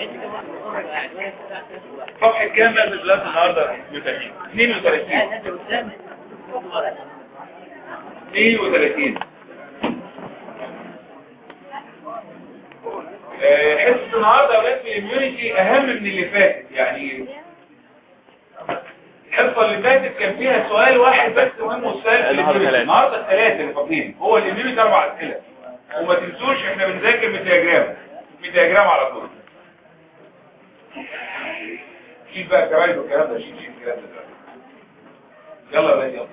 صفحة كام بقى في البلاس النهاردة 32 32 آه، حصة النهاردة يا ولاد في الاميونيتي اهم من اللي فاتت يعني الحصة اللي فاتت كان فيها سؤال واحد بس مهم والسؤال في النهاردة الاميونيتي ثلاثة. النهاردة الثلاثة اللي فاضلين هو الاميونيتي اربع اسئلة وما تنسوش احنا بنذاكر من دياجرام من دياجرام على طول شيل بقى الجرايد والكلام ده شيل شيل الكلام ده يلا يا ولاد يلا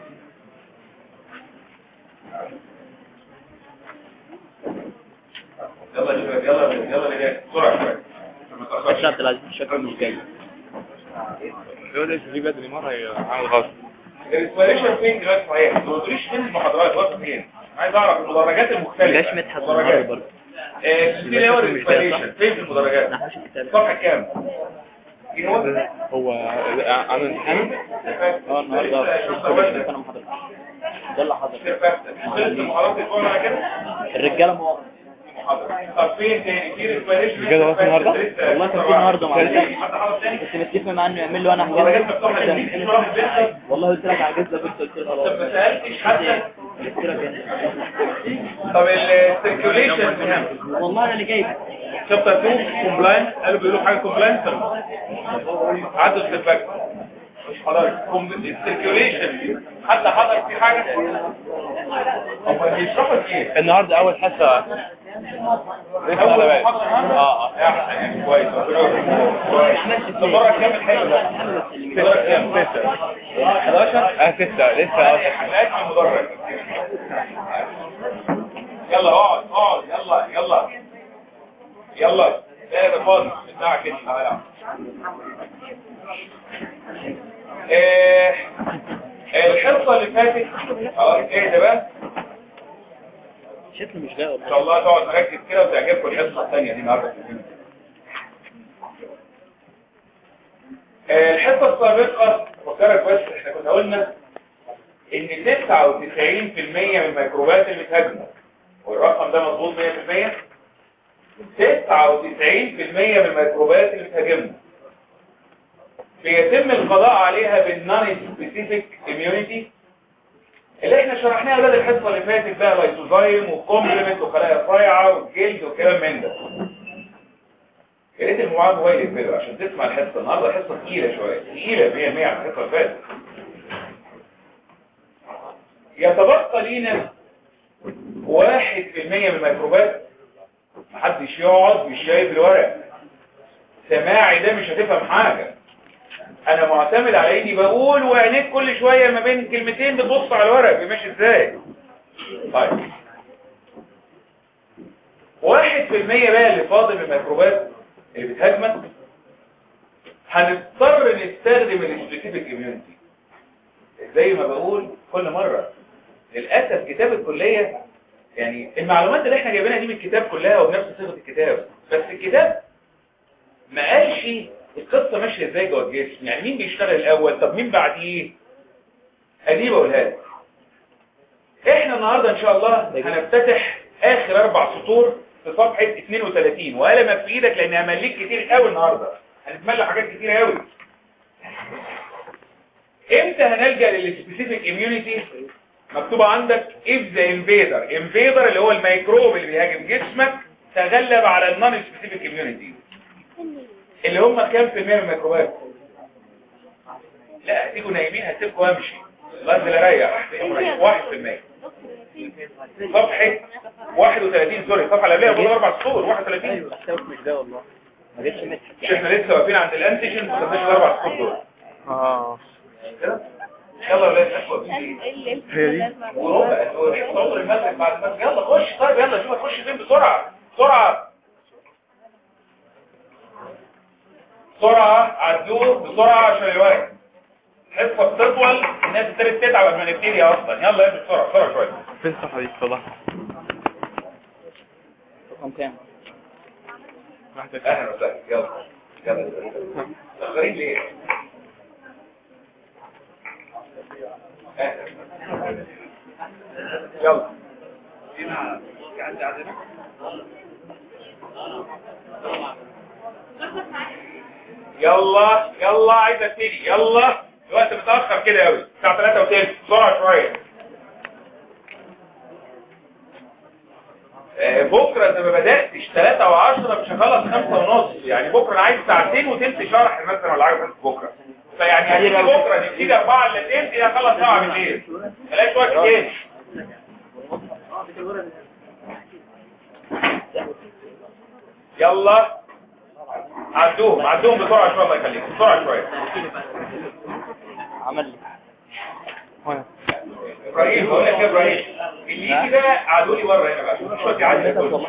يلا يا شباب يلا يا ولاد، يلا اللي جاي بسرعة شوية عشان ما تأخرش. الشاب العزيز شكله مش جاي يقول ليش دي بدري مرة عامل غلط الانسبيريشن فين دلوقتي صحيح ما قلتليش فين المحاضرات واقفه فين عايز اعرف المدرجات المختلفه بلاش مدحت النهارده برضه آه، السلسله هو الانسبيريشن فين في المدرجات نحوش الكتاب صفحه كام ايه هو هو عامل امتحان اه النهارده الشغل انا ما حضرتش ده اللي حضر خلص المحاضرات الاسبوع على كده الرجاله ما محاضرة. طب فين تاني في انسبيريشن بجد هو في النهاردة؟ والله كان في النهاردة مع حد حضر تاني كنت متفق معاه انه يعمل له انا المدرجات حاجات مفتوحه لمين مش راح البيت والله قلت لك عجزت بس قلت له طب خلاص ما سالتش حتى قلت لك أنا- طب السيركيوليشن والله انا اللي جايب شابتر 2 كومبلاينس قالوا بيقولوا حاجه كومبلاينس عدوا السباك خلاص السيركيوليشن حتى حضر في حاجه هم بيشرحوا ايه النهاردة أول حصة لسه على اول بالي محاضره اه اه يعني كويس كويس طب مره كام الحلو ده مره كام ستة 11 اه ستة لسه اه حلقات في المدرج يلا اقعد اقعد يلا يلا يلا لا ده فاضي بتاعك انت تعالى آه، الحصه اللي فاتت خلاص ايه ده بقى شكله مش جاي ان شاء الله تقعد تركز كده وتعجبكم الحصه الثانيه دي النهارده آه، الحصه السابقه فكرك بس احنا كنا قلنا ان 99% من الميكروبات اللي بتهاجمه والرقم ده مظبوط 100% 99% من الميكروبات اللي بتهاجمنا بيتم القضاء عليها بالنون سبيسيفيك اميونيتي اللي احنا شرحناها اولاد الحصه اللي فاتت بقى لايسوزايم وكومبلمنت وخلايا صايعه والجلد وكلام من ده يا ريت المعاد مويل كده عشان تسمع الحصه النهارده حصه ثقيله شويه ثقيله 100 100 على الحصه اللي فاتت يتبقى لينا واحد في المية من الميكروبات محدش يقعد مش شايف الورق سماعي ده مش هتفهم حاجة انا معتمد على اني بقول وعينيك كل شوية ما بين كلمتين بتبص على الورق ماشي ازاي طيب واحد في المية بقى اللي فاضل من الميكروبات اللي بتهاجمك هنضطر نستخدم السبيسيفيك اميونيتي زي ما بقول كل مرة للأسف كتاب الكلية يعني المعلومات اللي احنا جايبينها دي من الكتاب كلها وبنفس صيغة الكتاب بس الكتاب ما قالش القصة ماشية ازاي جوه الجسم يعني مين بيشتغل الأول طب مين بعديه ادي بقولها لك احنا النهاردة ان شاء الله هنفتتح اخر اربع سطور في صفحة 32 وقلمك في ايدك لان همليك كتير قوي النهاردة هنتملى حاجات كتير قوي امتى هنلجأ للسبيسيفيك اميونيتي مكتوبة عندك if the invader invader اللي هو الميكروب اللي بيهاجم جسمك تغلب على النون سبيسيفيك اميونيتي اللي هم كام في المية من الميكروبات لا هتيجوا نايمين هسيبكم وامشي لازم اريح واحد في المية صفحة 31 سوري الصفحة اللي قبلها بقول اربع سطور 31 ايوه احتوت مش ده والله ما جتش مدحت مش احنا لسه واقفين عند الانتيجين ما خدناش الاربع سطور دول اه كده يلا يا ولاد نخلص هي دي وربع صوت المغرب بعد المغرب يلا خش طيب يلا شوف هتخش فين بسرعة بسرعة بسرعة عدوه بسرعة عشان الوقت الحصة بتطول الناس ابتدت تتعب قبل ما نبتدي اصلا يلا يلا بسرعة بسرعة شوية فين الصفحة دي صلاح رقم كام واحدة اهلا وسهلا يلا يلا متأخرين ليه؟ أهلا. يلا يلا يلا عايز ابتدي يلا الوقت متاخر كده قوي الساعه 3 وثلث بسرعه شويه آه، بكره زي ما بداتش 3 و10 مش هخلص 5 ونص يعني بكره انا عايز ساعتين وتلت شرح مثلا ولا حاجه بكره فيعني هتيجي بكره نبتدي 4 الا تلت هخلص 7 بالليل ملاش وقت تاني يلا عدوهم عدوهم بسرعه شويه الله يخليك بسرعه شويه عمل لي ابراهيم بقول لك يا ابراهيم اللي يجي ده عدوا لي بره هنا بقى مش راضي يعدي كله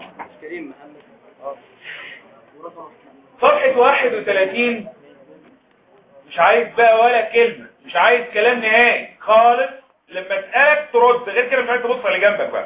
صفحه 31 مش عايز بقى ولا كلمه مش عايز كلام نهائي خالص لما اسالك ترد غير كده مش عايز تبص على جنبك بقى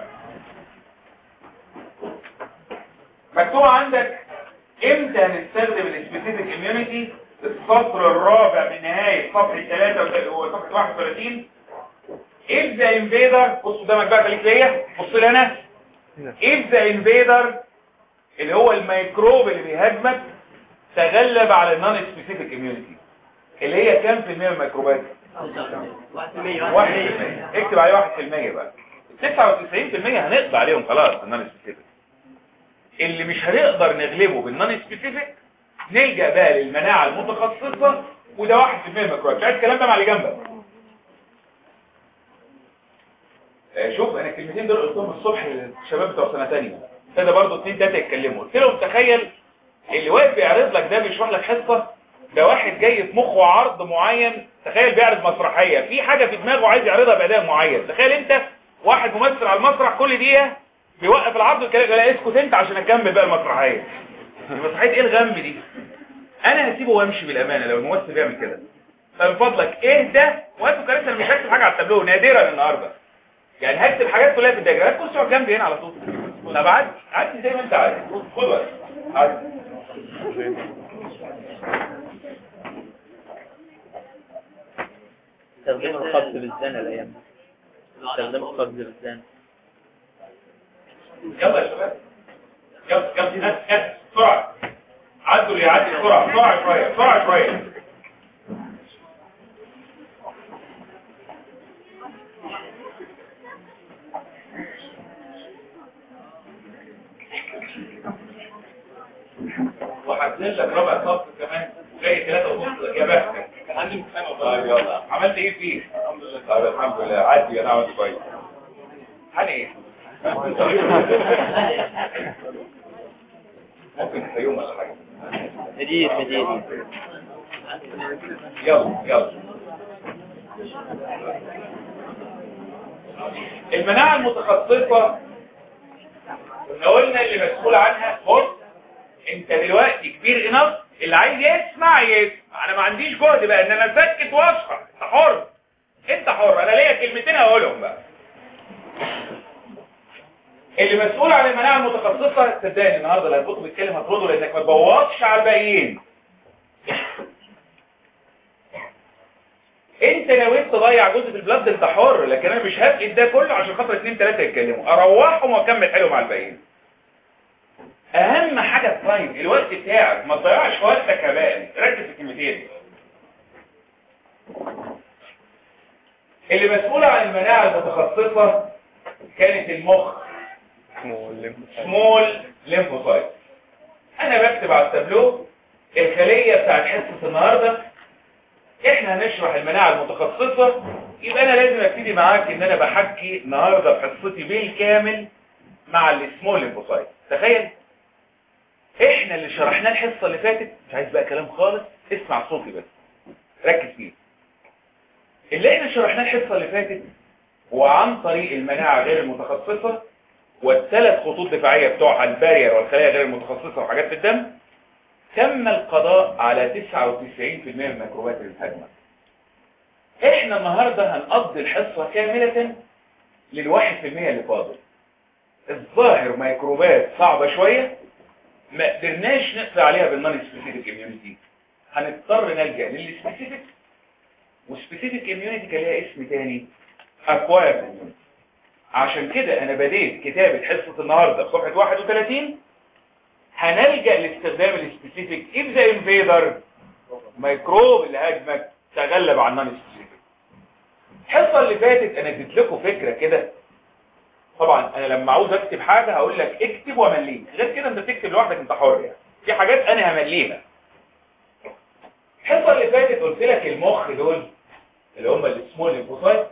مكتوب عندك امتى هنستخدم السبيسيفيك اميونيتي السطر الرابع من نهايه صفحه 3 وصفحه 31 if the invader بص قدامك بقى خليك ليا بص لي انا if the invader اللي هو الميكروب اللي بيهاجمك تغلب على النون سبيسيفيك اميونيتي اللي هي كام في المية من الميكروبات؟ واحد في المية اكتب عليه واحد في المية بقى 99% هنقضي عليهم خلاص النون سبيسيفيك اللي مش هنقدر نغلبه بالنون سبيسيفيك نلجأ بقى للمناعة المتخصصة وده واحد في المية الميكروبات مش عايز الكلام ده مع اللي جنبك آه، شوف انا الكلمتين دول قلتهم الصبح للشباب بتوع سنه ثانيه كده برضه اتنين تلاته يتكلموا قلت لهم تخيل اللي واقف بيعرض لك ده بيشرح لك حصه ده واحد جاي في مخه عرض معين تخيل بيعرض مسرحيه في حاجه في دماغه عايز يعرضها باداء معين تخيل انت واحد ممثل على المسرح كل دقيقه بيوقف العرض ويتكلم لا اسكت انت عشان اكمل بقى المسرحيه المسرحيه ايه الغم دي انا هسيبه وامشي بالامانه لو الممثل بيعمل كده فمن فضلك اهدى وانتوا كمان انا مش هكتب حاجه على التابلو نادرا النهارده يعني هكتب حاجات كلها في الدياجرامات كل سؤال جنبي هنا على طول طب عدي عدي زي ما انت عايز خد وقت عدي استخدام الخبز بالزانة الايام دي. استخدام الخبز بالزانة يلا يا شباب يلا يلا هات هات بسرعه عدوا اللي يعدي بسرعه بسرعه شويه بسرعه شويه وهنزل لك ربع صف كمان وجاي ثلاثة ونص يا بختك كان عندي امتحان والله يلا عملت ايه فيه؟ الحمد لله طيب الحمد لله عدي انا عملت كويس حن ايه؟ ممكن في يوم ولا حاجه مدير مدير يلا يلا المناعة المتخصصة كنا قلنا اللي مسؤول عنها بص انت دلوقتي كبير انف اللي عايز يسمع يسمع انا ما عنديش جهد بقى ان انا اسكت واشرح انت حر انت حر انا ليا كلمتين هقولهم بقى اللي مسؤول عن المناعة المتخصصة صدقني النهارده اللي هتبص بيتكلم هترده لانك ما تبوظش على الباقيين انت نويت تضيع جزء في البلد انت حر لكن انا مش هفقد ده كله عشان خاطر اتنين تلاته يتكلموا اروحهم واكمل حلو مع الباقيين اهم حاجه التايم الوقت بتاعك ما تضيعش وقتك هباء ركز في الكلمتين اللي مسؤول عن المناعه المتخصصه كانت المخ اسمه الليمفوسايت سمول ليمفوسايت انا بكتب على التابلو الخليه بتاعت حصه النهارده احنا هنشرح المناعه المتخصصه يبقى انا لازم ابتدي معاك ان انا بحكي النهارده في حصتي بالكامل مع السمول ليمفوسايت تخيل احنا اللي شرحناه الحصه اللي فاتت مش عايز بقى كلام خالص اسمع صوتي بس ركز فيه اللي احنا شرحناه الحصه اللي فاتت هو عن طريق المناعه غير المتخصصه والثلاث خطوط دفاعيه بتوعها البارير والخلايا غير المتخصصه وحاجات في الدم تم القضاء على 99% من الميكروبات اللي بتهاجمك احنا النهارده هنقضي الحصه كامله للواحد في المية اللي فاضل الظاهر ميكروبات صعبة شوية ما قدرناش نقضي عليها بالنون سبيسيفيك اميونيتي هنضطر نلجأ للسبيسيفيك والسبيسيفيك اميونيتي كان ليها اسم تاني اكوايرد اميونيتي عشان كده انا بديت كتابة حصة النهاردة في صفحة 31 هنلجأ لاستخدام السبيسيفيك if the invader ميكروب اللي هاجمك تغلب على النون سبيسيفيك الحصه اللي فاتت انا اديت لكم فكره كده طبعا انا لما عاوز اكتب حاجه هقول لك اكتب وامليك غير كده انت تكتب لوحدك انت حر يعني في حاجات انا همليها الحصه اللي فاتت قلت لك المخ دول اللي هم السمول ليمفوسايت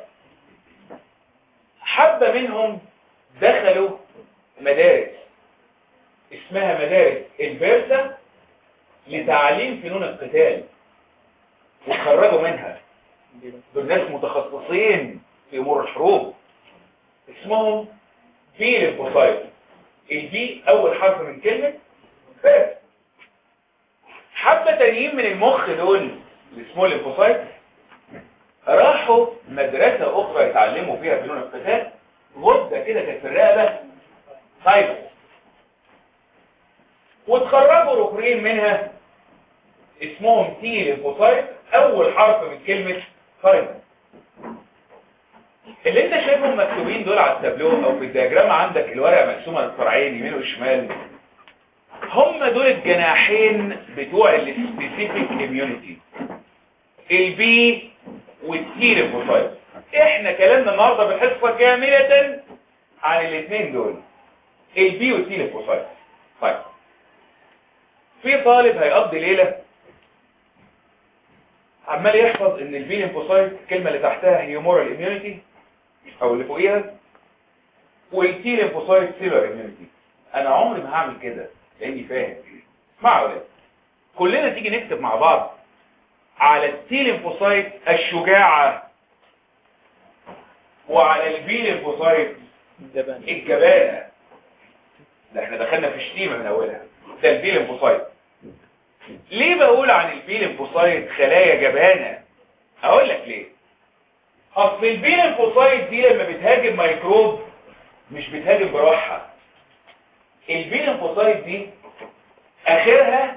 حبه منهم دخلوا مدارس اسمها مدارس البرسا لتعليم فنون القتال وخرجوا منها دول ناس متخصصين في امور الحروب اسمهم بي ليمفوسايت البي اول حرف من كلمه بس حبه تانيين من المخ دول السمول ليمفوسايت راحوا مدرسه اخرى يتعلموا فيها فنون القتال غده كده كانت في الرقبه سايبر وتخرجوا ركنين منها اسمهم تي ليمفوسايت اول حرف من كلمه سايبر اللي انت شايفهم مكتوبين دول على التابلو او في الدياجرام عندك الورقه مقسومه للفرعين يمين وشمال هم دول الجناحين بتوع السبيسيفيك اميونيتي البي والتي ليمفوسايت احنا كلامنا النهارده بالحصه كامله عن الاثنين دول البي والتي ليمفوسايت طيب في طالب هيقضي ليله عمال يحفظ ان البي ليمفوسايت الكلمه اللي تحتها هيومورال اميونيتي او اللي فوقيها والتي ليمفوسايت سيلر اميونيتي انا عمري ما هعمل كده لاني فاهم اسمعوا يا كلنا تيجي نكتب مع بعض على التي ليمفوسايت الشجاعه وعلى البي ليمفوسايت الجبان الجبانه ده احنا دخلنا في شتيمه من اولها ده البي ليمفوسايت ليه بقول عن البي ليمفوسايت خلايا جبانه هقول لك ليه اصل البي ليمفوسايت دي لما بتهاجم ميكروب مش بتهاجم بروحها البي ليمفوسايت دي اخرها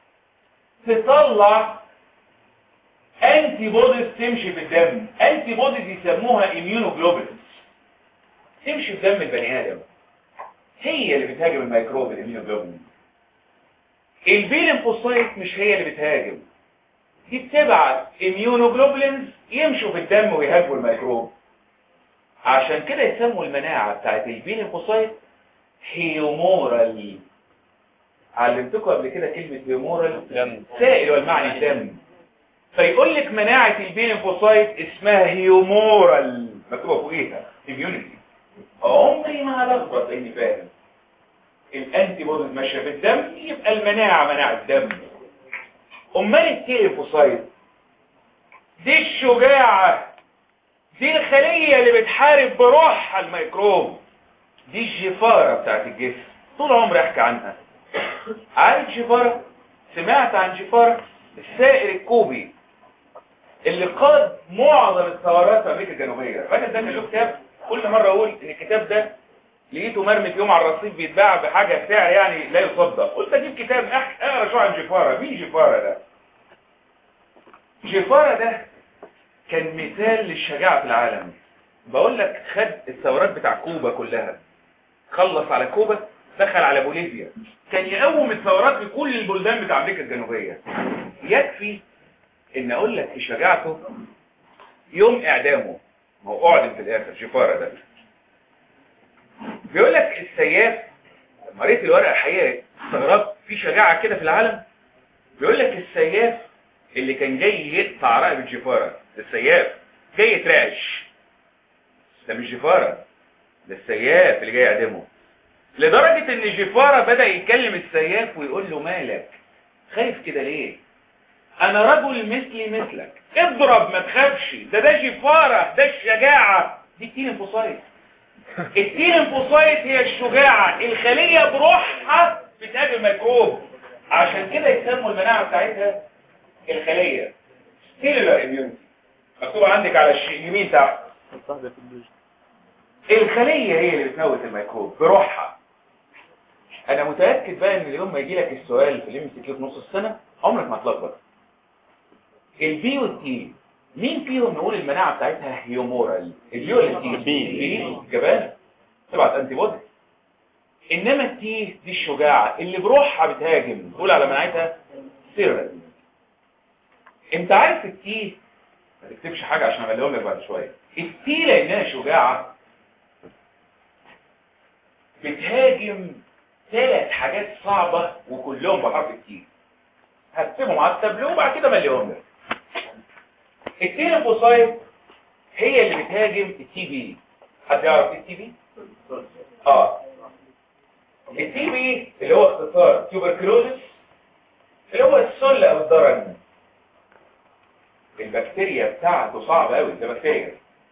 تطلع انتي بوديز تمشي في الدم انتي بوديز يسموها اميونوجلوبولينز تمشي في دم البني ادم هي اللي بتهاجم الميكروب الاميونوجلوبولينز البي ليمفوسايت مش هي اللي بتهاجم دي بتبعت اميونوجلوبولينز يمشوا في الدم ويهاجموا الميكروب عشان كده يسموا المناعة بتاعت البي ليمفوسايت هيومورال علمتكم قبل كده كلمة هيومورال دم. سائل والمعني الدم فيقول لك مناعة البي ليمفوسايت اسمها هيومورال مكتوبة فوقيها اميونيتي عمري ما هلخبط لاني فاهم الانتي بوديز ماشيه في الدم يبقى المناعه مناعه الدم امال التيليفوسايت دي الشجاعه دي الخليه اللي بتحارب بروحها الميكروب دي الجفاره بتاعت الجسم طول عمري احكي عنها عارف جفاره سمعت عن جفاره السائل الكوبي اللي قاد معظم الثورات في امريكا الجنوبيه الراجل ده كان له كتاب كل مره اقول ان الكتاب ده لقيته مرمي في يوم على الرصيف بيتباع بحاجه سعر يعني لا يصدق قلت اجيب كتاب أح- اقرا شو عن جفاره مين جفاره ده جفاره ده كان مثال للشجاعه في العالم بقول لك خد الثورات بتاع كوبا كلها خلص على كوبا دخل على بوليفيا كان يقوم الثورات في كل البلدان بتاع امريكا الجنوبيه يكفي ان اقول لك في شجاعته يوم اعدامه ما هو اعدم في الاخر جفاره ده بيقول لك السياف لما قريت الورقه الحقيقه استغربت في شجاعه كده في العالم بيقول لك السياف اللي كان جاي يقطع رقبه جفاره ده السياف جاي يترعش ده مش جفاره ده السياف اللي جاي يعدمه لدرجه ان جفاره بدا يكلم السياف ويقول له مالك خايف كده ليه انا رجل مثلي مثلك اضرب ما تخافش ده ده جفاره ده الشجاعه دي التين انفصايت التين انفصايت هي الشجاعة الخلية بروحها بتهاجم الميكروب عشان كده يسموا المناعة بتاعتها الخلية سيلولار اميونيتي مكتوب عندك على الش- اليمين تحت مستهدف الجيش الخلية هي اللي بتموت الميكروب بروحها انا متأكد بقى ان اليوم ما يجي لك السؤال في الام سي كيو في نص السنة عمرك ما هتلخبط البي والتي مين فيهم نقول المناعة بتاعتها هيومورال البي ولا التي البي. البي جبانة تبعت انتي بودي انما التي دي الشجاعة اللي بروحها بتهاجم تقول على مناعتها سيرال انت عارف التي ما تكتبش حاجة عشان اغليهم لك بعد شوية التي لانها شجاعة بتهاجم ثلاث حاجات صعبة وكلهم بحرف التي هكتبهم على التابلو وبعد كده مليهم لك التي ليمفوسايت هي اللي بتهاجم التي بي حد يعرف ايه التي بي؟ اه التي بي اللي هو اختصار تيوبركلوزس اللي هو السل او الضرن البكتيريا بتاعته صعبة قوي ده بكتيريا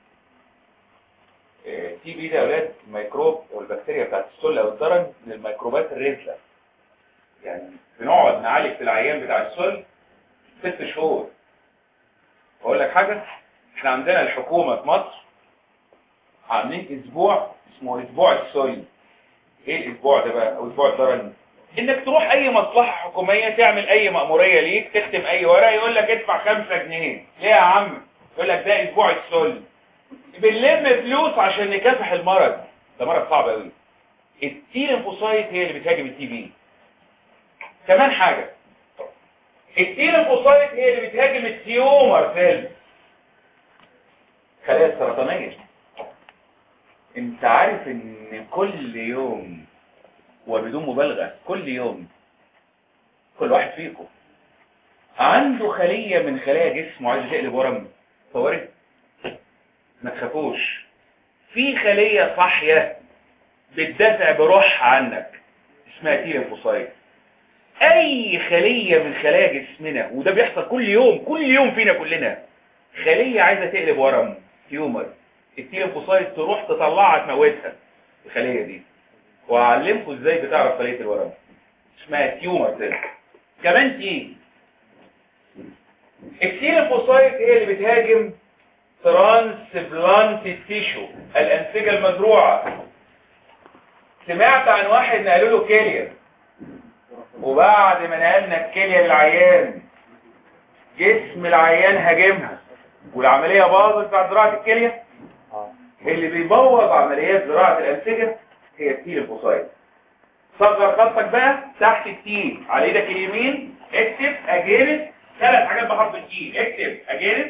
التي بي ده يا اولاد الميكروب او البكتيريا بتاعت السل او الضرن من الميكروبات الرزلة يعني بنقعد نعالج في العيان بتاع السل ست شهور اقول لك حاجة احنا عندنا الحكومة في مصر عاملين اسبوع اسمه اسبوع السل ايه الاسبوع ده بقى او اسبوع الضرن انك تروح اي مصلحة حكومية تعمل اي مأمورية ليك تختم اي ورقة يقول لك ادفع خمسة جنيه ليه يا عم يقول لك ده اسبوع السل بنلم فلوس عشان نكافح المرض ده مرض صعب قوي التي ليمفوسايت هي اللي بتهاجم التي بي كمان حاجة التي ليمفوسايت هي اللي بتهاجم التيومر سيل خلايا السرطانية انت عارف ان كل يوم وبدون مبالغة كل يوم كل واحد فيكم عنده خلية من خلايا جسمه عايز تقلب ورم فوارد ما تخافوش في خلية صاحية بتدافع بروحها عنك اسمها تي ليمفوسايت اي خلية من خلايا جسمنا وده بيحصل كل يوم كل يوم فينا كلنا خلية عايزة تقلب ورم تيومر التي ليمفوسايت تروح تطلعها تموتها الخلية دي واعلمكم ازاي بتعرف خلية الورم اسمها تيومر سيل كمان تي التي ليمفوسايت هي اللي بتهاجم ترانسبلانت تيشو الانسجه المزروعه سمعت عن واحد نقلوا له كليه وبعد ما نقلنا الكليه للعيان جسم العيان هاجمها والعمليه باظت بعد زراعه الكليه اللي بيبوظ عمليات زراعه الانسجه هي التي ليمفوسايت صغر خطك بقى تحت التي على ايدك اليمين اكتب اجانب ثلاث حاجات بحرف التي اكتب اجانب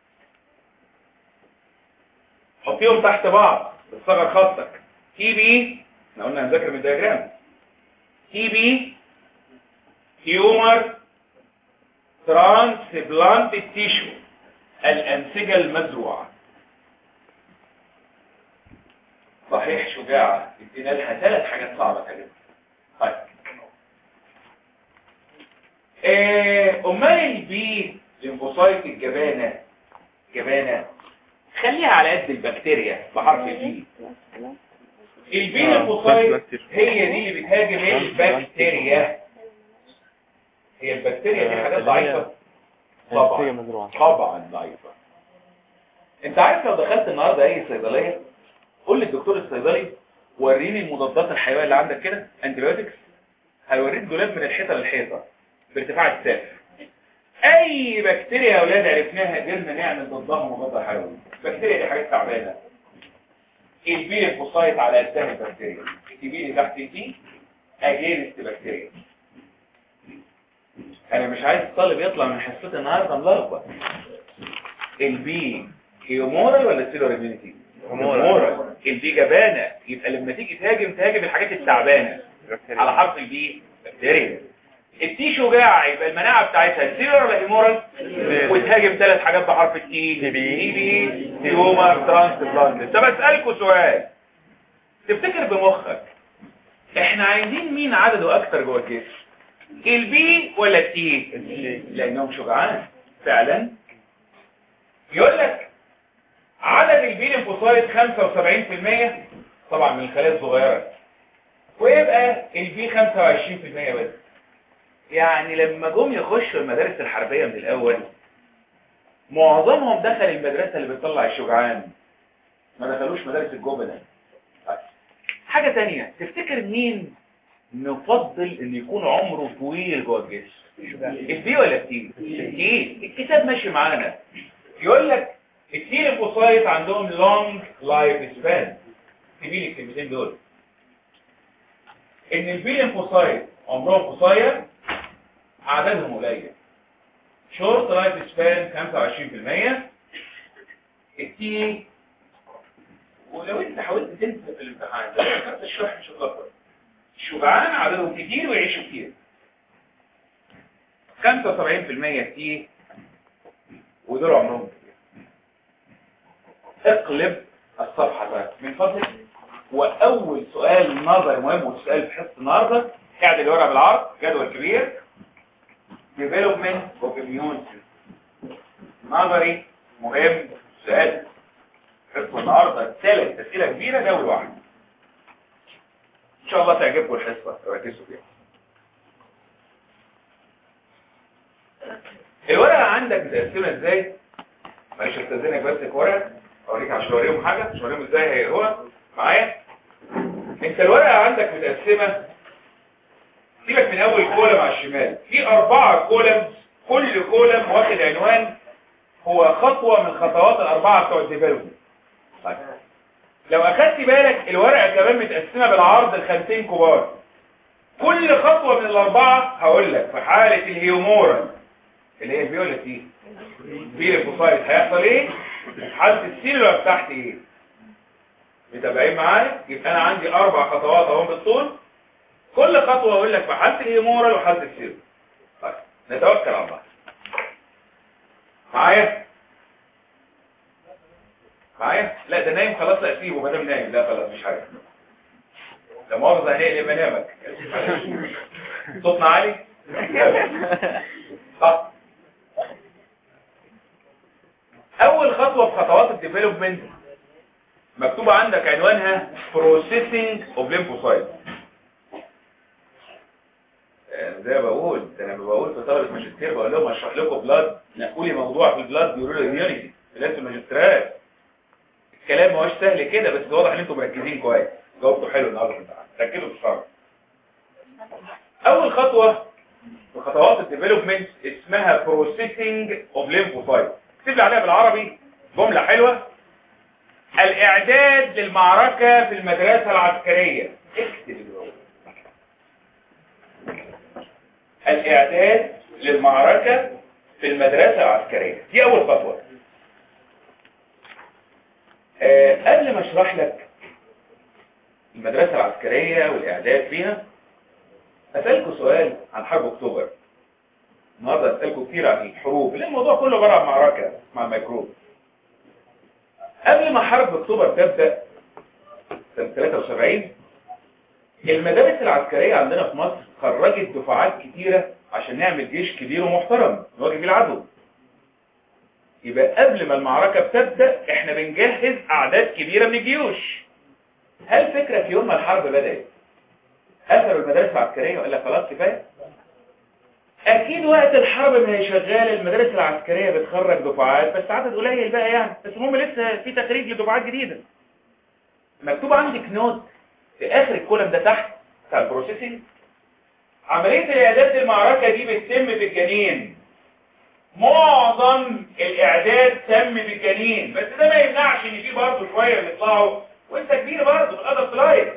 حطيهم تحت بعض بتصغر خطك تي بي احنا قلنا هنذاكر من الدياجرام تي بي هيومر ترانسبلانت تيشو الانسجه المزروعه صحيح شجاعه ادينا لها ثلاث حاجات صعبه كده طيب ايه امال البي ليمفوسايت الجبانه جبانه خليها على قد البكتيريا بحرف البي البي ليمفوسايت هي دي اللي بتهاجم البكتيريا هي البكتيريا دي حاجات ضعيفه طبعا طبعا ضعيفه انت عارف لو دخلت النهارده اي صيدليه قول للدكتور الصيدلي وريني المضادات الحيويه اللي عندك كده انتيبيوتكس هيوريك دولاب من الحيطه للحيطه بارتفاع السقف اي بكتيريا يا اولاد عرفناها قدرنا نعمل ضدها مضاد حيوي البكتيريا دي حاجات تعبانه البي ليمفوسايت على قدها البكتيريا البي اللي تحت دي اجينست بكتيريا انا مش عايز الطالب يطلع من حصتي النهارده ملخبط البي هيومورال ولا سيلور اميونيتي هيومورال البي جبانه يبقى لما تيجي تهاجم تهاجم الحاجات التعبانه على حرف البي بكتيريا التي شجاع يبقى المناعه بتاعتها سيلور ولا هيمورال وتهاجم ثلاث حاجات بحرف التي تي بي هيومر ترانسبلانت طب اسالكوا سؤال تفتكر بمخك احنا عايزين مين عدده اكتر جوه الجسم البي ولا التي لانهم شجعان فعلا يقول لك عدد البي ليمفوسايت 75% طبعا من الخلايا الصغيره ويبقى البي 25% بس يعني لما جم يخشوا المدارس الحربية من الأول معظمهم دخل المدرسة اللي بتطلع الشجعان ما دخلوش مدارس الجبنة طيب. حاجة تانية تفتكر مين نفضل ان يكون عمره طويل جوه الجسم البي ولا التي التي الكتاب ماشي معانا يقول لك التي ليمفوسايت عندهم لونج لايف سبان تبين الكلمتين دول ان البي ليمفوسايت عمرهم قصير عددهم قليل شورت لايف سبان 25% التي ولو انت حاولت تنسى في الامتحان ده فكرت الشرح مش هتلخبط الشجعان عددهم كتير ويعيشوا كتير 75% تي ودول عمرهم كتير اقلب الصفحة بقى من فضلك واول سؤال نظري مهم وسؤال في حصة النهارده قاعد الورقة بالعرض جدول كبير development of immune system نظري مهم سؤال حصة النهارده ثلاث اسئلة كبيرة دول واحد ان شاء الله تعجبكم الحصة ركزوا فيها الورقة عندك متقسمة ازاي معلش استاذنك بس ورقة اوريك عشان اوريهم حاجة عشان اوريهم ازاي هيقروها معايا انت الورقة عندك متقسمة سيبك من اول كولم على الشمال في اربعة كولم كل كولم واخد عنوان هو خطوة من خطوات الاربعة بتوع الديفلوبمنت طيب لو اخدت بالك الورقة كمان متقسمة بالعرض الخمسين كبار كل خطوة من الاربعة هقول لك في حالة الهيومورال اللي هي البيولة دي بيليفوسايت هيحصل ايه حالة السيلولر تحت ايه متابعين معايا يبقى انا عندي اربع خطوات اهو بالطول كل خطوة اقول لك في حالة الهيمورال وحالة السيلولر طيب نتوكل على الله معايا معايا لا ده نايم خلاص لا اسيبه ما دام نايم لا خلاص مش حاجه لا مؤاخذه هنقلب منامك صوتنا عالي صح اول خطوه في خطوات الديفلوبمنت مكتوبه عندك عنوانها بروسيسنج اوف lymphocytes زي ما بقول ده انا بقول في طلبه ماجستير بقول لهم اشرح لكم بلاد نقولي موضوع في البلاد بيقولوا لي immunity لازم الماجستيرات الكلام ما هوش سهل كده بس واضح ان انتم مركزين كويس جاوبتوا حلو النهارده في الامتحان ركزوا في الشرح اول خطوه في خطوات الديفلوبمنت اسمها بروسيسنج اوف lymphocytes اكتب لي عليها بالعربي جمله حلوه الاعداد للمعركه في المدرسه العسكريه اكتب الجمله الاعداد للمعركه في المدرسه العسكريه دي اول خطوه أه قبل ما اشرح لك المدرسة العسكرية والإعداد فيها أسألكم سؤال عن حرب أكتوبر النهارده أسألكم كتير عن الحروب لأن الموضوع كله عبارة عن معركة مع الميكروب قبل ما حرب أكتوبر تبدأ سنة 73 المدارس العسكرية عندنا في مصر خرجت دفعات كتيرة عشان نعمل جيش كبير ومحترم نواجه بيه العدو يبقى قبل ما المعركة بتبدأ احنا بنجهز اعداد كبيرة من الجيوش هل فكرة يوم ما الحرب بدأت قفلوا المدارس العسكرية وقال لك خلاص كفاية اكيد وقت الحرب ما هي شغالة المدارس العسكرية بتخرج دفعات بس عدد قليل بقى يعني بس المهم لسه في تخريج لدفعات جديدة مكتوب عندك نوت في اخر الكولم ده تحت بتاع البروسيسنج عملية الاعداد للمعركة دي بتتم في الجنين معظم الاعداد تم بالجنين بس ده ما يمنعش ان في برضه شويه بيطلعوا وانت كبير برضه في الادب لايف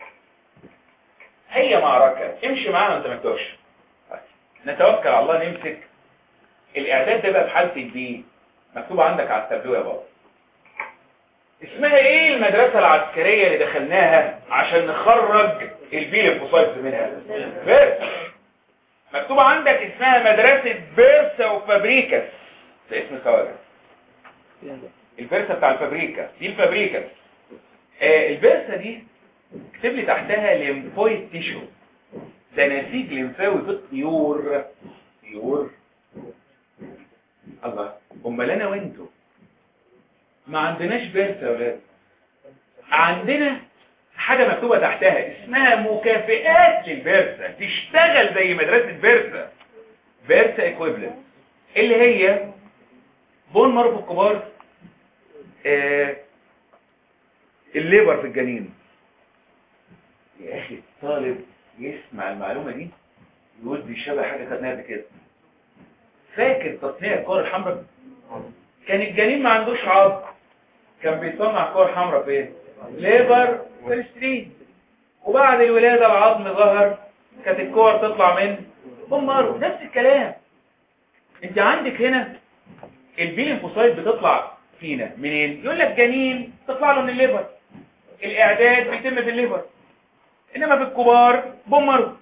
هي معركه امشي معانا انت ما تتوهش نتوكل على الله نمسك الاعداد ده بقى في حاله البي مكتوب عندك على التابلو يا بابا اسمها ايه المدرسه العسكريه اللي دخلناها عشان نخرج البي للفوسايتس منها بس مكتوب عندك اسمها مدرسة بيرسا وفابريكاس ده اسم الخواجة البيرسا بتاع الفابريكا دي الفابريكاس آه البيرسا دي اكتب لي تحتها ليمفويد تيشو ده نسيج لمفاوي في الطيور طيور الله امال انا وانتوا ما عندناش بيرسا يا ولاد عندنا حاجة مكتوبة تحتها اسمها مكافئات للبيرسا تشتغل زي مدرسة بيرسا بيرسا ايكويبلنت اللي هي بون مارو في الكبار آه الليبر في الجنين يا اخي الطالب يسمع المعلومة دي يقول دي شبه حاجة خدناها قبل كده فاكر تصنيع الكور الحمراء كان الجنين ما عندوش عظم كان بيصنع كور حمراء فين ليبر فلسطين وبعد الولادة العظم ظهر كانت الكور تطلع من بمر نفس الكلام انت عندك هنا البي ليمفوسايت بتطلع فينا منين يقول لك جنين تطلع له من الليفر الاعداد بيتم في الليفر انما في الكبار بومر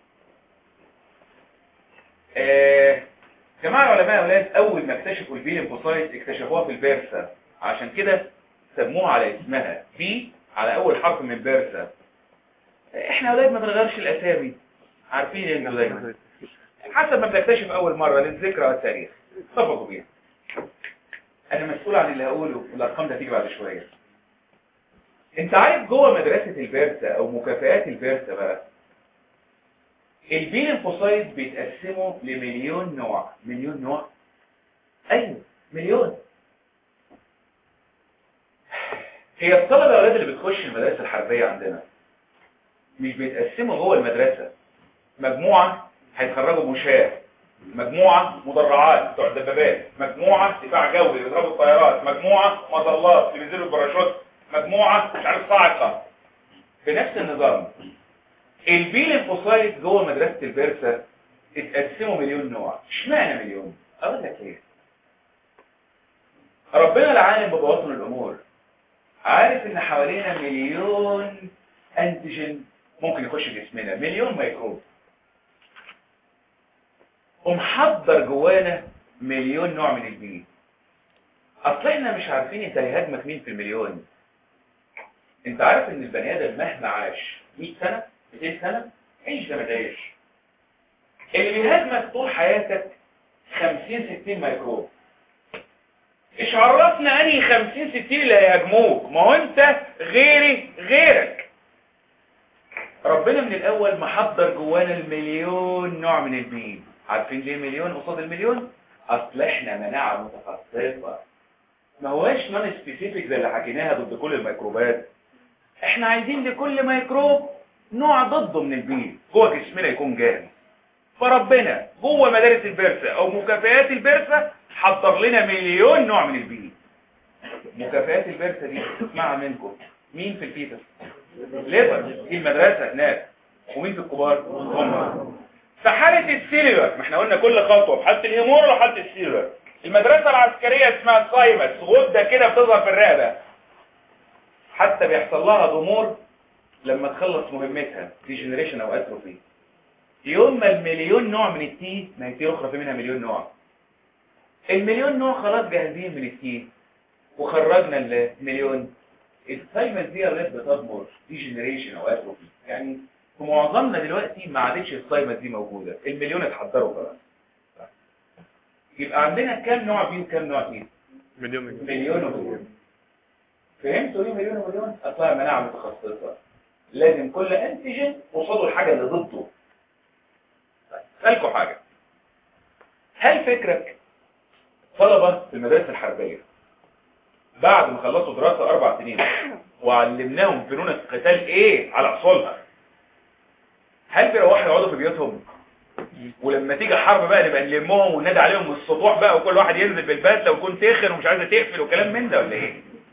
آه جماعه العلماء اولاد اول ما اكتشفوا البي ليمفوسايت اكتشفوها في البرسا عشان كده سموها على اسمها بي على اول حرف من بيرسا احنا اولاد ما بنغيرش الاسامي عارفين انتوا دايما حسب ما بنكتشف اول مره للذكرى والتاريخ اتفقوا بيها انا مسؤول عن اللي هقوله والارقام ده هتيجي بعد شويه انت عارف جوه مدرسه البيرسا او مكافئات البيرسا بقى البي ليمفوسايت بيتقسموا لمليون نوع مليون نوع ايوه مليون هي الطلبه يا اولاد اللي بتخش المدارس الحربيه عندنا مش بيتقسموا جوه المدرسه مجموعه هيتخرجوا مشاة مجموعة مدرعات بتوع دبابات مجموعة دفاع جوي بيضربوا الطيارات مجموعة مظلات اللي بينزلوا الباراشوت مجموعة مش عارف صاعقة بنفس النظام البي ليمفوسايت جوه مدرسة البرسا اتقسموا مليون نوع اشمعنى مليون اقول لك ايه ربنا العالم ببواطن الامور عارف ان حوالينا مليون انتيجين ممكن يخش جسمنا مليون ميكروب ومحضر جوانا مليون نوع من البي اصل احنا مش عارفين انت هيهاجمك مين في المليون انت عارف ان البني ادم مهما عاش 100 سنه 200 سنه عيش ده ما تعيش اللي بيهاجمك طول حياتك 50 60 ميكروب ايش عرفنا انهي 50 60 اللي هيهاجموك ما هو انت غيري غيرك ربنا من الاول محضر جوانا المليون نوع من البين عارفين ليه مليون قصاد المليون اصل احنا مناعه متخصصه ما هواش نون سبيسيفيك زي اللي حكيناها ضد كل الميكروبات احنا عايزين لكل ميكروب نوع ضده من البين جوه جسمنا يكون جاهز فربنا جوه مدارس البرسا او مكافئات البرسا حضر لنا مليون نوع من البين مكافئات البرسا دي تسمعها منكم مين في الفيتس ليبر دي المدرسه هناك ومين في الكبار هم في حالة السيلولر ما احنا قلنا كل خطوة في حالة الهيمور وحالة السيلولر المدرسة العسكرية اسمها السايمس غدة كده بتظهر في الرقبة حتى بيحصل لها ضمور لما تخلص مهمتها ديجنريشن او اتروفي يوم ما المليون نوع من التي ما هي تي اخرى في منها مليون نوع المليون نوع خلاص جاهزين من التي وخرجنا المليون السايمس دي يا بتضمر ديجنريشن او اتروفي يعني في معظمنا دلوقتي ما عادتش السايمس دي موجودة المليون اتحضروا خلاص يبقى عندنا كام نوع بي وكام نوع تي مليون مليون مليون ومليون فهمتوا ليه مليون ومليون اصلها مناعة متخصصة لازم كل انتيجين قصاده الحاجة اللي ضده اسالكوا حاجة هل فكرك طلبة في المدارس الحربية بعد ما خلصوا دراسة أربع سنين وعلمناهم فنون القتال إيه على أصولها هل بيروحوا يقعدوا في بيوتهم ولما تيجي حرب بقى نبقى نلمهم وننادي عليهم السطوح بقى وكل واحد ينزل بالبات لو يكون تاخر ومش عايزه تقفل وكلام من ده ولا ايه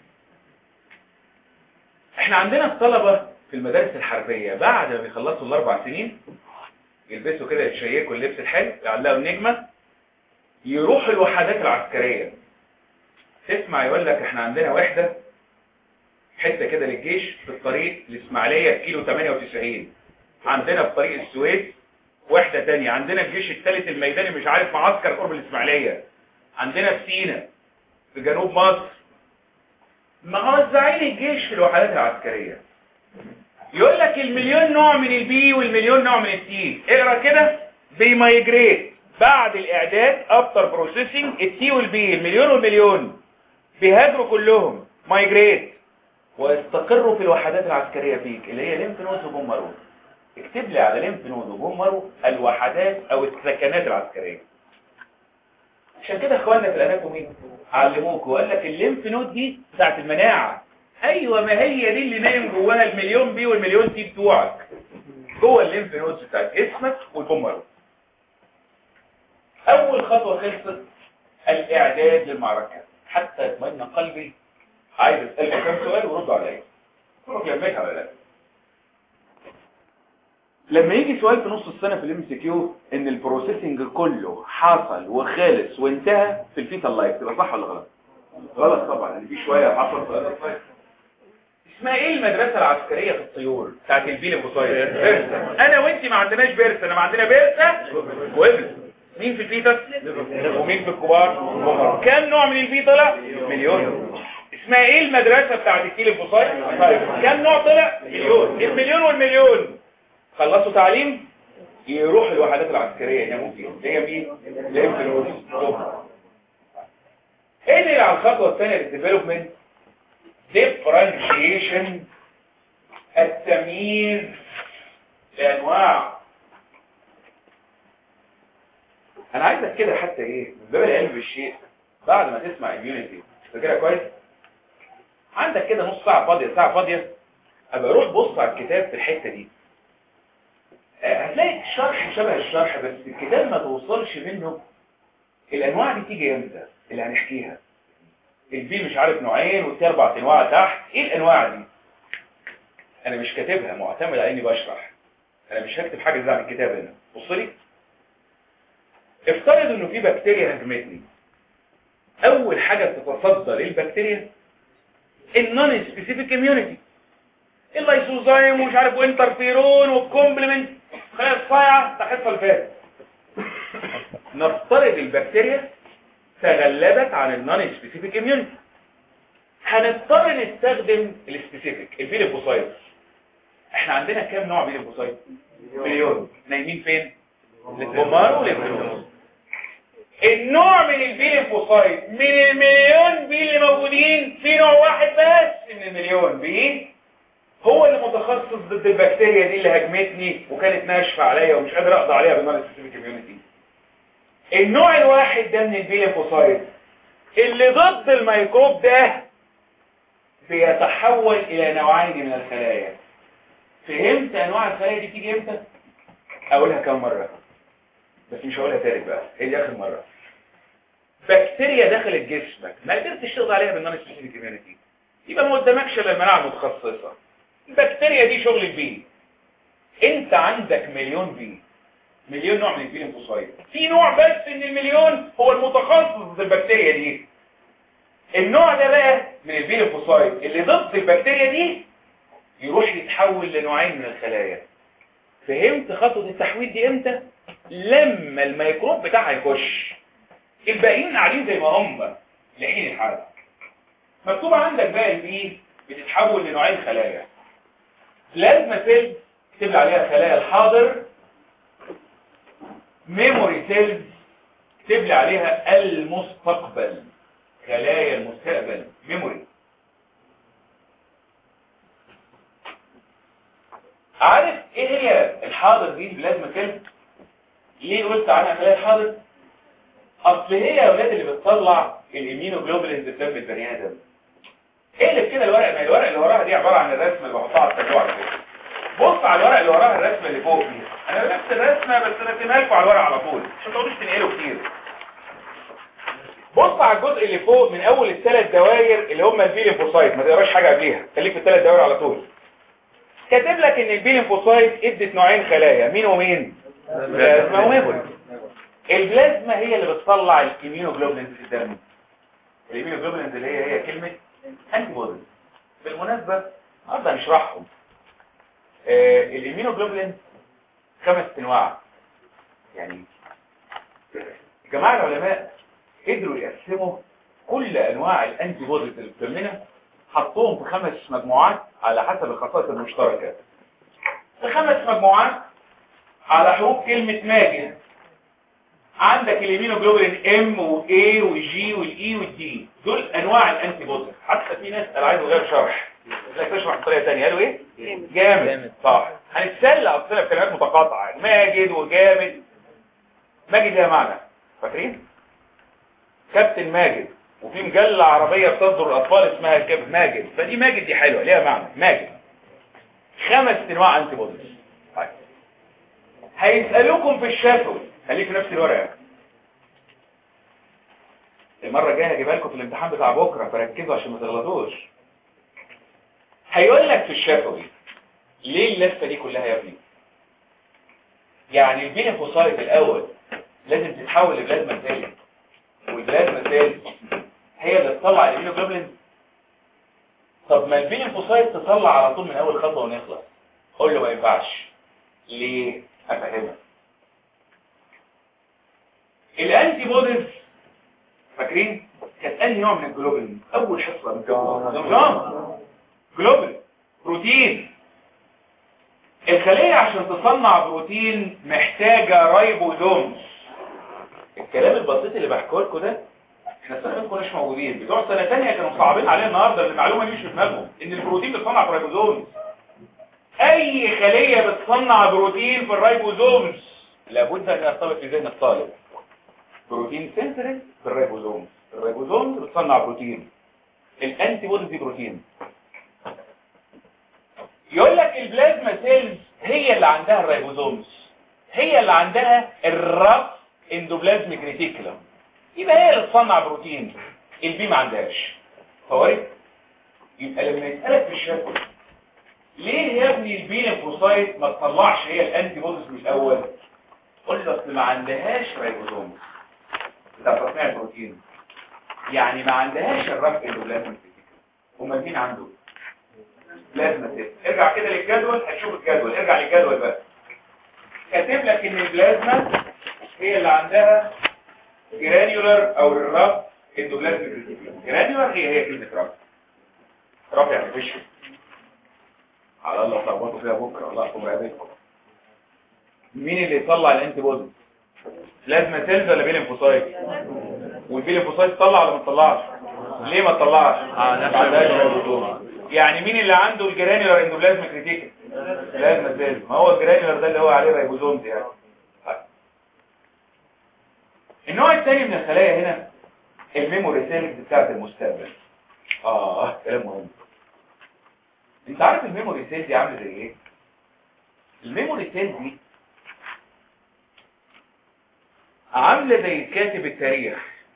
احنا عندنا الطلبة في المدارس الحربية بعد ما بيخلصوا الاربع سنين يلبسوا كده يتشيكوا اللبس الحلو يعلقوا النجمة يروحوا الوحدات العسكرية تسمع يقول لك احنا عندنا وحدة حتة كده للجيش في الطريق الاسماعيلية كيلو 98 عندنا في طريق السويس وحدة تانية عندنا الجيش الثالث الميداني مش عارف معسكر قرب الاسماعيلية عندنا في سينا في جنوب مصر موزعين الجيش في الوحدات العسكرية يقول لك المليون نوع من البي والمليون نوع من التي اقرا كده بيمايجريت بعد الاعداد افتر بروسيسنج التي والبي المليون والمليون بيهاجروا كلهم مايجريت ويستقروا في الوحدات العسكرية فيك اللي هي ليمف نود وبوم مارو اكتب لي على ليمف نود وبوم مارو الوحدات او السكنات العسكرية عشان كده اخواننا في الاناتومي علموكوا وقال لك الليمف نود دي بتاعت المناعة ايوه ما هي دي اللي نايم جواها المليون بي والمليون تي بتوعك جوه الليمف نود بتاعت جسمك والبوم مارو اول خطوة خلصت الاعداد للمعركة حتى يطمئن قلبي عايز اسالك كام سؤال وردوا عليا كلكم لميتها ولا لا لما يجي سؤال في نص السنة في الام سي كيو ان البروسيسنج كله حصل وخلص وانتهى في الفيتال لايف تبقى صح ولا غلط غلط طبعا ان في شوية حصل في الفيتال لايف اسمها ايه المدرسة العسكرية في الطيور بتاعت البيل بوصايد بيرسا انا وانت ما عندناش بيرسا انا ما عندنا بيرسا وابل مين في الفيتس ومين في الكبار هم كام نوع من البي طلع مليون اسمها ايه المدرسة بتاعت الكيل بوصايد كام نوع طلع مليون المليون والمليون خلصوا تعليم يروح الوحدات العسكرية يناموا فيها اللي هي مين الانفلونس ايه اللي على الخطوة الثانية للديفلوبمنت differentiation التمييز لانواع انا عايزك كده حتى ايه من باب العلم بالشيء بعد ما تسمع immunity فكده كويس عندك كده نص ساعة فاضية ساعة فاضية ابقى روح بص على الكتاب في الحتة دي آه، هتلاقي الشرح شبه الشرح بس الكتاب ما توصلش منه الانواع دي تيجي امتى اللي هنحكيها البي مش عارف نوعين والتي اربع انواع تحت ايه الانواع دي انا مش كاتبها معتمد على اني بشرح انا مش هكتب حاجه زي عن الكتاب هنا بص لي افترض انه في بكتيريا هجمتني اول حاجه بتتصدى للبكتيريا النون سبيسيفيك اميونيتي اللايسوزايم ومش عارف وانترفيرون والكومبلمنت خلايا الصايعه بتاع الحصه اللي فاتت نفترض البكتيريا تغلبت عن النون سبيسيفيك اميونيتي هنضطر نستخدم السبيسيفيك البيليفوسايت احنا عندنا كام نوع بيليفوسايت مليون نايمين فين البومار والانفلونزا النوع من البيليفوسايت من المليون بي اللي موجودين في نوع واحد بس من المليون بي هو اللي متخصص ضد البكتيريا دي اللي هجمتني وكانت ناشفه عليا ومش قادر اقضي عليها بالنون سبيسيفيك اميونيتي النوع الواحد ده من البيليفوسايت اللي ضد الميكروب ده بيتحول الى نوعين من الخلايا فهمت انواع الخلايا دي بتيجي امتى اقولها كم مره بس مش هقولها تالت بقى هي دي اخر مره بكتيريا دخلت جسمك ما قدرتش تقضي عليها بالنون سبيسيفيك اميونيتي يبقى ما قدامكش الا المناعه المتخصصه البكتيريا دي شغل البي انت عندك مليون بي مليون نوع من البي ليمفوسايت في نوع بس من المليون هو المتخصص ضد البكتيريا دي النوع ده بقى من البي ليمفوسايت اللي ضد البكتيريا دي يروح يتحول لنوعين من الخلايا فهمت خطوة التحويل دي امتى لما الميكروب بتاعها يخش الباقيين قاعدين زي ما هم لحين الحال مكتوب عندك بقى البي بتتحول لنوعين خلايا بلازما سيل تكتب عليها خلايا الحاضر ميموري سيلز تكتب لي عليها المستقبل خلايا المستقبل ميموري عارف ايه هي الحاضر دي البلازما سيل ليه قلت عنها خلايا الحاضر اصل هي يا اولاد اللي بتطلع الامينوجلوبولينز في دم البني ادم ايه اللي كده الورقه ما الورقه اللي وراها دي عباره عن الرسمه اللي بحطها على التابلوه على فكره بص على الورقه اللي وراها الرسمه اللي فوق دي انا نفس الرسمه بس رسمها لكم على الورقه على طول عشان ما تقعدوش تنقلوا كتير بص على الجزء اللي فوق من اول الثلاث دوائر اللي هم البيلينفوسايت ما تقراش حاجه قبليها خليك في الثلاث دوائر على طول كاتب لك ان البيلينفوسايت ادت نوعين خلايا مين ومين بلازما وميموري البلازما هي اللي بتطلع الاميونوجلوبولينز في الدم الاميونوجلوبولينز اللي هي هي كلمه انتي بوديز بالمناسبه النهارده هنشرحهم آه الاميونوجلوبولينز خمس انواع يعني جماعه العلماء قدروا يقسموا كل انواع الانتي بوديز اللي بتمنا حطوهم في خمس مجموعات على حسب الخصائص المشتركه في خمس مجموعات على حروف كلمه ماجد عندك الامينوجلوبولين ام واي وجي والاي والدي دول انواع الانتي بوديز حتى في ناس قال عايزه غير شرح لا تشرح بطريقه ثانيه قالوا ايه جامد صح هنتسلى اصلا بكلمات متقاطعه ماجد وجامد ماجد ليها معنى فاكرين كابتن ماجد وفي مجله عربيه بتصدر الاطفال اسمها كابتن ماجد فدي ماجد دي حلوه ليها معنى ماجد خمس انواع انتي بوديز طيب هيسالوكم في الشفوي خليك في نفس الورقه المره الجايه هجيبها لكم في الامتحان بتاع بكره فركزوا عشان ما تغلطوش هيقول لك في الشفوي ليه اللفه دي كلها يا ابني يعني البيلينفوسايت الاول لازم تتحول لبلازما سيل والبلازما سيل هي اللي تطلع الاميونوجلوبولين طب ما البيلينفوسايت تطلع على طول من اول خطوه ونخلص قول له ما ينفعش ليه افهمك الانتي بوديز فاكرين كانت انهي نوع من الجلوبين اول حصه من الجلوبين جلوبين بروتين الخليه عشان تصنع بروتين محتاجه رايبوزومز الكلام البسيط اللي بحكيه لكم ده احنا السنه ما كناش موجودين بتوع سنه ثانيه كانوا صعبين علينا النهارده المعلومه دي مش في دماغهم ان البروتين بيتصنع في الرايبوزومز اي خليه بتصنع بروتين في الرايبوزومز لابد ان يرتبط في ذهن الطالب بروتين سنترال في الرايبوزومز الرايبوزومز بتصنع بروتين الانتي بودي دي بروتين يقول لك البلازما سيلز هي اللي عندها الرايبوزومز هي اللي عندها الرف اندوبلازميك ريتيكولم يبقى هي اللي تصنع بروتين البي ما عندهاش فوارد يبقى لما يسألك في الشكل ليه يا ابني البي ليمفوسايت ما تطلعش هي الانتي بوديز من الاول قول له اصل ما عندهاش رايبوزومز بتاع تصنيع البروتين يعني ما عندهاش الرف اندوبلازميك ريتيكولم امال مين عنده بلازما سيل ارجع كده للجدول هتشوف الجدول ارجع للجدول بقى كاتب لك ان البلازما هي اللي عندها جرانيولر او الرف اندوبلازميك ريتيكولم جرانيولر هي هي كلمه رف رف يعني فيش على الله تلخبطوا فيها بكره الله يحكم رقبتكم مين اللي يطلع الانتي بودي بلازما سيلز ولا بيلينفوسايت والبيلينفوسايت تطلع ولا ما تطلعش ليه ما تطلعش اه نفس ما عندهاش الوضع. رايبوزوم. يعني مين اللي عنده الجرانيولار اندوبلازميك ريتيكل بلازما سيلز ما هو الجرانيولار ده اللي هو عليه رايبوزومز يعني طيب. النوع الثاني من الخلايا هنا الميموري سيلز بتاعت المستقبل اه كلام مهم انت عارف الميموري سيل دي عامله زي ايه الميموري سيل دي عامله زي كاتب التاريخ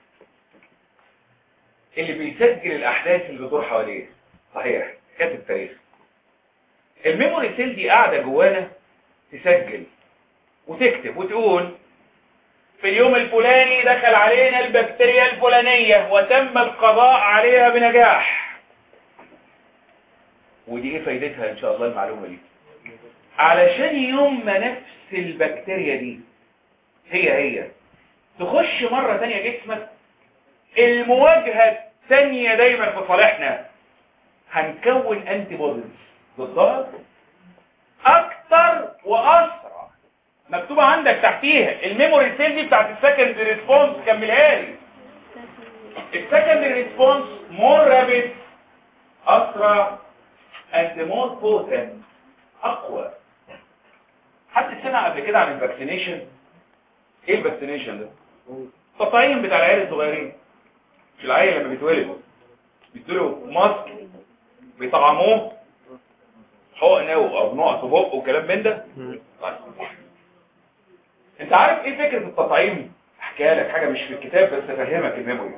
اللي بيسجل الاحداث اللي بتدور حواليه صحيح كاتب تاريخ الميموري سيل دي قاعده جوانا تسجل وتكتب وتقول في اليوم الفلاني دخل علينا البكتيريا الفلانية وتم القضاء عليها بنجاح ودي ايه فايدتها ان شاء الله المعلومة دي علشان يوم ما نفس البكتيريا دي هي هي تخش مرة تانية جسمك المواجهة الثانية دايما في صالحنا هنكون انتي بوديز ضدها اكتر واسرع مكتوبة عندك تحتيها الميموري سيل دي بتاعت السكند ريسبونس كملها لي السكند ريسبونس مور رابيد اسرع and more potent اقوى حد سمع قبل كده عن الفاكسينيشن ايه الفاكسينيشن ده التطعيم بتاع العيال الصغيرين مش العيال لما بيتولد بيديله ماسك بيطعموه حقنه او نقط في بقه وكلام من ده طيب. انت عارف ايه فكرة التطعيم احكي لك حاجة مش في الكتاب بس افهمك الميموري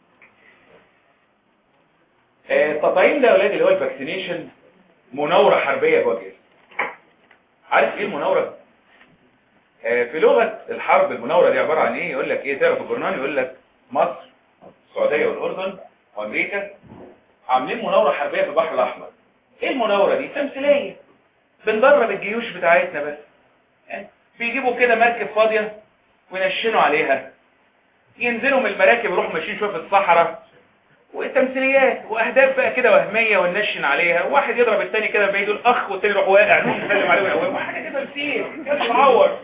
آه، التطعيم ده يا ولاد اللي هو الفاكسينيشن مناورة حربية جوه الجسم عارف ايه المناورة آه، في لغة الحرب المناورة دي عبارة عن ايه يقول لك ايه تعرف الجرنان يقول لك مصر السعودية والاردن وامريكا عاملين مناورة حربية في البحر الاحمر ايه المناورة دي تمثيلية بندرب الجيوش بتاعتنا بس يعني بيجيبوا كده مركب فاضية وينشنوا عليها ينزلوا من المراكب يروحوا ماشيين شوية في الصحراء وتمثيليات واهداف بقى كده وهميه وننشن عليها واحد يضرب الثاني كده بعيد يقول اخ والتاني يروح واقع يسلم عليه ويقومه حاجه كده تمثيل كده تعور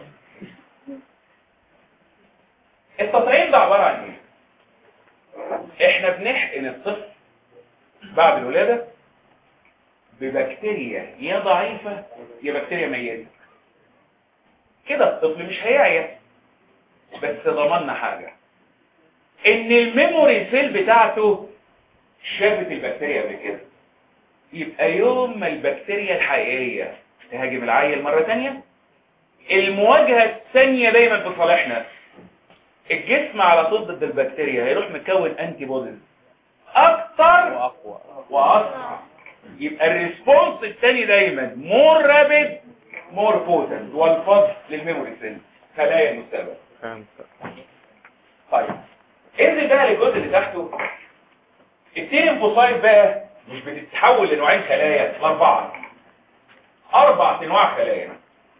التطعيم ده عباره عن ايه احنا بنحقن الطفل بعد الولاده ببكتيريا يا ضعيفه يا بكتيريا ميته كده الطفل مش هيعيا بس ضمننا حاجه ان الميموري سيل بتاعته شافت البكتيريا قبل كده يبقى يوم ما البكتيريا الحقيقية تهاجم العيل مرة تانية المواجهة الثانية دايما في صالحنا الجسم على طول ضد البكتيريا هيروح مكون انتي بوديز اكتر واقوى واسرع يبقى الريسبونس الثاني دايما مور رابيد مور بوتنت والفضل للميموري سيل خلايا المستقبل فهمت طيب انزل بقى للجزء اللي تحته التيرمفوسايت بقى مش بتتحول لنوعين خلايا لاربعه اربع انواع خلايا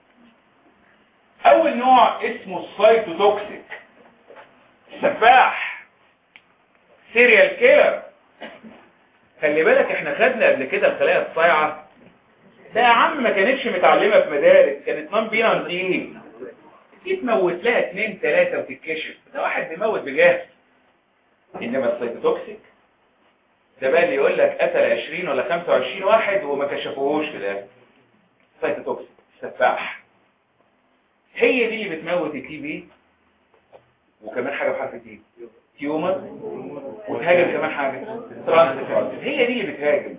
اول نوع اسمه السايتوتوكسيك سفاح سيريال كيلر خلي بالك احنا خدنا قبل كده الخلايا الصايعه ده يا عم ما كانتش متعلمه في مدارس كانت نون بينا دي دي تموت لها اتنين تلاته وتتكشف ده واحد بيموت بجهل انما السايتوتوكسيك ده بقى اللي يقول لك قتل 20 ولا 25 واحد وما كشفوهوش في الاخر سايتوتوكسيك سفاح هي دي اللي بتموت التي بي وكمان حاجه بحرف تي تيومر وتهاجم كمان حاجه ترانسفيرنس هي دي اللي بتهاجم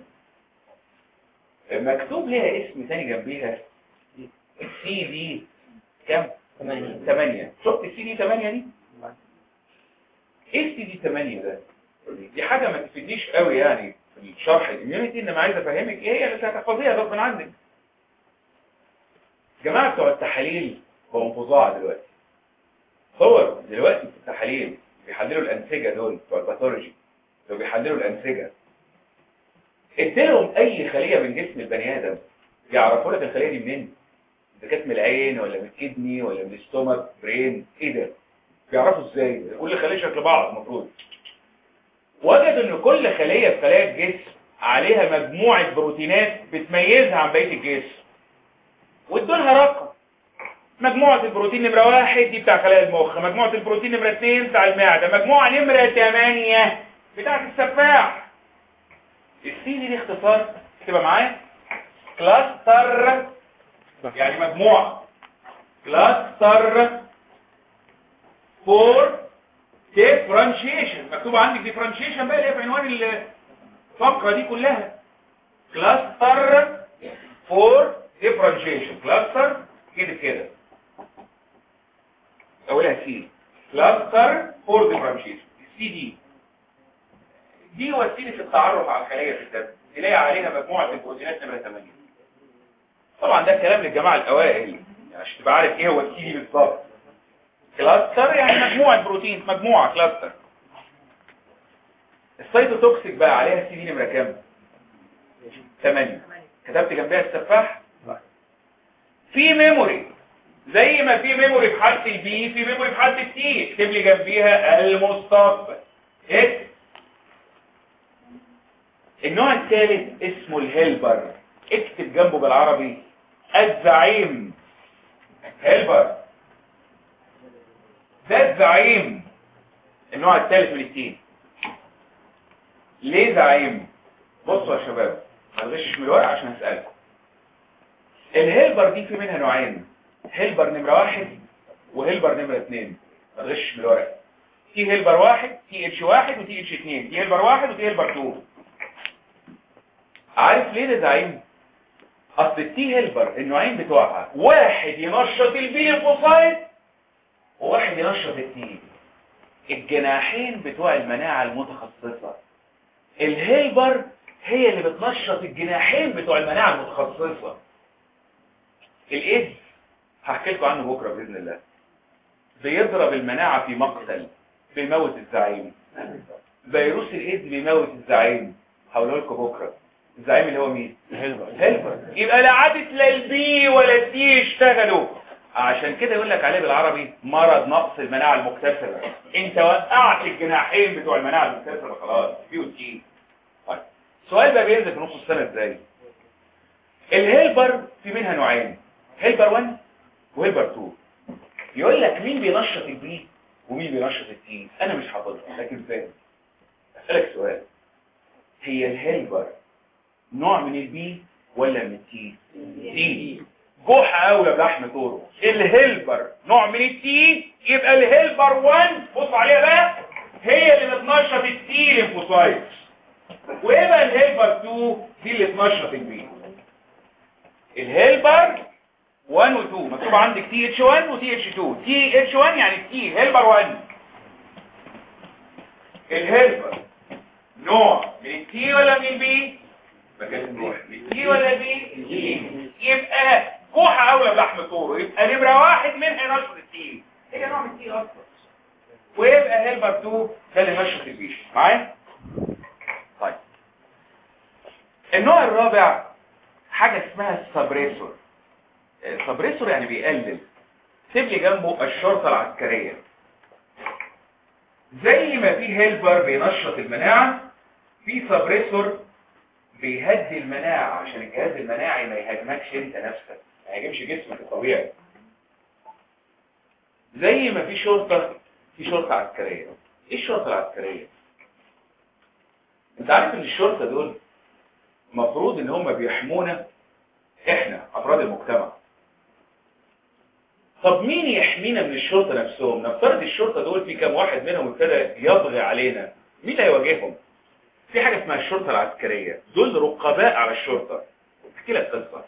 مكتوب ليها اسم تاني جنبيها سي دي كام 8 8 شفت السي دي 8 دي ايه السي دي 8 ده دي حاجه ما تفيدنيش قوي يعني في الشرح الاميونيتي انما عايز افهمك ايه هي اللي هتحفظيها غصب عنك جماعه بتوع التحاليل بقوا فظاع دلوقتي صور دلوقتي في التحاليل بيحللوا الانسجه دول بتوع الباثولوجي لو بيحللوا الانسجه اديلهم اي خليه من جسم البني ادم يعرفوا لك الخليه دي منين اذا كانت من العين ولا من الكدني ولا من الاستومك برين ايه ده بيعرفوا ازاي كل خليه شكل بعض المفروض وجدوا ان كل خليه في خلايا الجسم عليها مجموعه بروتينات بتميزها عن بقيه الجسم وادوا لها رقم مجموعة البروتين نمرة واحد دي بتاع خلايا المخ مجموعة البروتين نمرة اتنين بتاع المعدة مجموعة نمرة تمانية بتاعة السفاح السي دي دي اختصار تبقى معايا كلاستر يعني مجموعة كلاستر فور ديفرنشيشن مكتوب عندك ديفرنشيشن بقى اللي هي في عنوان الفقرة دي كلها كلاستر فور ديفرنشيشن كلاستر كده كده اولها سي كلاستر فور ديفرنشيشن السي دي دي وسيله التعرف على الخلايا في الدم تلاقي عليها مجموعه البروتينات نمره 8 طبعا ده الكلام للجماعه الاوائل يعني عشان تبقى عارف ايه هو السي دي بالظبط كلاستر يعني مجموعه بروتين مجموعه كلاستر السيتوتوكسيك بقى عليها السي دي نمره كام 8 كتبت جنبها السفاح في ميموري زي ما في ميموري في حالة البي في ميموري في حالة التي اكتب لي جنبيها المستقبل اكتب النوع الثالث اسمه الهيلبر اكتب جنبه بالعربي الزعيم هيلبر ده الزعيم النوع الثالث من التين ليه زعيم بصوا يا شباب ما تغشش من الورق عشان هسألكم الهيلبر دي في منها نوعين هيلبر نمرة واحد وهيلبر نمرة اتنين ما تغشش من الورق في هيلبر واحد تي اتش واحد وتي اتش اتنين تي هيلبر واحد وتي هيلبر تو عارف ليه ده زعيم اصل التي هيلبر النوعين بتوعها واحد ينشط البي ليمفوسايت وواحد ينشط التي الجناحين بتوع المناعة المتخصصة الهيلبر هي اللي بتنشط الجناحين بتوع المناعة المتخصصة الايدز هحكي لكم عنه بكرة بإذن الله بيضرب المناعة في مقتل بيموت الزعيم فيروس الايدز بيموت الزعيم هقوله لكم بكرة الزعيم اللي هو مين هيلبر هيلبر يبقى لا عادت لا البي ولا التي يشتغلوا عشان كده يقول لك عليه بالعربي مرض نقص المناعة المكتسبة انت وقعت الجناحين بتوع المناعة المكتسبة خلاص بي وتي طيب السؤال بقى بينزل في نص السنة ازاي الهيلبر في منها نوعين هيلبر 1 وهيلبر 2 يقول لك مين بينشط البي ومين بينشط التي انا مش حافظها لكن فاهم اسالك سؤال هي الهيلبر نوع من البي ولا من التي تي جحا قوي يا احمد طورو الهيلبر نوع من التي يبقى الهيلبر 1 بص عليها بقى هي اللي بتنشط التي ليمفوسايت ويبقى الهيلبر 2 دي اللي تنشط البي الهيلبر 1 و 2 مكتوب عندك تي اتش 1 وتي اتش 2 تي اتش 1 يعني تي هيلبر 1 الهيلبر نوع من التي ولا من البي بكلم نوع من التي ولا بي يبقى كوحة اولى بلحم طوره يبقى نمرة واحد منها نشر التي هي نوع من التي اصلا ويبقى هيلبر 2 ده اللي نشر البيش معايا طيب النوع الرابع حاجة اسمها السبريسور السبريسور يعني بيقلل سيب لي جنبه الشرطة العسكرية زي ما في هيلبر بينشط المناعة في سبريسور بيهدي المناعة عشان الجهاز المناعي ما يهاجمكش انت نفسك ما يهاجمش جسمك الطبيعي زي ما في شرطة في شرطة عسكرية ايه الشرطة العسكرية انت عارف ان الشرطة دول مفروض ان هم بيحمونا احنا افراد المجتمع طب مين يحمينا من الشرطة نفسهم نفترض الشرطة دول في كام واحد منهم ابتدى يطغي علينا مين اللي هيواجههم في حاجة اسمها الشرطة العسكرية دول رقباء على الشرطة احكي لك قصة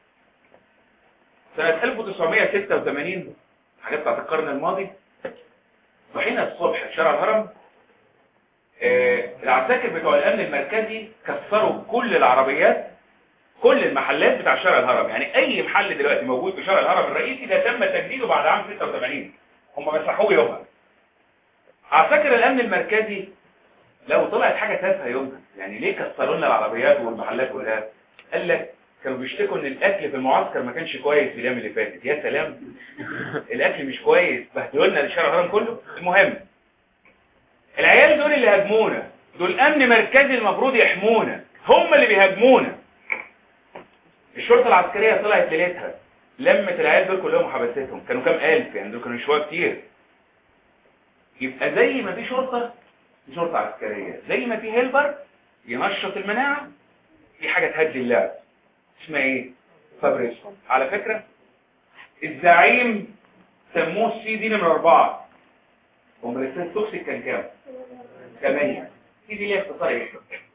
سنة 1986 حاجات بتاعت القرن الماضي صحينا الصبح في شارع الهرم آه العساكر بتوع الامن المركزي كسروا كل العربيات كل المحلات بتاع شارع الهرم يعني اي محل دلوقتي موجود في شارع الهرم الرئيسي ده تم تجديده بعد عام 86 هم مسحوه يومها عساكر الامن المركزي لو طلعت حاجة تافهة يومها يعني ليه كسروا لنا العربيات والمحلات كلها قال لك كانوا بيشتكوا ان الاكل في المعسكر ما كانش كويس في الايام اللي فاتت يا سلام الاكل مش كويس بهدلوا لنا الشارع الهرم كله المهم العيال دول اللي هاجمونا دول امن مركزي المفروض يحمونا هم اللي بيهاجمونا الشرطه العسكريه طلعت ليلتها لمت العيال دول كلهم وحبستهم كانوا كام الف يعني دول كانوا شويه كتير يبقى زي ما في شرطه في شرطه عسكريه زي ما في هيلبر ينشط المناعه في حاجه تهدي اللعب اسمها ايه فابريس على فكره الزعيم سموه السي دي نمرة أربعة ومرسال توكسيك كان كام؟ ثمانية سي دي ليه اختصار ايه؟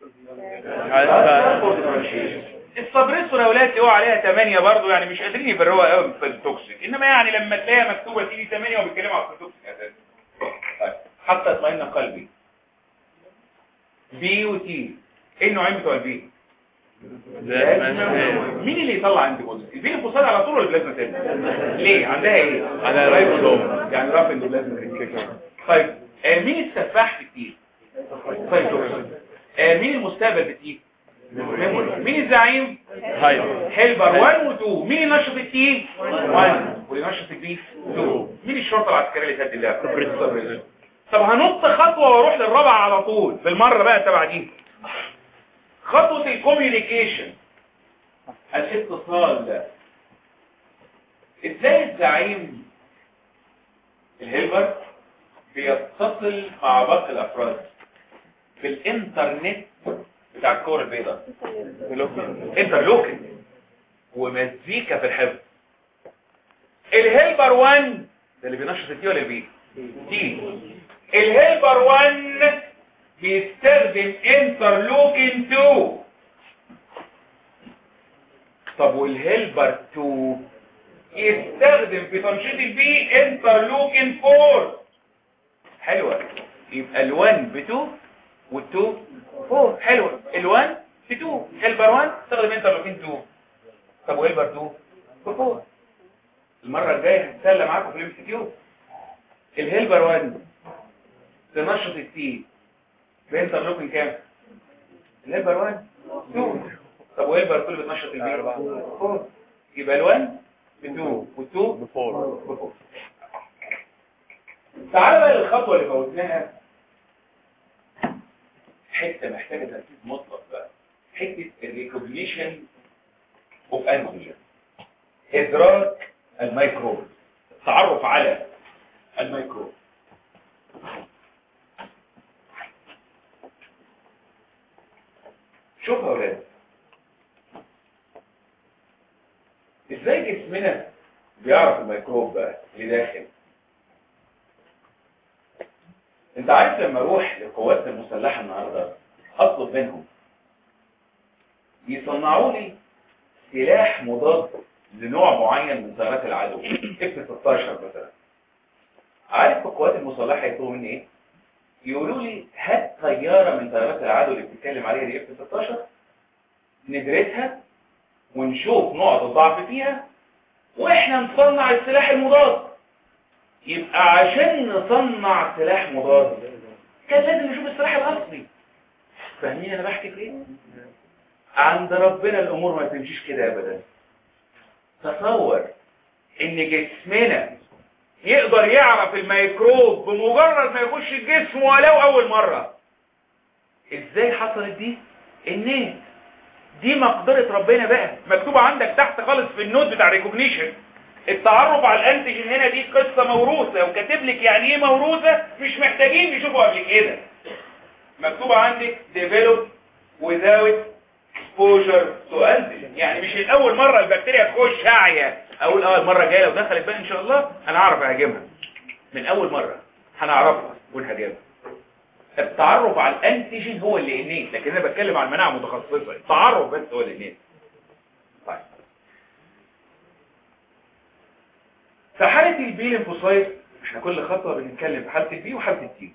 السبريسور يا ولاد تقوا عليها 8 برضه يعني مش قادرين يفرقوها قوي في التوكسيك انما يعني لما تلاقيها مكتوبه سي دي 8 وبيتكلموا على التوكسيك اساسا طيب حتى اطمئن قلبي بي وتي ايه النوعين بتوع البي؟ مين اللي يطلع انتي بودي البي الفوسفات على طول ولا بلازما تاني ليه عندها ايه عندها رايبوزوم يعني رافع اندوبلازما طيب آه مين السفاح في التي طيب آه مين المستقبل في التي ميموري مين الزعيم هيلبر 1 و 2 مين ينشط التي 1 واللي ينشط البي 2 مين الشرطه العسكريه اللي تهدي اللعبه طب هنط خطوه واروح للرابعه على طول بالمره بقى تبع دي خطوة الكوميونيكيشن الاتصال ازاي الزعيم الهيلبر بيتصل مع باقي الافراد في الانترنت بتاع الكور البيضاء انترلوكن ومزيكا في الحفظ الهيلبر 1 ده اللي بينشط التي ولا البي تي الهيلبر 1 بيستخدم انترلوكين 2 طب والهيلبر 2 يستخدم في تنشيط البي انترلوكين 4 حلوة يبقى ال1 ب 2 وال2 4 حلوة ال1 ب 2 هيلبر 1 استخدم انترلوكين 2 طب وهيلبر 2 ب 4 المرة الجاية هتسلى معاكم في الام سي كيو الهيلبر 1 تنشط التي بانترلوكين كام الهيلبر 1 2 طب وهيلبر 2 بتنشط البي 4 يبقى ال1 ب 2 وال2 ب 4 ب 4 تعال بقى للخطوه اللي فوتناها حته محتاجه تركيز مطلق بقى حته الريكوجنيشن اوف انتيجين ادراك الميكروب التعرف على الميكروب شوف يا ولاد ازاي جسمنا بيعرف الميكروب بقى اللي داخل انت عارف لما اروح للقوات المسلحه النهارده اطلب منهم يصنعوا لي سلاح مضاد لنوع معين من طيارات العدو اف 16 مثلا عارف القوات المسلحه يطلبوا مني ايه يقولوا لي هات طياره من طيارات العدو اللي بتتكلم عليها دي اف 16 ندرسها ونشوف نقط الضعف فيها واحنا نصنع السلاح المضاد يبقى عشان نصنع سلاح مضاد كان لازم نشوف السلاح الاصلي فاهمين انا بحكي في ايه عند ربنا الامور ما تمشيش كده ابدا تصور ان جسمنا يقدر يعرف الميكروب بمجرد ما يخش الجسم ولو اول مرة ازاي حصلت دي النيت دي مقدرة ربنا بقى مكتوبة عندك تحت خالص في النوت بتاع ريكوجنيشن التعرف على الانتيجين هنا دي قصة موروثة وكاتب لك يعني ايه موروثة مش محتاجين نشوفه قبل كده مكتوبة عندك develop without exposure to antigen يعني مش الاول مرة البكتيريا تخش هاعية اقول اه المرة الجاية لو دخلت بقى ان شاء الله انا هعرف اهاجمها من اول مرة هنعرفها ونهاجمها التعرف على الانتيجين هو اللي انيت لكن انا بتكلم عن مناعة متخصصة التعرف بس هو اللي انيت طيب في حالة البي ليمفوسايت احنا كل خطوة بنتكلم في حالة البي وحالة التي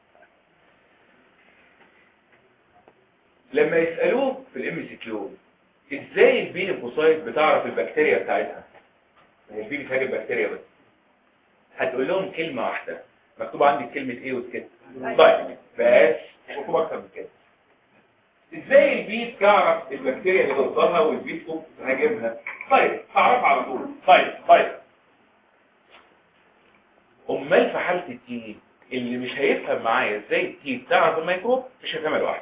لما يسألوه في الام سي كيو ازاي البي ليمفوسايت بتعرف البكتيريا بتاعتها هي البي بتهاجم بكتيريا بس هتقول لهم كلمة واحدة مكتوب عندي كلمة ايه وسكت طيب بس مكتوب اكتر من كده ازاي البي تعرف البكتيريا اللي ضدها والبي تقوم تهاجمها طيب تعرفها على طول طيب طيب امال في حالة التي اللي مش هيفهم معايا ازاي التي بتعرف الميكروب مش هيفهمها لوحده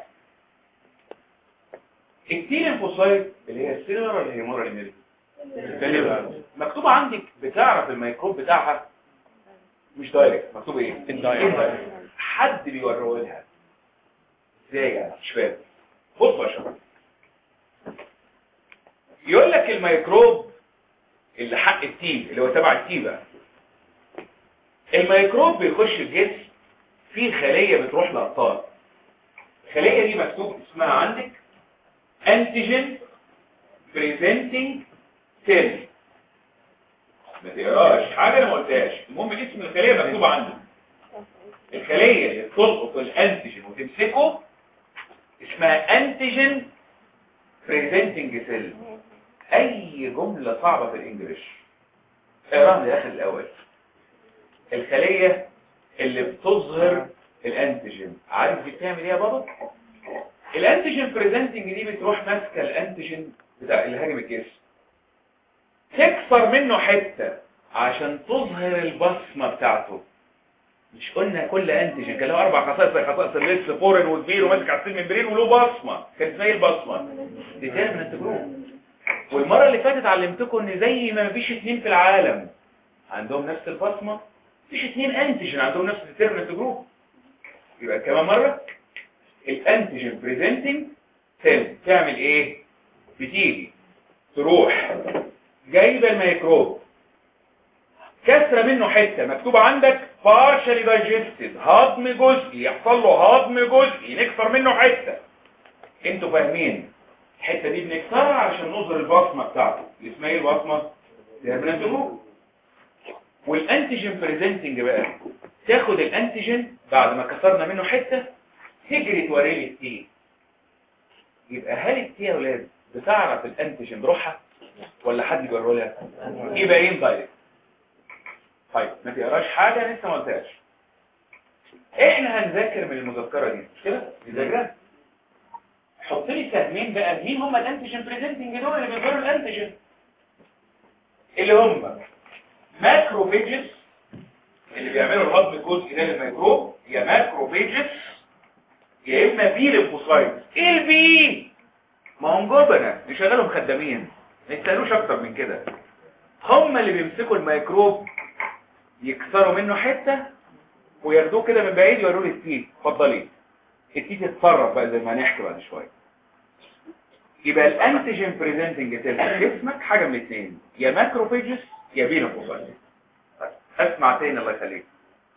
التي ليمفوسايت اللي هي السيلولار ولا هي مورال اميونيتي مكتوب عندك بتعرف الميكروب بتاعها مش دايركت مكتوب ايه Indirect. حد بيوريه لها ازاي يعني مش فاهم بصوا يا شباب يقول لك الميكروب اللي حق التي اللي هو تبع التي بقى الميكروب بيخش الجسم في خلية بتروح لأبطال الخلية دي مكتوب اسمها عندك انتيجين بريزنتنج سيل ما تقراش حاجة انا ما قلتهاش المهم اسم الخلية مكتوب عندك الخلية اللي بتلقط الانتيجين وتمسكه اسمها انتيجين بريزنتنج سيل اي جملة صعبة في الانجليش اقراها للاخر الاول الخلية اللي بتظهر الانتيجين عارف دي بتعمل ايه يا بابا الانتيجين بريزنتنج دي بتروح ماسكه الانتيجين بتاع اللي هاجم الجسم تكسر منه حتة عشان تظهر البصمة بتاعته مش قلنا كل انتيجين كان له اربع خصائص زي خصائص الليس فورن وكبير وماسك على السيل ممبرين وله بصمة كانت زي البصمة دي تيرمنت جروب والمرة اللي فاتت علمتكم ان زي ما مفيش اتنين في العالم عندهم نفس البصمة مفيش اتنين انتيجين عندهم نفس التيرمنت جروب يبقى كمان مرة الانتيجين بريزنتنج سيل تعمل ايه بتيجي تروح جايبه الميكروب كسره منه حته مكتوب عندك partially digested هضم جزئي يحصل له هضم جزئي نكسر منه حته انتوا فاهمين الحته دي بنكسرها عشان نظهر البصمه بتاعته اللي اسمها ايه البصمه تيرمينال جروب والانتيجين بريزنتنج بقى تاخد الانتيجين بعد ما كسرنا منه حته تجري توري لي التي يبقى هل التي يا اولاد بتعرف الانتيجين بروحها ولا حد بيوريه لها يبقى ايه دايركت طيب ما تقراش حاجه لسه ما قلتهاش احنا هنذاكر من المذكره دي مش كده نذاكرها حط لي سهمين بقى مين هم الانتيجين بريزنتنج دول اللي بيظهروا الانتيجين اللي هم ماكروفيجز اللي بيعملوا الهضم الجزئي ده للميكروب يا ماكروفيجز يا اما بي ليمفوسايت ايه البي ما هم جبنه بيشغلهم خدامين ما يستاهلوش اكتر من كده هم اللي بيمسكوا الميكروب يكسروا منه حته وياخدوه كده من بعيد يوروه للتيت اتفضلي التيت تتصرف بقى زي ما هنحكي بعد شويه يبقى الانتيجين بريزنتنج سيل في جسمك حاجه من الاثنين يا ماكروفيجز يا بي ليمفوسايت اسمع تاني الله يخليك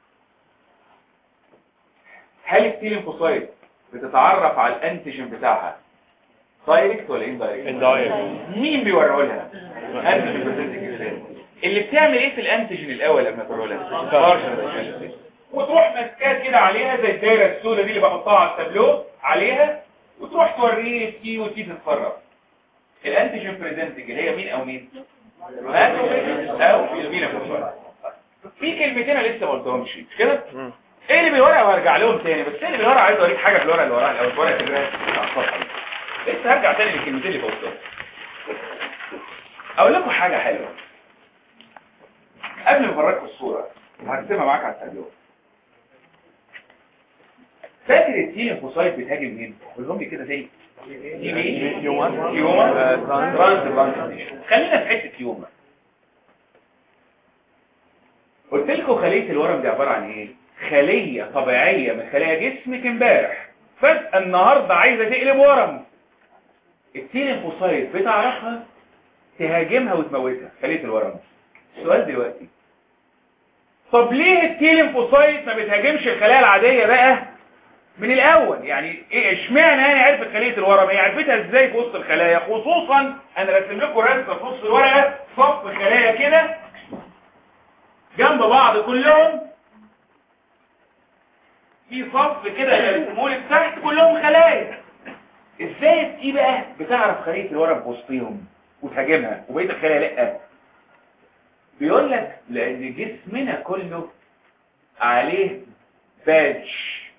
هل التي ليمفوسايت بتتعرف على الانتيجين بتاعها دايركت ولا اندايركت Indirect. مين بيوريه لها انتيجين بريزنتنج سيل اللي بتعمل ايه في الانتيجين الاول لما توريه لها Partial وتروح ماسكاه كده عليها زي الدايره السوداء دي اللي بحطها على التابلو عليها وتروح توريه التي والتي تتصرف الانتيجين بريزنتنج اللي هي مين او مين ماكروفيج او الميلانوسايت في كلمتين انا لسه ما قلتهمش مش كده ايه اللي بالورقه وهرجع لهم تاني بس ايه اللي بالورقه عايز اوريك حاجه في الورقه اللي وراها او الورقه اللي على الصفحه دي. لسه هرجع تاني للكلمتين اللي قلتهم اقول لكم حاجه حلوه قبل ما افرجكم الصوره هرسمها معاك على التابلو فاكر التيلينفوسايت بتهاجم مين؟ قولهم لي كده زي دي مين؟ هيومن. هيومن آه، ترانس. ترانسبلانتيشن خلينا في حته هيومن قلت لكم خليه الورم دي عباره عن ايه خليه طبيعيه من خلايا جسمك امبارح فجاه النهارده عايزه تقلب ورم التيلينفوسايت بتعرفها تهاجمها وتموتها خليه الورم السؤال دلوقتي طب ليه التيلينفوسايت ما بتهاجمش الخلايا العاديه بقى من الاول يعني ايه اشمعنى يعني عرفت خليه الورم هي عرفتها ازاي في وسط الخلايا خصوصا انا راسم لكم رسمه في نص الورقه صف خلايا كده جنب بعض كلهم في صف كده رسمولي تحت كلهم خلايا ازاي دي بقى بتعرف خليه الورم في وسطهم وتهاجمها وبقيه الخلايا لا بيقول لك لان جسمنا كله عليه بادج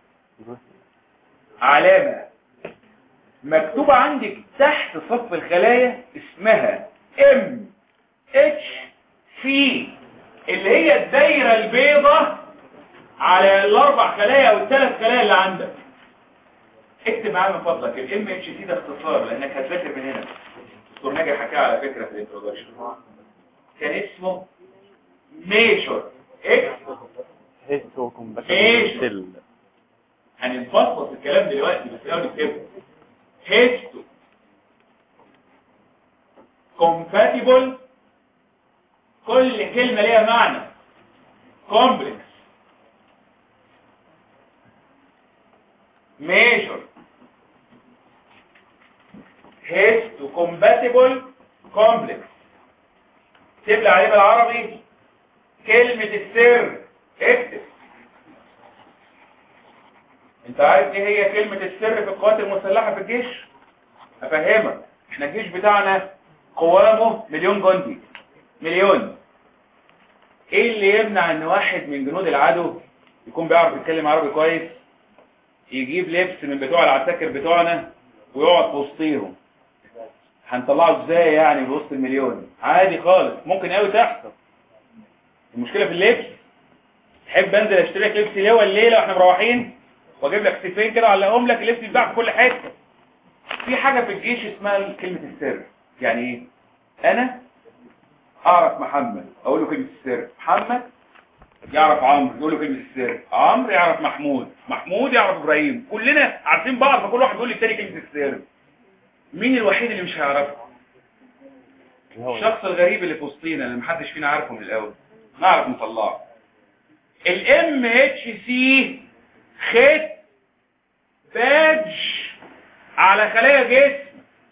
علامة مكتوبة عندك تحت صف الخلايا اسمها ام اتش سي اللي هي الدايرة البيضة على الاربع خلايا او الثلاث خلايا اللي عندك اكتب معايا من فضلك الام اتش سي ده اختصار لانك هتذاكر من هنا دكتور ناجي حكاها على فكرة في الانترودكشن كان اسمه ميشور اكس هيستو كومباتبل إيش؟ سيل هنفصص الكلام دلوقتي بس الاول نكتبه هيستو compatible كل كلمة ليها معنى complex measure هيستو compatible complex تكتب لي عليه بالعربي كلمة السر اكتب انت عارف ايه هي كلمة السر في القوات المسلحة في الجيش افهمك احنا الجيش بتاعنا قوامه مليون جندي مليون ايه اللي يمنع ان واحد من جنود العدو يكون بيعرف يتكلم عربي كويس يجيب لبس من بتوع العساكر بتوعنا ويقعد في وسطيهم هنطلعه ازاي يعني من وسط المليون عادي خالص ممكن قوي تحصل المشكلة في اللبس تحب انزل اشتري لك لبس ليه الليله واحنا مروحين واجيب لك سيفين كده علقهم لك اللبس بيتباع في كل حته في حاجه في الجيش اسمها كلمه السر يعني ايه انا اعرف محمد اقول له كلمه السر محمد يعرف عمرو يقول له كلمه السر عمرو يعرف محمود محمود يعرف ابراهيم كلنا عارفين بعض فكل واحد بيقول للتاني كلمه السر مين الوحيد اللي مش هيعرفها الشخص الغريب اللي في وسطينا اللي محدش فينا عارفه من الاول نعرف نطلعه الام اتش سي خيط باج على خلايا جسم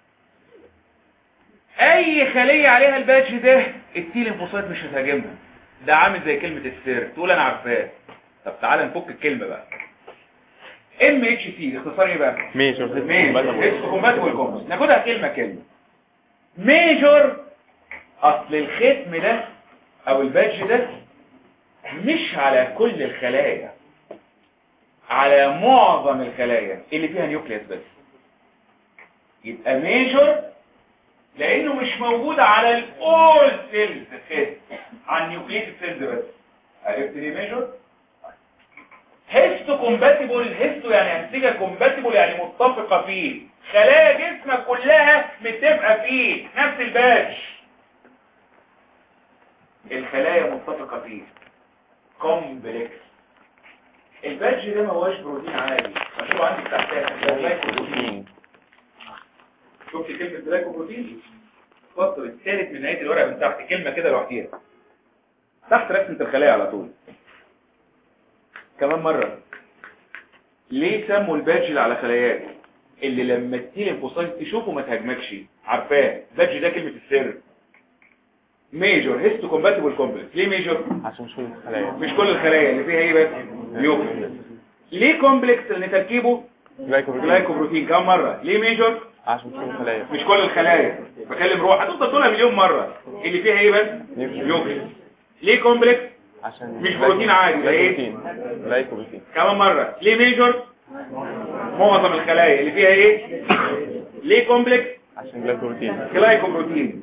اي خلية عليها الباج ده التيلينفوسايت مش هتهاجمها ده عامل زي كلمة السر تقول انا عارفاه طب تعالى نفك الكلمة بقى ام اتش سي اختصار ايه بقى ميجور ميجور كومباتبل كومبس ناخدها كلمة كلمة ميجور اصل الختم ده او البادج ده مش على كل الخلايا على معظم الخلايا اللي فيها نيوكليس بس يبقى ميجور لانه مش موجود على الاول سيلز الختم على النيوكليس سيلز بس عرفت ليه ميجور هيستو كومباتيبل هيستو يعني انسجه كومباتيبل يعني متفقه فيه خلايا جسمك كلها متفقه فيه نفس الباج الخلايا متفقه فيه كومبلكس الباج ده ما هوش بروتين عادي مكتوب عندك تحتها جلايكوبروتين شفت كلمه جلايكوبروتين السطر الثالث من نهايه الورقه من تحت كلمه كده لوحديها تحت رسمه الخلايا على طول كمان مرة ليه سموا البادج اللي على خلاياك اللي لما التيلينفوسايت تشوفه ما تهاجمكش عارفاه البادج ده كلمة السر ميجور هيستو كومباتيبل كومبلكس ليه ميجور عشان مش كل الخلايا مش كل الخلايا اللي فيها ايه بس نيوكليس ليه كومبلكس لان تركيبه جلايكوبروتين جلايكوبروتين كم مرة ليه ميجور عشان تكون خلايا مش كل الخلايا بكلم روح هتفضل تقولها مليون مرة اللي فيها ايه بس نيوكليس ليه كومبلكس عشان مش بروتين عادي، ده ايه؟ لايكوبروتين لايكوبروتين كمان مرة ليه ميجور معظم الخلايا اللي فيها ايه ليه كومبلكس عشان جلايكوبروتين جلايكوبروتين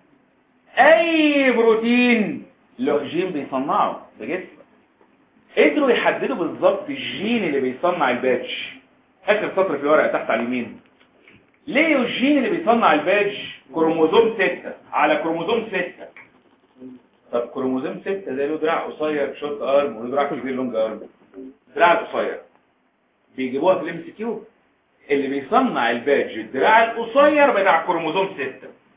اي بروتين له جين بيصنعه ده جسم قدروا يحددوا بالظبط الجين اللي بيصنع الباتش اخر سطر في الورقه تحت على اليمين ليه الجين اللي بيصنع الباتش كروموزوم 6 على كروموزوم 6 طب كروموزوم 6 ده له دراع قصير شورت ارم وله دراع كبير لونج ارم دراع القصير بيجيبوها في الام سي كيو اللي بيصنع البادج الدراع القصير بتاع كروموزوم 6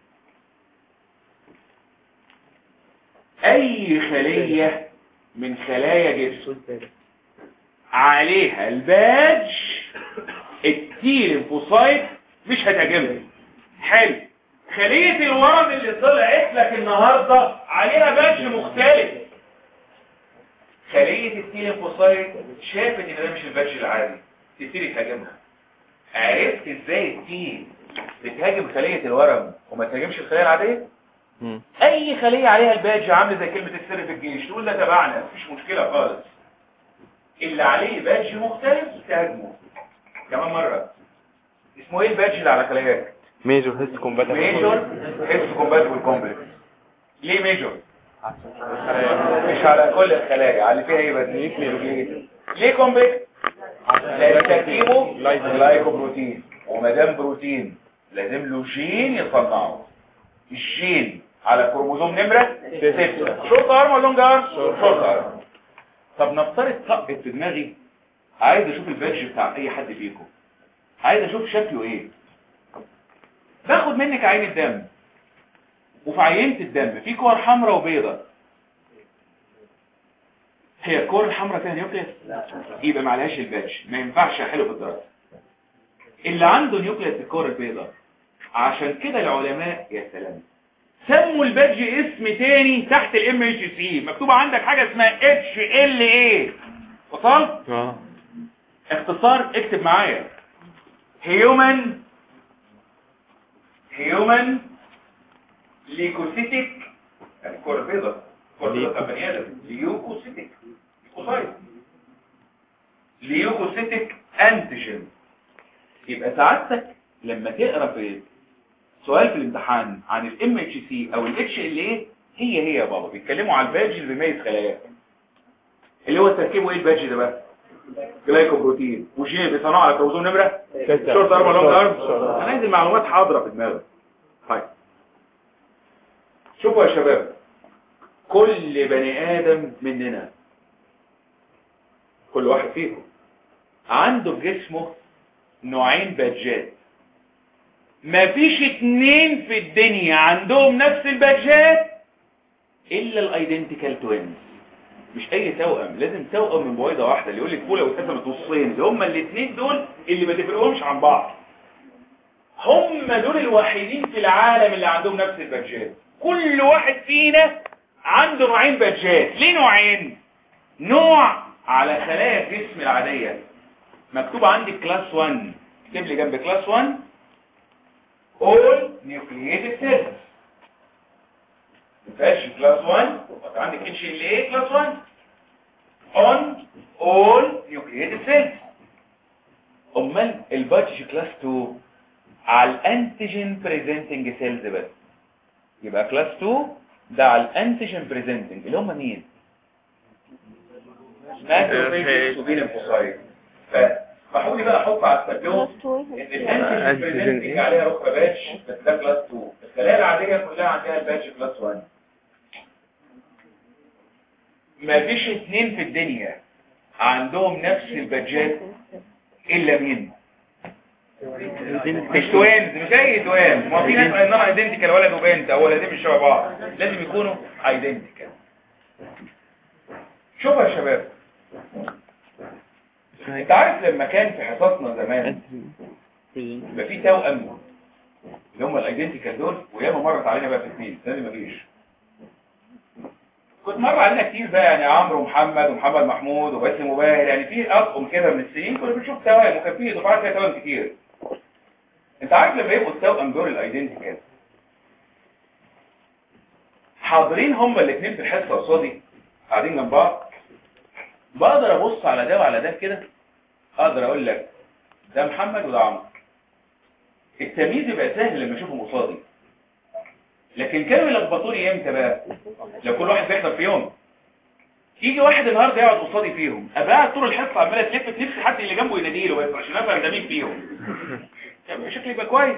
اي خلية من خلايا جسم عليها البادج التي ليمفوسايت مش هتعجبك حلو خلية الورم اللي طلعت لك النهاردة عليها بادج مختلف خلية التي ليمفوسايت شافت ان ده مش البادج العادي تبتدي تهاجمها عرفت ازاي التي بتهاجم خلية الورم وما تهاجمش الخلية العادية مم. اي خلية عليها البادج عامله زي كلمة السر في الجيش تقول ده تبعنا مفيش مشكلة خالص اللي عليه بادج مختلف تهاجمه كمان مرة اسمه ايه البادج اللي على خلاياك ميجور هيست كومباتبل ميجور هيست كومباتبل كومبلكس ليه ميجور عشان الخلايا مش على كل الخلايا على اللي فيها ايه بس نيوكليوتيد ليه كومبلكس لان تركيبه جلايكوبروتين وما دام بروتين لازم له جين يصنعه الجين على كروموزوم نمرة 6 شورت ارم ولا لونج ارم شورت ارم طب نفترض طقت في دماغي عايز اشوف البادج بتاع اي حد فيكم عايز اشوف شكله ايه باخد منك عين الدم وفي عينة الدم في كور حمراء وبيضاء هي الكور الحمراء فيها نيوكليس يبقى ما عليهاش البادج ما ينفعش حلو في الدراسة اللي عنده نيوكليس الكور البيضاء عشان كده العلماء يا سلام سموا البادج اسم تاني تحت الام اتش سي مكتوب عندك حاجة اسمها اتش ال اي وصلت اه اختصار اكتب معايا هيومن هيومن ليكوسيتيك يعني كورة بيضة كورة بيضة بتاع بني ادم ليوكوسيتيك ليكوسايت ليوكوسيتيك انتيجين يبقى سعادتك لما تقرا في سؤال في الامتحان عن الام اتش سي او الاتش ال اي هي هي يا بابا بيتكلموا على البادج اللي بيميز خلاياك اللي هو تركيبه ايه البادج ده بقى جلايكوبروتين وجين اللي بيصنعوا على كروموزوم نمره ستة. شورت ارم ولا لونج ارم شورت. انا عايز المعلومات حاضره في دماغي طيب شوفوا يا شباب كل بني ادم مننا كل واحد فيكم عنده في جسمه نوعين بادجات مفيش اتنين في الدنيا عندهم نفس البادجات الا الايدنتيكال توينز مش اي توأم لازم توأم من بويضة واحدة اللي يقول لك فولة واتقسمت نصين اللي هما الاثنين دول اللي ما تفرقهمش عن بعض هم دول الوحيدين في العالم اللي عندهم نفس البادجات كل واحد فينا عنده نوعين بادجات ليه نوعين نوع على خلايا الجسم العادية مكتوب عندي كلاس 1 اكتب لي جنب كلاس 1 all nucleated cells مفيهاش كلاس 1 وانت عندك اتش ال ايه كلاس 1 on all nucleated cells امال البادج كلاس 2 على الانتيجين بريزنتنج سيلز بس يبقى كلاس 2 ده على الانتيجين بريزنتنج اللي هم مين ماكروفيجز وبيليمفوسايت فمحولي بقى احط على التابلو ان الانتيجين بريزنتنج عليها ركبه باتش بس ده كلاس 2 الخلايا العاديه كلها عندها الباتش كلاس 1 مفيش اتنين في الدنيا عندهم نفس البادجات الا مين مش توينز مش اي توينز ما في ناس انها ايدنتيكال ولد وبنت او ولدين مش شبه بعض لازم يكونوا ايدنتيكال شوفوا يا شباب انت عارف لما كان في حصصنا زمان يبقى في توأم اللي هم الايدنتيكال دول وياما مرت علينا بقى في اثنين السنه دي مفيش كنت مر علينا كتير بقى يعني عمرو ومحمد ومحمد محمود وباسم مباهر يعني في اطقم كده من السنين كنا بنشوف توائم وكان في دفعات فيها توائم كتير انت عارف لما يبقوا التوأم دول الايدنتيكال حاضرين هما الاثنين في الحصه قصادي قاعدين جنب بعض بقدر ابص على ده وعلى ده كده اقدر اقول لك ده محمد وده عمرو التمييز يبقى سهل لما اشوفهم قصادي لكن كانوا يلخبطوني امتى بقى لو كل واحد بيحضر في يوم يجي واحد النهارده يقعد قصادي فيهم ابقى قاعد طول الحصه عماله تلف في نفسي حد اللي جنبه يناديله بس عشان افهم ده مين فيهم يعني شكلي يبقى كويس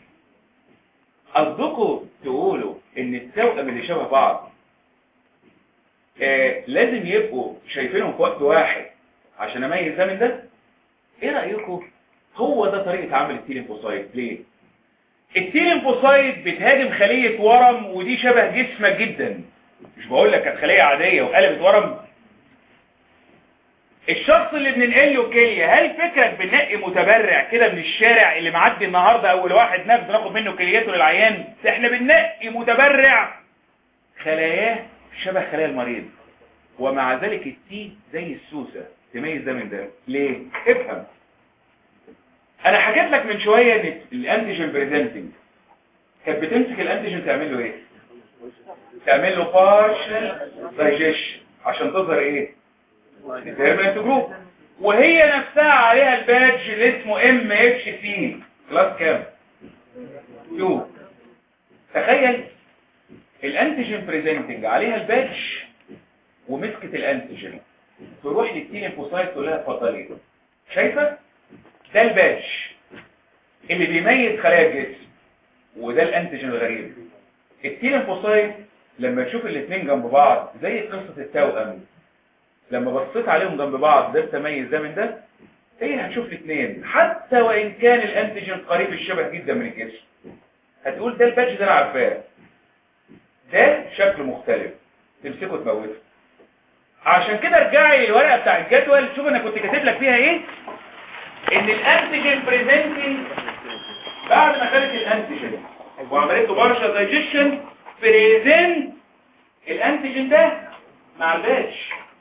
قصدكم تقولوا ان التوأم اللي شبه بعض آه لازم يبقوا شايفينهم في وقت واحد عشان اميز ده من ده ايه رايكم هو ده طريقه عمل التيلينفوسايت ليه التيلينفوسايت بتهاجم خليه ورم ودي شبه جسمك جدا مش بقول لك كانت خليه عاديه وقلبت ورم الشخص اللي بننقل له كليه هل فكرك بننقي متبرع كده من الشارع اللي معدي النهارده اول واحد ناخد ناخد منه كليته للعيان ده احنا بننقي متبرع خلاياه شبه خلايا المريض ومع ذلك التي زي السوسه تميز ده من ده ليه افهم انا حكيت لك من شويه ان الانتيجين بريزنتنج كانت بتمسك الانتيجين تعمل له ايه تعمل له بارشل دايجيشن عشان تظهر ايه ديترمنت جروب وهي نفسها عليها البادج اللي اسمه ام اتش سي كلاس كام 2 تخيل الانتيجين بريزنتنج عليها البادج ومسكت الانتيجين تروح للتيلينفوسايت تقول لها اتفضلي شايفه ده البادج اللي بيميز خلايا الجسم وده الانتيجين الغريب التيلينفوسايت لما تشوف الاثنين جنب بعض زي قصه التوأم لما بصيت عليهم جنب بعض ده تميز ده من ده هي هتشوف الاثنين حتى وان كان الانتيجين قريب الشبه جدا من الجسم هتقول ده البادج ده انا عارفاه ده شكله مختلف تمسكه تموته عشان كده ارجعي للورقه بتاع الجدول شوف انا كنت كاتب لك فيها ايه ان الانتيجين بريزنتنج بعد ما خدت الانتيجين وعملت له بارشا دايجيشن بريزنت الانتيجين ده مع البادج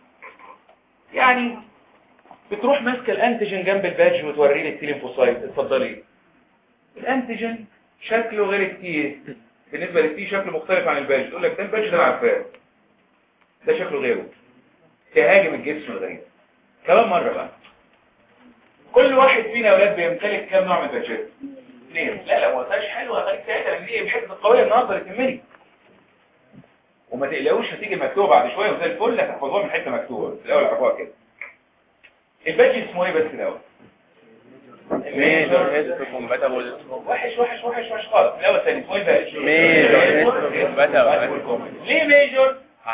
يعني بتروح ماسكه الانتيجين جنب البادج وتوريه للتيلينفوسايت اتفضلي الانتيجين شكله غير التي بالنسبه للتي شكله مختلف عن البادج تقول لك ده البادج ده انا عارفاه ده شكله غيره تهاجم الجسم الغريب كمان مره بقى كل واحد فينا يا اولاد بيمتلك كام نوع من البادجات اثنين لا لا ما قلتهاش حلوه خليك ساعتها لان دي الحته القويه النهارده اللي تهمني وما تقلقوش هتيجي مكتوبه بعد شويه وزي الفل هتحفظوها من حته مكتوبه في الاول اعرفوها كده البادج اسمه ايه بس الاول ميجور هيست كومباتبل وحش وحش وحش وحش خالص من الاول ثاني اسمه ايه البادج ميجور هيست كومباتبل ليه ميجور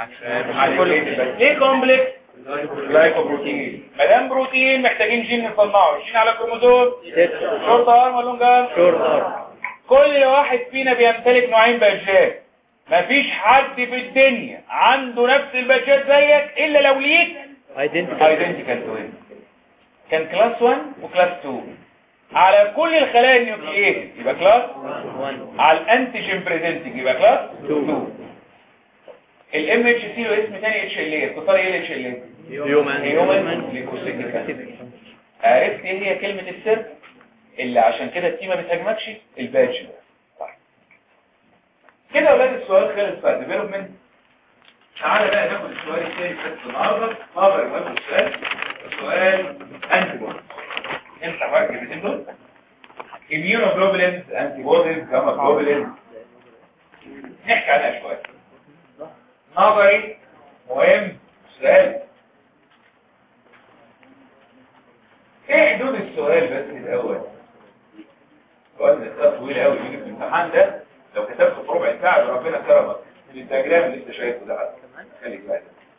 عشان ليه كومبلكس جلايكوبروتين ما دام بروتين محتاجين جين نصنعه الجين على كروموزوم شورت ارم ولا لونج ارم شورت ارم كل واحد فينا بيمتلك نوعين باجات مفيش حد في الدنيا عنده نفس الباجات زيك الا لو ليك ايدنتيكال ايدنتيكال توين كان كلاس 1 وكلاس 2 على كل الخلايا النيوكلييتد يبقى كلاس 1 على الانتيجين بريزنتنج يبقى كلاس 2 2 الام اتش سي له اسم ثاني اتش ال اي اختصار ايه الاتش ال اي هيومن هيومن ليكوسيتيك عرفت ايه هي كلمة السر اللي عشان كده التيم ما بتهاجمكش البادج ده صح كده يا اولاد السؤال خلص بقى ديفلوبمنت تعالى بقى ناخد السؤال الثاني بس النهارده نظر المهم السؤال سؤال انتي بودي امسح بقى الكلمتين دول immunoglobulins antibodies gamma globulins نحكي عنها شويه نظري مهم سؤال ايه حدود السؤال بس الاول سؤال ده طويل قوي يجي في الامتحان ده لو كتبته في ربع ساعه يبقى ربنا كرمك من الدياجرام اللي انت شايفه ده حتى خليك بقى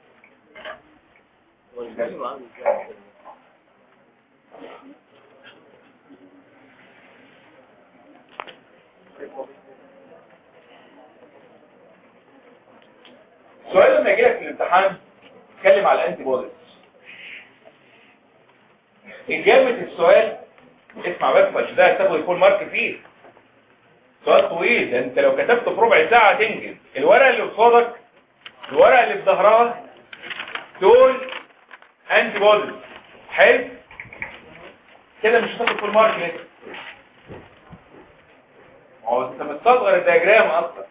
السؤال لما يجي لك في الامتحان اتكلم على الانتي بوديز اجابه السؤال اسمع بس عشان ده هتاخد يكون مارك فيه سؤال طويل ده انت لو كتبته في ربع ساعه تنجز الورقه اللي قصادك الورقه اللي في ظهرها دول انتي بوديز حلو كده مش هتاخد فول مارك لسه ما هو انت مستصغر الدياجرام اصلا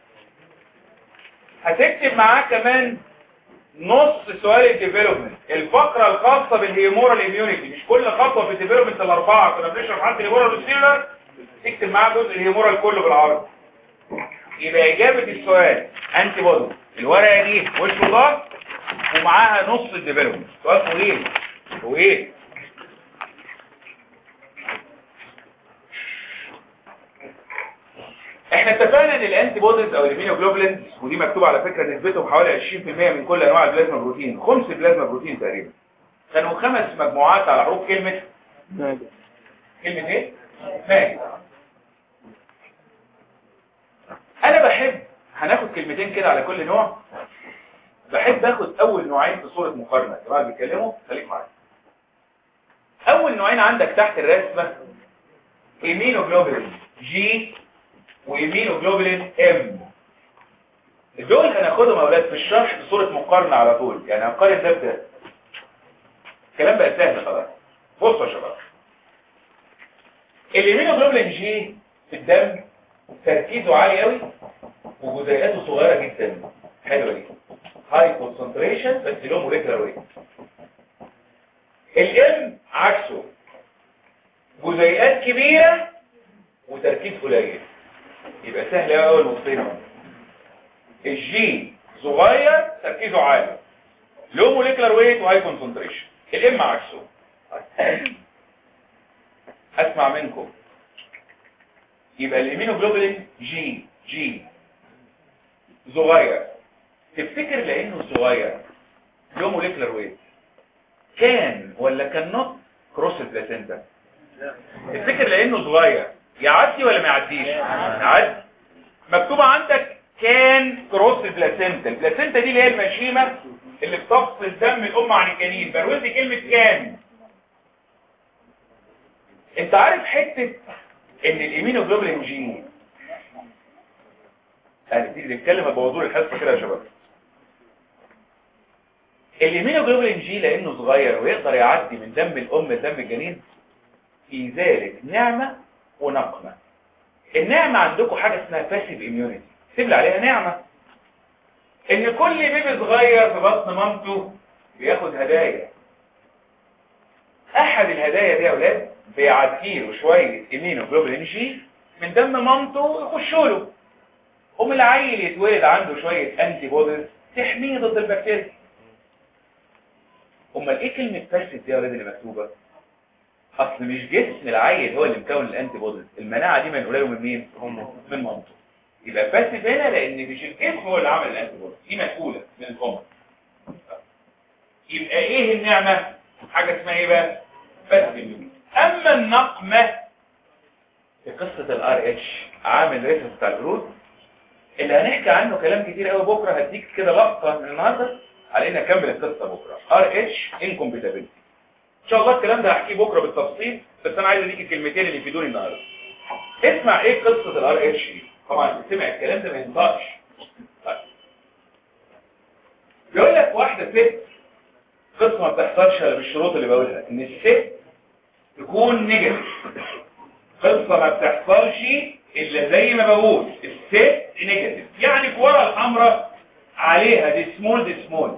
هتكتب معاه كمان نص سؤال الديفلوبمنت الفقره الخاصه بالهيمورال اميونيتي مش كل خطوه في الديفلوبمنت الاربعه كنا بنشرح حاجه الهيمورال والسيلولار تكتب معاه جزء الهيمورال كله بالعربي يبقى اجابه السؤال انتي بودي الورقه دي وش وضغط ومعاها نص الديفلوبمنت سؤال طويل طويل احنا اتفقنا ان الانتي بوديز او الامينوجلوبولينز ودي مكتوب على فكره نسبتهم حوالي 20% من كل انواع البلازما بروتين خمس بلازما بروتين تقريبا كانوا خمس مجموعات على حروف كلمه كلمه ايه ماجد انا بحب هناخد كلمتين كده على كل نوع بحب اخد اول نوعين في صوره مقارنه يا جماعه بيتكلموا خليك معايا اول نوعين عندك تحت الرسمه ايمينوجلوبولين جي وايمينوجلوبولين ام دول هناخدهم يا اولاد في الشرح بصوره مقارنه على طول يعني هنقارن ده بده الكلام بقى سهل خلاص بصوا يا شباب الايمينوجلوبولين جي في الدم تركيزه عالي قوي وجزيئاته صغيره جدا حلوه دي هاي كونسنتريشن بس له موليكولار ويت الام عكسه جزيئات كبيره وتركيز قليل يبقى سهل قوي النقطتين اهو الجي صغير تركيزه عالي له موليكولار ويت وهاي كونسنتريشن الام عكسه اسمع منكم يبقى الامينوجلوبولين جي جي صغير تفتكر لانه صغير له موليكولار ويت كان ولا كان نوت كروس البلاسينتا تفتكر لانه صغير يعدي ولا ما يعديش يعدي مكتوبه عندك كان كروس البلاسينتا البلاسينتا دي اللي هي المشيمه اللي بتفصل دم الام عن الجنين بروز دي كلمه كان انت عارف حته ان الامينوجلوبولين جين هنبتدي نتكلم بموضوع الحصه كده يا شباب الامينوجلوبولين جي لانه صغير ويقدر يعدي من دم الام لدم الجنين في ذلك نعمه ونقمه النعمه عندكم حاجه اسمها باسيف اميونيتي اكتب لي عليها نعمه ان كل بيبي صغير في بطن مامته بياخد هدايا احد الهدايا دي يا اولاد بيعدي له شويه امينوجلوبولين جي من دم مامته يخشوا له قوم العيل يتولد عنده شويه انتي بوديز تحميه ضد البكتيريا امال ايه كلمه باسيف دي يا اولاد اللي مكتوبه اصل مش جسم العيل هو اللي مكون الانتي بوديز المناعه دي منقوله من مين من مامته يبقى باسيف هنا لان مش الجسم هو اللي عمل الانتي بوديز دي منقوله من الام يبقى ايه النعمه حاجه اسمها ايه بقى باسيف اما النقمه في قصه الار اتش عامل ريسس بتاع الجرود اللي هنحكي عنه كلام كتير قوي بكره هديك كده لقطه من النهارده علينا نكمل القصه بكره ار اتش انكومبيتابيلتي ان شاء الله الكلام ده هحكيه بكره بالتفصيل بس انا عايز اديك الكلمتين اللي يفيدوني النهارده اسمع ايه قصه الار اتش دي طبعا تسمع الكلام ده ما ينطقش طيب. بيقول لك واحده ست قصه ما بتحصلش الا بالشروط اللي بقولها ان الست تكون نيجاتيف قصه ما بتحصلش الا زي ما بقول الست نيجاتيف يعني الكوره الحمراء عليها دي سمول دي سمول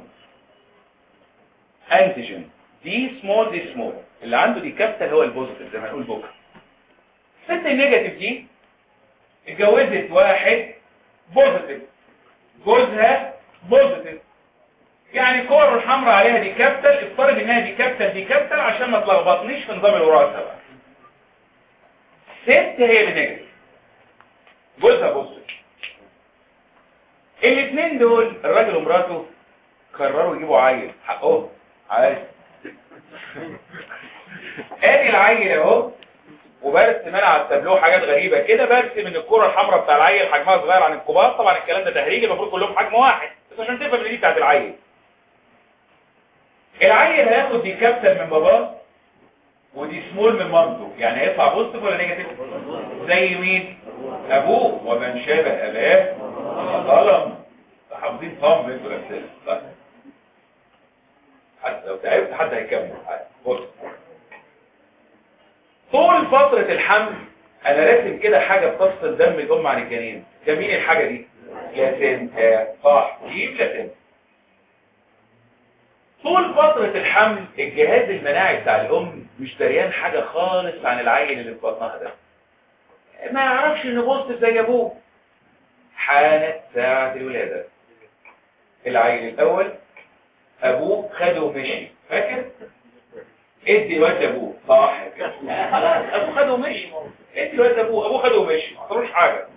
انتيجين دي سمول دي سمول اللي عنده دي كابيتال هو البوزيتيف زي ما نقول بكره الست النيجاتيف دي اتجوزت واحد بوزيتيف جوزها بوزيتيف يعني الكور الحمراء عليها دي كابيتال افترض انها دي كابيتال دي كابيتال عشان ما تلخبطنيش في نظام الوراثه بقى ست هي اللي نيجاتيف جوزها بوزيتيف الاثنين دول الراجل ومراته قرروا يجيبوا عيل حقهم عادي ادي العيل اهو وبرسم انا على التابلو حاجات غريبه كده برسم ان الكره الحمراء بتاع العيل حجمها صغير عن الكبار طبعا الكلام ده تهريج المفروض كلهم حجم واحد بس عشان تفهم ان دي بتاعت العيل العيل هياخد دي كابتن من باباه ودي سمول من مامته يعني هيطلع بوزيتيف ولا نيجاتيف زي مين ابوه ومن شابه اباه ظلم حافظين طم انتوا نفسنا حتى لو تعبت حد هيكمل بص طول فترة الحمل انا راسم كده حاجة بتفصل دم الام عن الجنين ده مين الحاجة دي بلاسنتا صح دي بلاسنتا طول فترة الحمل الجهاز المناعي بتاع الام مش دريان حاجة خالص عن العيل اللي في بطنها ده ما يعرفش ان بوست زي ابوه حانت ساعة الولادة العيل الاول ابوه خده ومشي فاكر ادي الواد لابوه صح كده خلاص ابوه خده ومشي ادي الواد لابوه ابوه خده ومشي ما حصلوش حاجه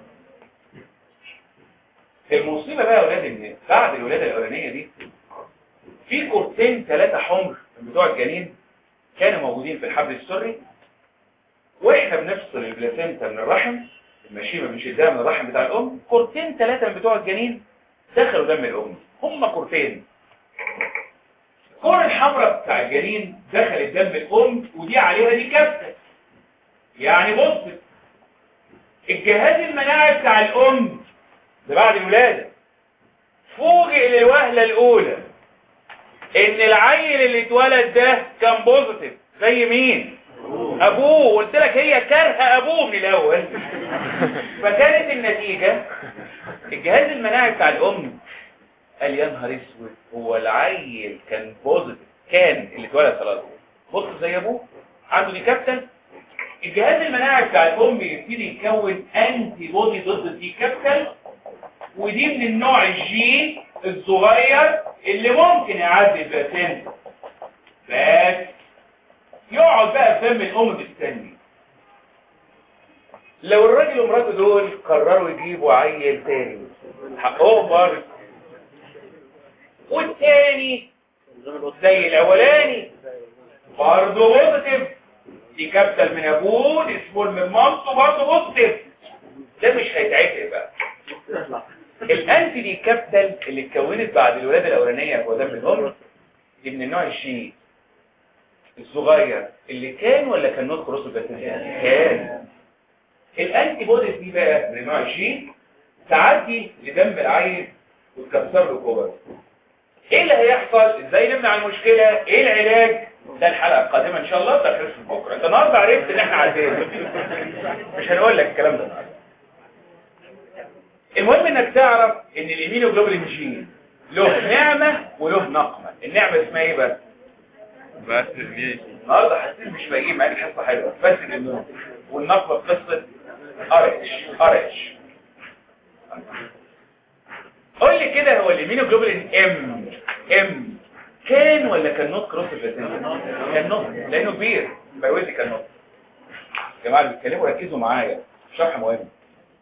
المصيبه بقى يا اولاد ان بعد الولاده الاولانيه دي في كورتين ثلاثه حمر من بتوع الجنين كانوا موجودين في الحبل السري واحنا بنفصل البلاسينتا من الرحم المشيمه بنشدها من الرحم بتاع الام كورتين ثلاثه من بتوع الجنين دخلوا دم الام هم كورتين الكرة الحمراء بتاع الجنين دخلت دم الام ودي عليها دي كبسه يعني بص الجهاز المناعي بتاع الام ده بعد الولاده فوجئ للوهله الاولى ان العيل اللي اتولد ده كان بوزيتيف زي مين ابوه قلت لك هي كارهه ابوه من الاول فكانت النتيجه الجهاز المناعي بتاع الام قال يا نهار اسود هو العيل كان بوزيتيف كان اللي اتولد خلاص بص زي ابوه عنده دي كابتن الجهاز المناعي بتاع الام بيبتدي يكون انتي بودي ضد الدي كابتن ودي من النوع الجي الصغير اللي ممكن يعدي البلاسينتا بس يقعد بقى في دم الام مستني لو الراجل ومراته دول قرروا يجيبوا عيل تاني حقهم برضه والتاني زي الاولاني برضه بوزيتيف دي كابتل من ابوه دي سمول من مامته برضه بوزيتيف ده مش هيتعتق بقى الانتي دي كابتل اللي اتكونت بعد الولاده الاولانيه هو دم الام دي من النوع الشي الصغير اللي كان ولا كان نوت كروس كان الانتي بوديز دي بقى من النوع الشي تعدي لدم العين وتكسر له كوبر ايه اللي هيحصل ازاي نمنع المشكله ايه العلاج ده الحلقه القادمه ان شاء الله بتاع خلص بكره انت النهارده عرفت ان احنا عدينا مش هنقول لك الكلام ده النهارده المهم انك تعرف ان الامينوجلوبولين جين له نعمه وله نقمه النعمه اسمها ايه بقى بس ليه النهارده حاسين مش باقيين معاك حصه حلوه بس النوم والنقمه بقصه ارش ارش قول لي كده هو الامينوجلوبولين ام ام كان ولا كان نوت كروس البلاتين كان نوت لانه كبير بيوزي كان نوت يا جماعه اللي بيتكلموا ركزوا معايا شرح مهم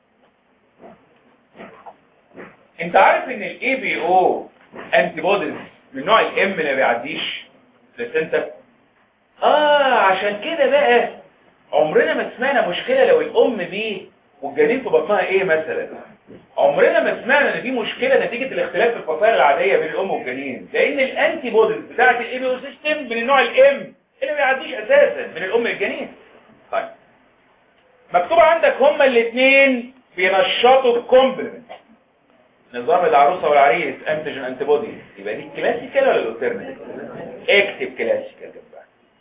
انت عارف ان الاي بي او انتي بوديز من نوع الام اللي ما بيعديش بلاتينتا اه عشان كده بقى عمرنا ما سمعنا مشكله لو الام دي والجنين في بطنها ايه مثلا عمرنا ما سمعنا ان دي مشكله نتيجه الاختلاف في الفصائل العاديه بين الام والجنين لان الانتي بوديز بتاعه الاي بي او سيستم من النوع الام اللي ما بيعديش اساسا من الام للجنين طيب مكتوب عندك هما الاثنين بينشطوا الكومبلمنت نظام العروسه والعريس انتيجين انتي بودي يبقى دي كلاسيكال ولا الالترناتيف اكتب كلاسيكال جنبها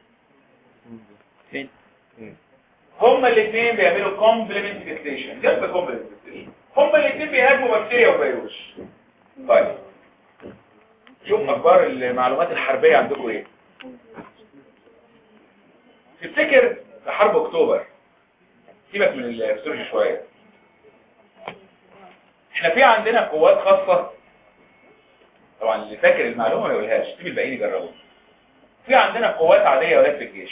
فين هما الاثنين بيعملوا كومبلمنت فيكسيشن جنب كومبلمنت فيكسيشن هما الاثنين بيهاجموا بكتيريا وفيروس طيب شوف اخبار المعلومات الحربيه عندكم ايه تفتكر في حرب اكتوبر سيبك من الفسيولوجي شويه احنا في عندنا قوات خاصه طبعا اللي فاكر المعلومه ما يقولهاش سيب الباقيين يجربوا في عندنا قوات عاديه ولاد في الجيش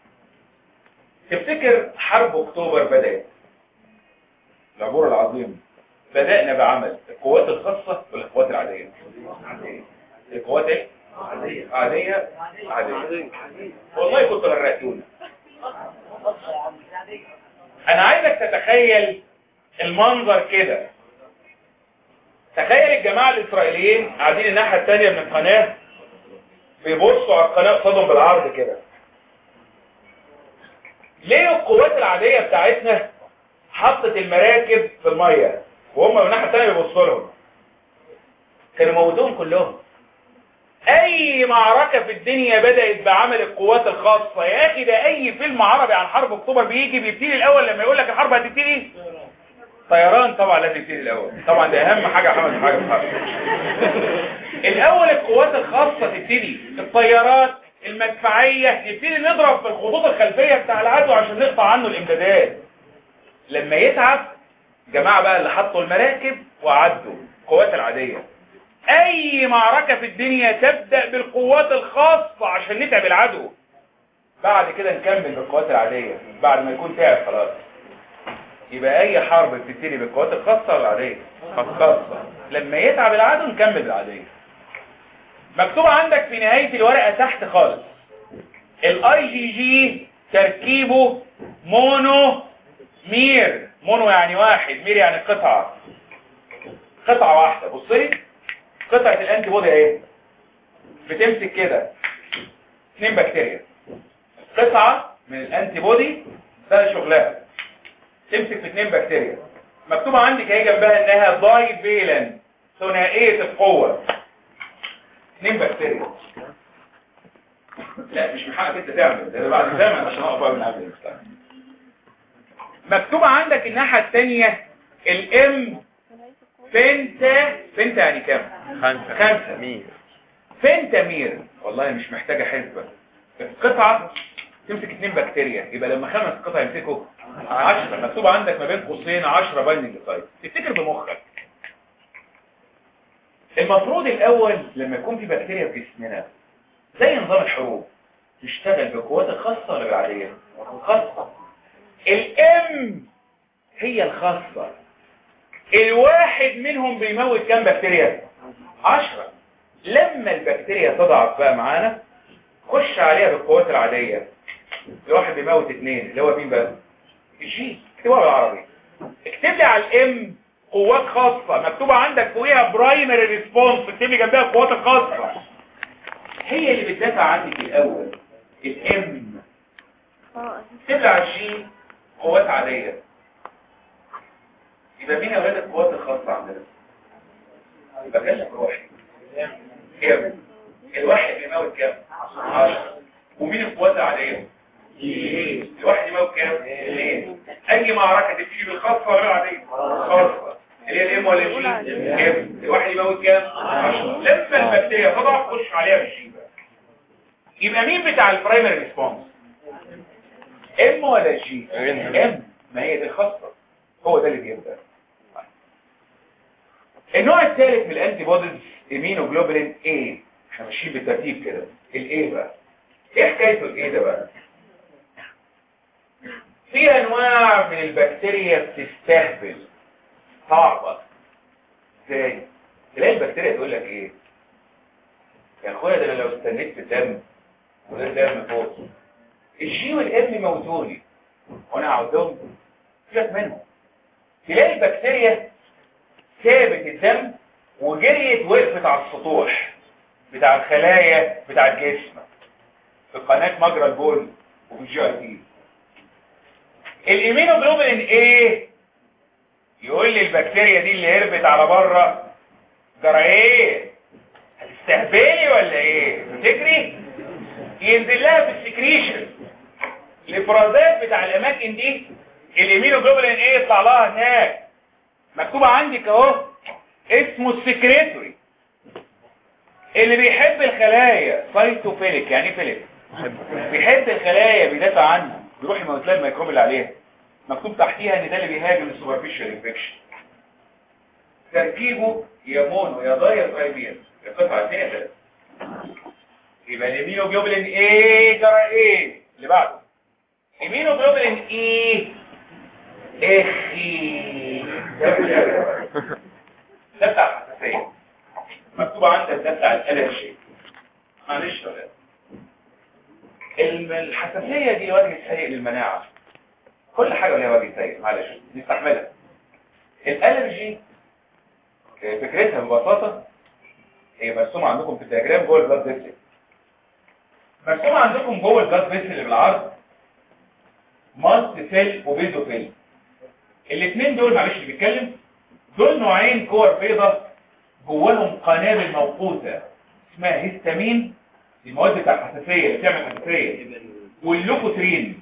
تفتكر حرب اكتوبر بدأت العبور العظيم بدأنا بعمل القوات الخاصة ولا القوات العادية القوات ايه عادية عادية عادية والله كنت غرقتونا انا عايزك تتخيل المنظر كده تخيل الجماعة الاسرائيليين قاعدين الناحية التانية من القناة بيبصوا على القناة قصادهم بالعرض كده ليه القوات العادية بتاعتنا حطت المراكب في المية وهم من الناحية التانية بيبصوا لهم كانوا موتوهم كلهم اي معركة في الدنيا بدأت بعمل القوات الخاصة يا اخي ده اي فيلم عربي عن حرب اكتوبر بيجي بيبتدي الاول لما يقول لك الحرب هتبتدي طيران طبعا لازم يبتدي الاول طبعا ده اهم حاجة عمل حاجة في الحرب الاول القوات الخاصة تبتدي الطيارات المدفعية نبتدي نضرب في الخطوط الخلفية بتاع العدو عشان نقطع عنه الامدادات لما يتعب جماعة بقى اللي حطوا المراكب وعدوا القوات العادية اي معركة في الدنيا تبدأ بالقوات الخاصة عشان نتعب العدو بعد كده نكمل بالقوات العادية بعد ما يكون تعب خلاص يبقى اي حرب بتبتدي بالقوات الخاصة ولا العادية خاصة لما يتعب العدو نكمل بالعادية مكتوب عندك في نهاية الورقة تحت خالص الاي جي جي تركيبه مونو مير مونو يعني واحد مير يعني قطعة قطعة واحدة بص لي قطعة الانتي بودي اهي بتمسك كده اثنين بكتيريا قطعة من الانتي بودي ده شغلها تمسك في اثنين بكتيريا مكتوبة عندك اهي جنبها انها داي فيلن ثنائية القوة اثنين بكتيريا لا مش من حقك انت تعمل ده بعد زمن عشان اقف من قبل مكتوبة عندك الناحية الثانية الام فنتا فنتا يعني كام خمسة خمسة. مين فنتا مير والله مش محتاجة حسبة القطعة تمسك اتنين بكتيريا يبقى لما خمس قطع يمسكوا عشرة مكتوب عندك ما بين قوسين عشرة بايندنج سايت تفتكر بمخك المفروض الاول لما يكون في بكتيريا في جسمنا زي نظام الحروب تشتغل بالقوات الخاصة ولا بالعادية الخاصة الام هي الخاصة الواحد منهم بيموت كام بكتيريا عشرة لما البكتيريا تضعف بقى معانا خش عليها بالقوات العادية الواحد بيموت اتنين اللي هو مين بقى الجي اكتبوها بالعربي اكتب لي على الام قوات خاصة مكتوبة عندك فوقيها برايمري ريسبونس اكتب لي جنبها القوات الخاصة هي اللي بتدافع عنك الاول الام اكتب لي على الجي قوات عادية يبقى مين يا ولاد القوات الخاصة عندنا يبقى كشف روحي كام الواحد يموت كام 10 ومين القوات العادية الواحد يموت كام اثنين اي معركة تبتدي بالخاصة ولا بالعادية خاصة اللي هي الام ولا الجي كام الواحد يموت كام 10 لما البكتيريا تضعف خش عليها بالجي بقى يبقى مين بتاع البرايمري ريسبونس ام ولا جي ام ما هي دي الخاصة هو ده اللي بيبدأ النوع الثالث من الانتي بوديز امينوجلوبولين A احنا ماشيين بالترتيب كده الايه بقى ايه حكايته الايه ده بقى في انواع من البكتيريا بتستهبل صعبة ازاي تلاقي البكتيريا تقول لك ايه يا اخويا ده انا لو استنيت في الدم وده الدم فوق الجي والام موتوني وانا هقعدهم سيبك منهم تلاقي البكتيريا سابت الدم وجريت وقفت على السطوح بتاع الخلايا بتاع الجسم في قناة مجرى البول وفي الجي اي تي الامينوجلوبولين ايه يقول لي البكتيريا دي اللي هربت على بره جرى ايه هتستهبلي ولا ايه تفتكري ينزل لها في السكريشن الافرازات بتاع الاماكن دي الامينوجلوبولين ايه يطلع لها هناك مكتوبة عندك اهو اسمه السكريتوري اللي بيحب الخلايا سايتوفيليك يعني ايه فيليك بيحب الخلايا بيدافع عنها بيروح يموت لها الميكروب اللي عليها مكتوب تحتيها ان ده اللي بيهاجم السوبرفيشال انفكشن تركيبه يا مونو يا ضايا ترايمير القطعه الثانيه ثلاثه يبقى الامينوجلوبولين ايه جرى ايه اللي بعده امينوجلوبولين ايه اخي ده بتاع الحساسيه مكتوب عندك ده بتاع الالرجي معلش ولا الم- الحساسيه دي وجه سيء للمناعه كل حاجه ليها وجه سيء معلش نستحملها الالرجي آه، فكرتها ببساطه هي مرسومه عندكم في الدياجرام جوه البلاد فيسل مرسومه عندكم جوه البلاد فيسل اللي بالعرض ماست سيل وبيزوفيل الاثنين دول معلش اللي بيتكلم دول نوعين كور بيضة جواهم قنابل موقوتة اسمها هيستامين المواد بتاع الحساسيه اللي بتعمل حساسيه واللوكوترين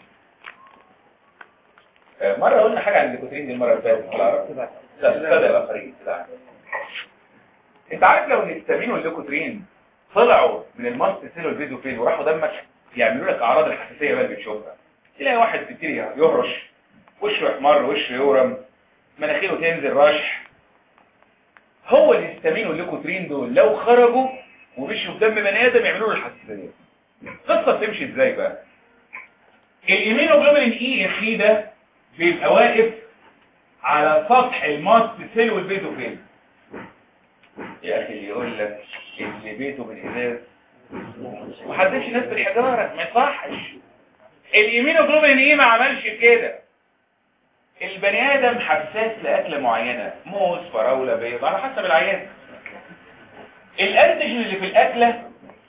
آه، مره قلنا حاجه عن اللوكوترين دي المره اللي فاتت في العرب لا الساده الاخرين لا. انت عارف لو الهيستامين واللوكوترين طلعوا من الماست سيل والبيزوفيل وراحوا دمك يعملوا لك اعراض الحساسيه بقى اللي بتشوفها تلاقي واحد بيبتدي يهرش وشه يحمر وشه يورم مناخيره تنزل رشح هو الهستامين والليكوترين دول لو خرجوا ومشوا في دم بني ادم يعملوا له الحساسيه القصه بتمشي ازاي بقى الايمينوجلوبولين اي اف اي ده بيبقى واقف على سطح الماست سيل والبيزوفيل يا اخي اللي يقول لك اللي بيته من ازاز ما حدش ناس بالحجاره ما يصحش الايمينوجلوبولين ايه ما عملش كده البني ادم حساس لاكله معينه موز فراوله بيض على حسب العيان الانتيجين اللي في الاكله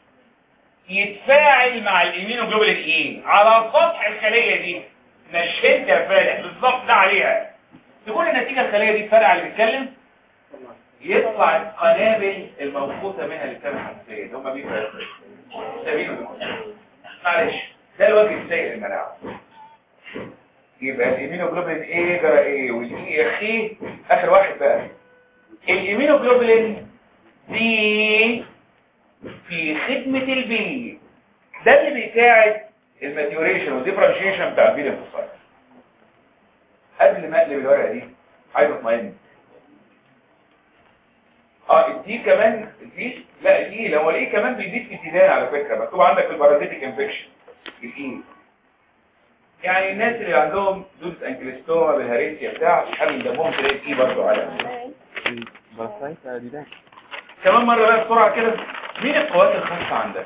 يتفاعل مع الايمينوجلوبولين ايه على سطح الخليه دي نشنت يا فالح بالظبط ده عليها تقول النتيجه الخليه دي الفرع اللي بيتكلم يطلع القنابل الموقوته منها اللي بتعمل حساسيه اللي هم بيبقوا سبيل معلش ده الوجه السيء للمناعه يبقى الايمينوجلوبولين ايه جرى ايه والاي اخي اخر واحد بقى الايمينوجلوبولين دي في خدمة البي ده اللي بيساعد الماتيوريشن والديفرنشيشن بتاع البي الانفصال قبل ما اقلب الورقه دي عايز اطمئن اه دي كمان دي لا دي لو الايه كمان بيزيد في الديدان على فكره مكتوب عندك في البارازيتيك انفكشن الايه يعني الناس اللي عندهم دوز انكليستوما بالهريسيا بتاع حامل دمهم تلاقي ايه برضه على بصيت دي ده كمان مرة بقى بسرعة كده مين القوات الخاصة عندك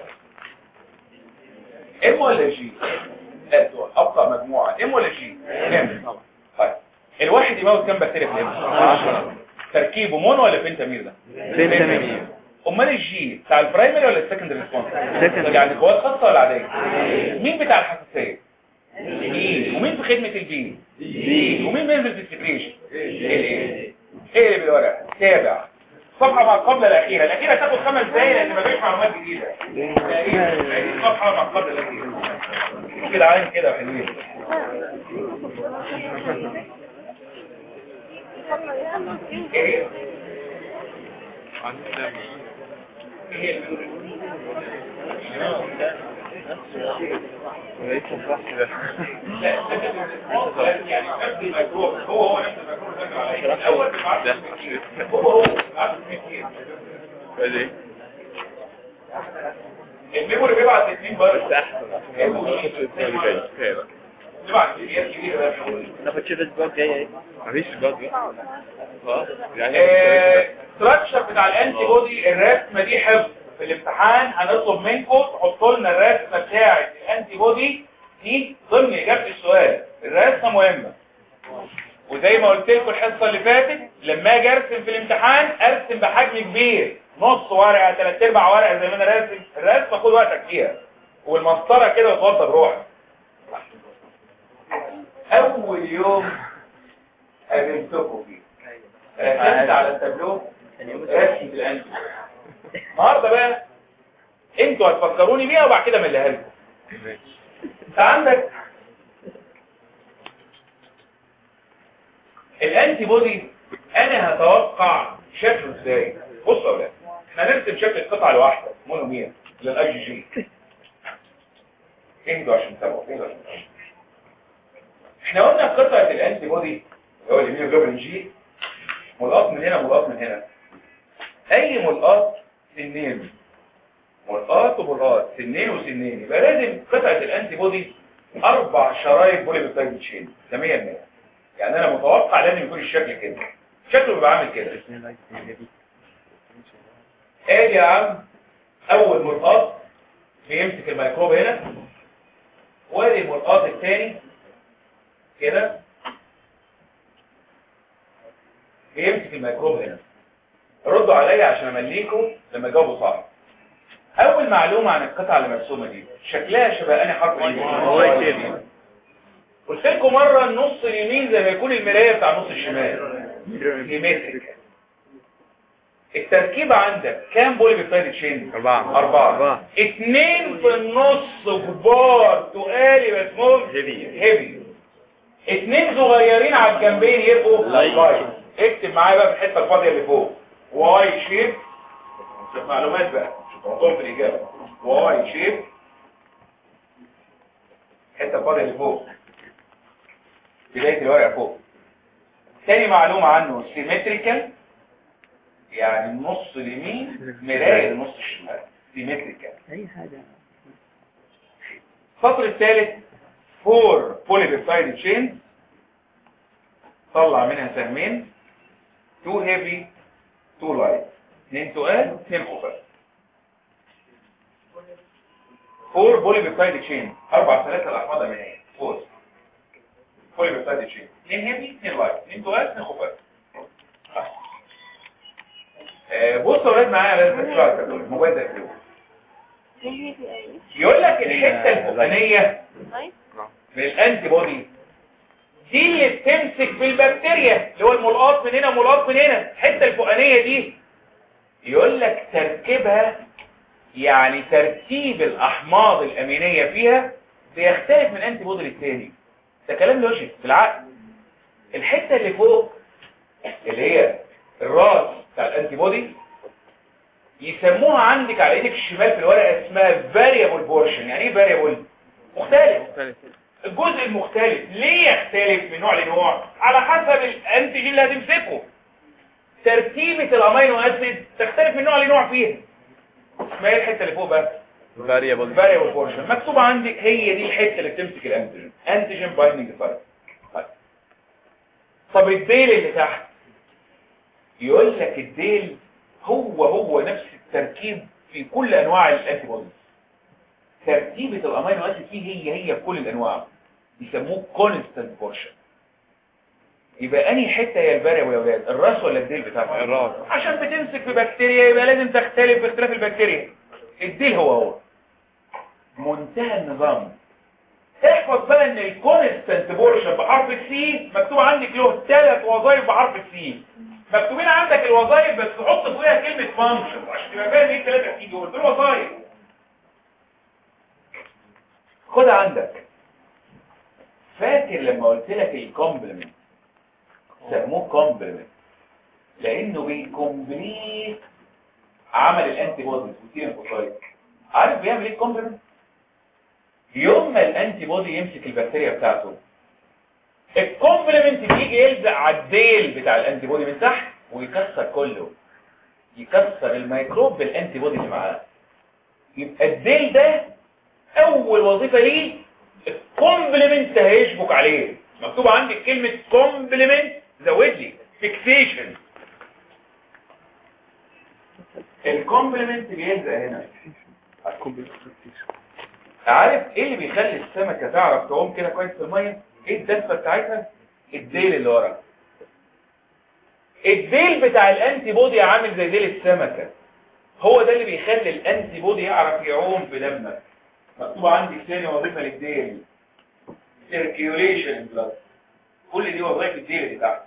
ام ولا جي لا دول ابطأ مجموعة ام ولا جي ام طيب الواحد يموت كام بكتيريا في الام 10 تركيبه مون ولا بنتامير ده بنتامير. امال الجي بتاع البرايمري ولا السكندري ريسبونس Secondary. يعني قوات خاصة ولا عادية مين بتاع الحساسية ايه ومين في خدمة البي بي ومين بينزل في السكريشن ايه ايه اللي بالورق تابع صفحة مع القبلة الأخيرة الأخيرة تاخد خمس دقايق لأن ما فيش معلومات جديدة تقريبا صفحة مع القبلة الأخيرة كده عين كده حلوين ايه ايه لقيت صح كده لا ده يعني نفس الميكروب هو هو نفس الميكروب اللي دخل عليه الأول بيبعت هو هو بيبعت كتير ايه الميموري بيبعت اثنين بس بس احسن عشان ما اخدش الاسبوع اللي جاي كفايه بقى بيبعت كميات كبيرة ده بيقول ناخد شوف الاسبوع الجاي ايه مفيش بجد بقى خلاص يعني ستراكشر بتاع الانتي بودي الرسمه دي حفظ في الامتحان هنطلب منكم تحطوا لنا الرسمه بتاعه الانتي بودي دي ضمن اجابه السؤال الرسمه مهمه وزي ما قلت لكم الحصه اللي فاتت لما اجي ارسم في الامتحان ارسم بحجم كبير نص ورقه ثلاث ارباع ورقه زي ما انا راسم الرسمه خد وقتك فيها والمسطره كده وتوضب روحك اول يوم قابلتكم فيه رسمت على التابلو رسمة الانتي النهارده بقى انتوا هتفكروني بيها وبعد كده مليها لكم انت عندك الانتي بودي انا هتوقع شكله ازاي بصوا يا اولاد احنا هنرسم شكل القطعه الواحده مونومير للاي جي جي اهدوا عشان تتابعوا اهدوا عشان تتابعوا احنا قلنا قطعه الانتي بودي اللي هو الهيموجلوبين جي ملقاط من هنا ملقاط من هنا اي ملقاط سنين ملقاط وملقاط سنين وسنين يبقى لازم قطعه الانتي بودي اربع شرايط بوليبيبتايد تشين ده 100% يعني انا متوقع لازم يكون الشكل كده شكله بيبقى عامل كده ادي يا عم اول ملقاط بيمسك الميكروب هنا وادي الملقاط الثاني كده بيمسك الميكروب هنا ردوا عليا عشان امليكم لما جاوبوا صح اول معلومه عن القطعه اللي مرسومه دي شكلها شبه انهي حرف اليمين قلت لكم مره النص اليمين زي ما يكون المرايه بتاع النص الشمال سيمتريك التركيبة عندك كام بولي بيبتايد تشين أربعة أربعة أربعة. اتنين في النص كبار تقال يبقى اسمهم هيفي. هيفي اتنين صغيرين على الجنبين يبقوا لايت. لايت اكتب معايا بقى في الحته الفاضيه اللي فوق واي شيب شوف معلومات بقى مش هتحطهم في الاجابه واي شيب الحته الفاضيه اللي فوق بدايه الورقه فوق تاني معلومه عنه سيمتريكال يعني النص اليمين مرايه النص الشمال سيمتريكال اي حاجة السطر الثالث فور بوليبيبتايد تشين طلع منها سهمين تو هيفي تو لايت اثنين تقال اثنين خفاف فور بوليبيبتايد تشين اربع سلاسل احماض امينيه فور بوليبيبتايد تشين اثنين هيفي اثنين لايت اثنين تقال اثنين خفاف آه، بصوا يا اولاد معايا لازم تركزوا على الكتاب الموبايل ده يقفلوه. يقول لك الحته الفوقانيه من الانتي بودي دي اللي بتمسك في البكتيريا اللي هو الملقاط من هنا ملقاط من هنا الحته الفوقانيه دي يقول لك تركيبها يعني ترتيب الاحماض الامينيه فيها بيختلف من انتي بودي للتاني ده كلام لوجيك في العقل الحته اللي فوق اللي هي الراس بتاع الانتي بودي يسموها عندك على ايدك الشمال في الورقه اسمها variable portion يعني ايه variable مختلف مختلف الجزء المختلف ليه يختلف من نوع لنوع على حسب الانتيجين اللي هتمسكه ترتيبة الامينو اسيد تختلف من نوع لنوع فيها اسمها ايه الحته اللي فوق بقى فاريبل variable portion مكتوب عندك هي دي الحته اللي بتمسك الانتيجين انتيجين بايندينج سايت طب الديل اللي تحت يقول لك الديل هو هو نفس التركيب في كل انواع الانتي بودي ترتيبة الامينو اسيد فيه هي هي في كل الانواع بيسموه كونستانت بورشن يبقى انهي حته هي الفاريبل يا ولاد الراس ولا الديل بتاعها الراس. عشان بتمسك في بكتيريا يبقى لازم تختلف باختلاف البكتيريا الديل هو هو منتهى النظام احفظ بقى ان الكونستانت بورشن بحرف السي مكتوب عندك له ثلاث وظائف بحرف السي مكتوبين عندك الوظائف بس تحط فوقها كلمه فانكشن عشان تبقى فاهم ايه الثلاثه سي دول دول وظائف خدها عندك فاكر لما قلت لك الكومبلمنت سموه كومبلمنت لانه بيكمبليت عمل الانتي بوديز والسيروفوسايت عارف بيعمل ايه الكومبلمنت يوم ما الانتي بودي يمسك البكتيريا بتاعته الكومبلمنت بيجي يلزق على الديل بتاع الانتي بودي من تحت ويكسر كله يكسر الميكروب بالانتي بودي اللي معاه يبقى الديل ده اول وظيفة ليه الكومبلمنت هيشبك عليه مكتوب عندك كلمة كومبلمنت زود لي فيكسيشن الكومبلمنت بيلزق هنا عارف ايه اللي بيخلي السمكة تعرف تعوم كده كويس في المية ايه الدفة بتاعتها الديل اللي ورا الديل بتاع الانتي بودي عامل زي ديل السمكة هو ده اللي بيخلي الانتي بودي يعرف يعوم في دمك مكتوب عندي ثاني وظيفة للديل circulation blood كل دي وظائف الديل اللي تحت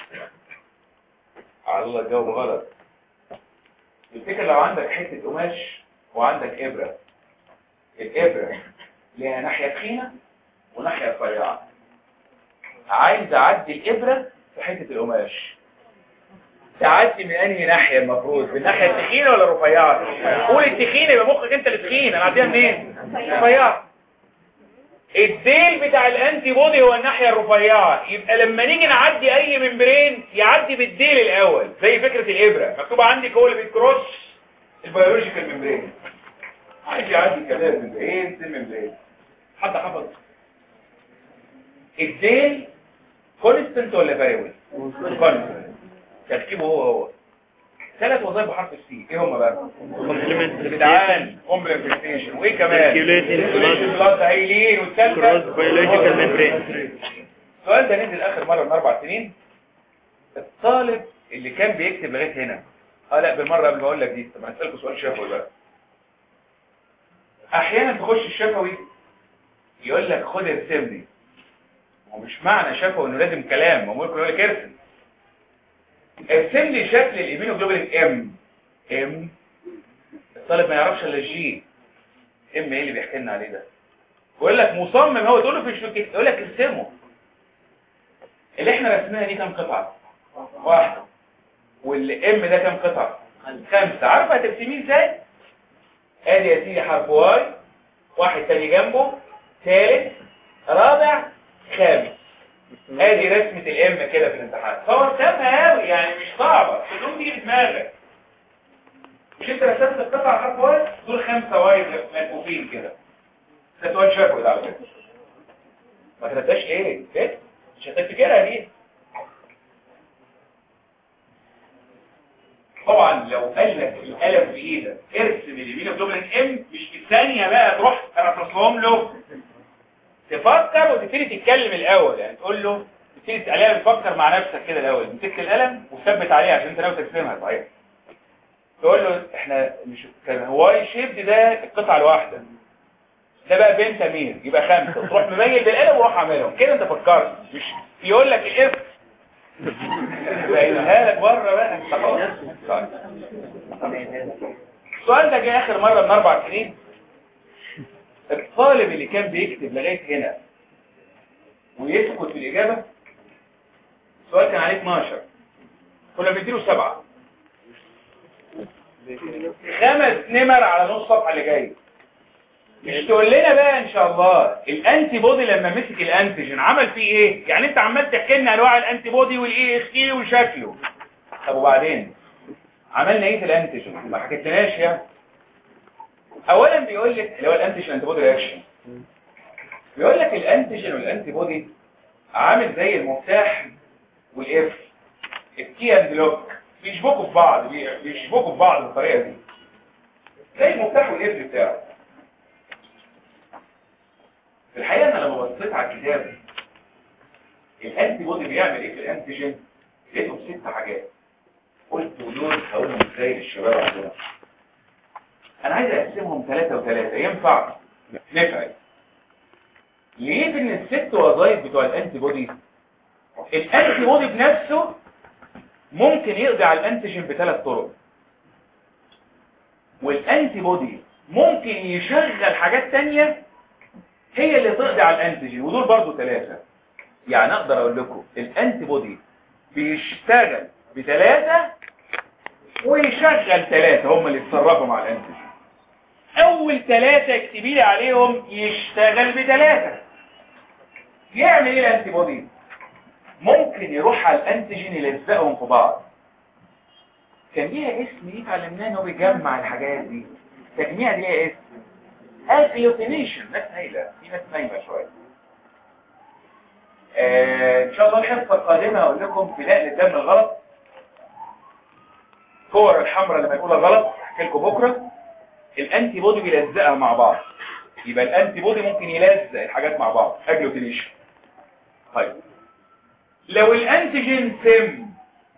على الله الجو غلط الفكرة لو عندك حتة قماش وعندك إبرة الإبرة ليها ناحية تخينة وناحية رفيعة عايز أعدي الإبرة في حتة القماش تعدي من أنهي ناحية المفروض من الناحية التخينة ولا الرفيعة قول التخينة يبقى مخك أنت اللي تخين أنا أعديها منين رفيعة الديل بتاع الانتي بودي هو الناحية الرفيعة يبقى لما نيجي نعدي اي ممبرين يعدي بالديل الاول زي فكرة الابرة مكتوب عندك هو اللي بيكروس البيولوجيكال ممبرين عايز يعدي كذلك ممبرين سن ممبرين حد حفظ الديل كونستنت ولا فاريبل كونستنت تركيبه هو هو ثلاث وظائف بحرف السي ايه هم بقى الجدعان كومبلمنتيشن وايه كمان Circulating blood. بلاد هايلين والثالثه Cross biological membrane. السؤال ده نزل اخر مره من اربع سنين الطالب اللي كان بيكتب لغايه هنا اه لا بالمره قبل ما اقول لك دي طب هسالكوا سؤال شفوي بقى احيانا تخش الشفوي يقول لك خد ارسم لي هو مش معنى شفوي انه لازم كلام هو ممكن يقول لك ارسم ارسم لي شكل الايمينوجلوبولين ام ام الطالب ما يعرفش الا الجي ام ايه اللي بيحكي لنا عليه ده بيقول لك مصمم هو تقول له في الشوكيت يقول لك ارسمه اللي احنا رسمناها دي كام قطعه واحده والام ده كام قطعه خمسه عارف هترسميه ازاي ادي يا سيدي حرف واي واحد تاني جنبه ثالث رابع خامس ادي رسمة الام كده في الامتحان فهو رسمها قوي يعني مش صعبة تقوم تيجي في دماغك مش انت رسمت القطعة حرف واي دول خمسة واي ملفوفين كده ده سؤال شكوى ده على فكرة ما كتبتهاش ليه؟ ايه؟ مش هتفتكرها دي طبعا لو قال لك القلم في ايدك ارسم اليمين جلوبلين ام مش في ثانيه بقى تروح ترصهم له تفكر وتبتدي تتكلم الاول يعني تقول له تبتدي تقلقها تفكر مع نفسك كده الاول مسكت القلم وثبت عليه عشان انت ناوي ترسمها صحيح تقول له احنا مش كان هواي شيب ده القطعه الواحده ده بقى بين تمير يبقى خمسه تروح مميل بالقلم وروح عاملهم كده انت فكرت مش يقول لك الاف بقينها لك بره بقى خلاص طيب. السؤال ده جه اخر مره من اربع سنين الطالب اللي كان بيكتب لغايه هنا ويسكت في الاجابه السؤال كان عليه 12 كنا بنديله سبعه خمس نمر على نص صفحه اللي جاي مش تقول لنا بقى ان شاء الله الانتي بودي لما مسك الانتيجين عمل فيه ايه يعني انت عمال تحكي لنا انواع الانتي بودي والاي اخ اي وشكله طب وبعدين عملنا ايه في الانتيجين ما حكيتلناش يعني اولا بيقول لك اللي هو الانتيجين انتي بودي رياكشن بيقول لك الانتيجين والانتي بودي عامل زي المفتاح والاف الكي اند لوك بيشبكوا في بعض بيشبكوا في بعض بالطريقه دي زي المفتاح والاف بتاعه في الحقيقة أنا لما بصيت على الكتاب الأنتي بودي بيعمل إيه في الأنتيجين لقيتهم ست حاجات قلت ودول هقولهم إزاي للشباب عندنا أنا عايز أقسمهم ثلاثة وثلاثة ينفع نفعل ليه إن الست وظائف بتوع الأنتي بودي الأنتي بودي بنفسه ممكن يقضي على الأنتيجين بثلاث طرق والأنتي بودي ممكن يشغل حاجات تانية هي اللي تقضي على الانتيجين ودول برضو ثلاثة يعني اقدر اقول لكم الانتي بودي بيشتغل بثلاثة ويشغل ثلاثة هم اللي يتصرفوا مع الانتيجين اول ثلاثة اكتبي لي عليهم يشتغل بثلاثة يعمل ايه الانتي بودي ممكن يروح على الانتيجين يلزقهم في بعض كان ليها اسم ايه اتعلمناه انه بيجمع الحاجات دي التجميع دي ليها اسم اجلوتينيشن ناس هايله في ناس نايمه شويه آه ان شاء الله الحصه القادمه هقول لكم في نقل الدم الغلط الكور الحمراء لما يقولها غلط احكي لكم بكره الانتي بودي بيلزقها مع بعض يبقى الانتي بودي ممكن يلزق الحاجات مع بعض اجلوتينيشن طيب لو الانتيجين سم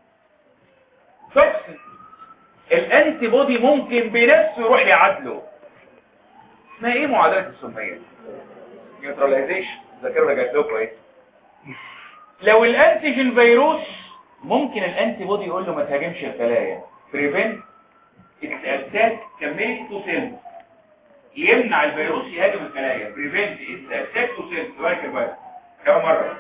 توكسين الانتي بودي ممكن بنفسه يروح يعادله اسمها ايه معادلة السمية نيوتراليزيشن ذاكرة جات لكم ايه لو الانتيجين فيروس ممكن الانتي بودي يقول له ما تهاجمش الخلايا بريفنت اتاك كمية تو سيلز يمنع الفيروس يهاجم الخلايا بريفنت اتاك تو سيلز فاكر بقى كم مرة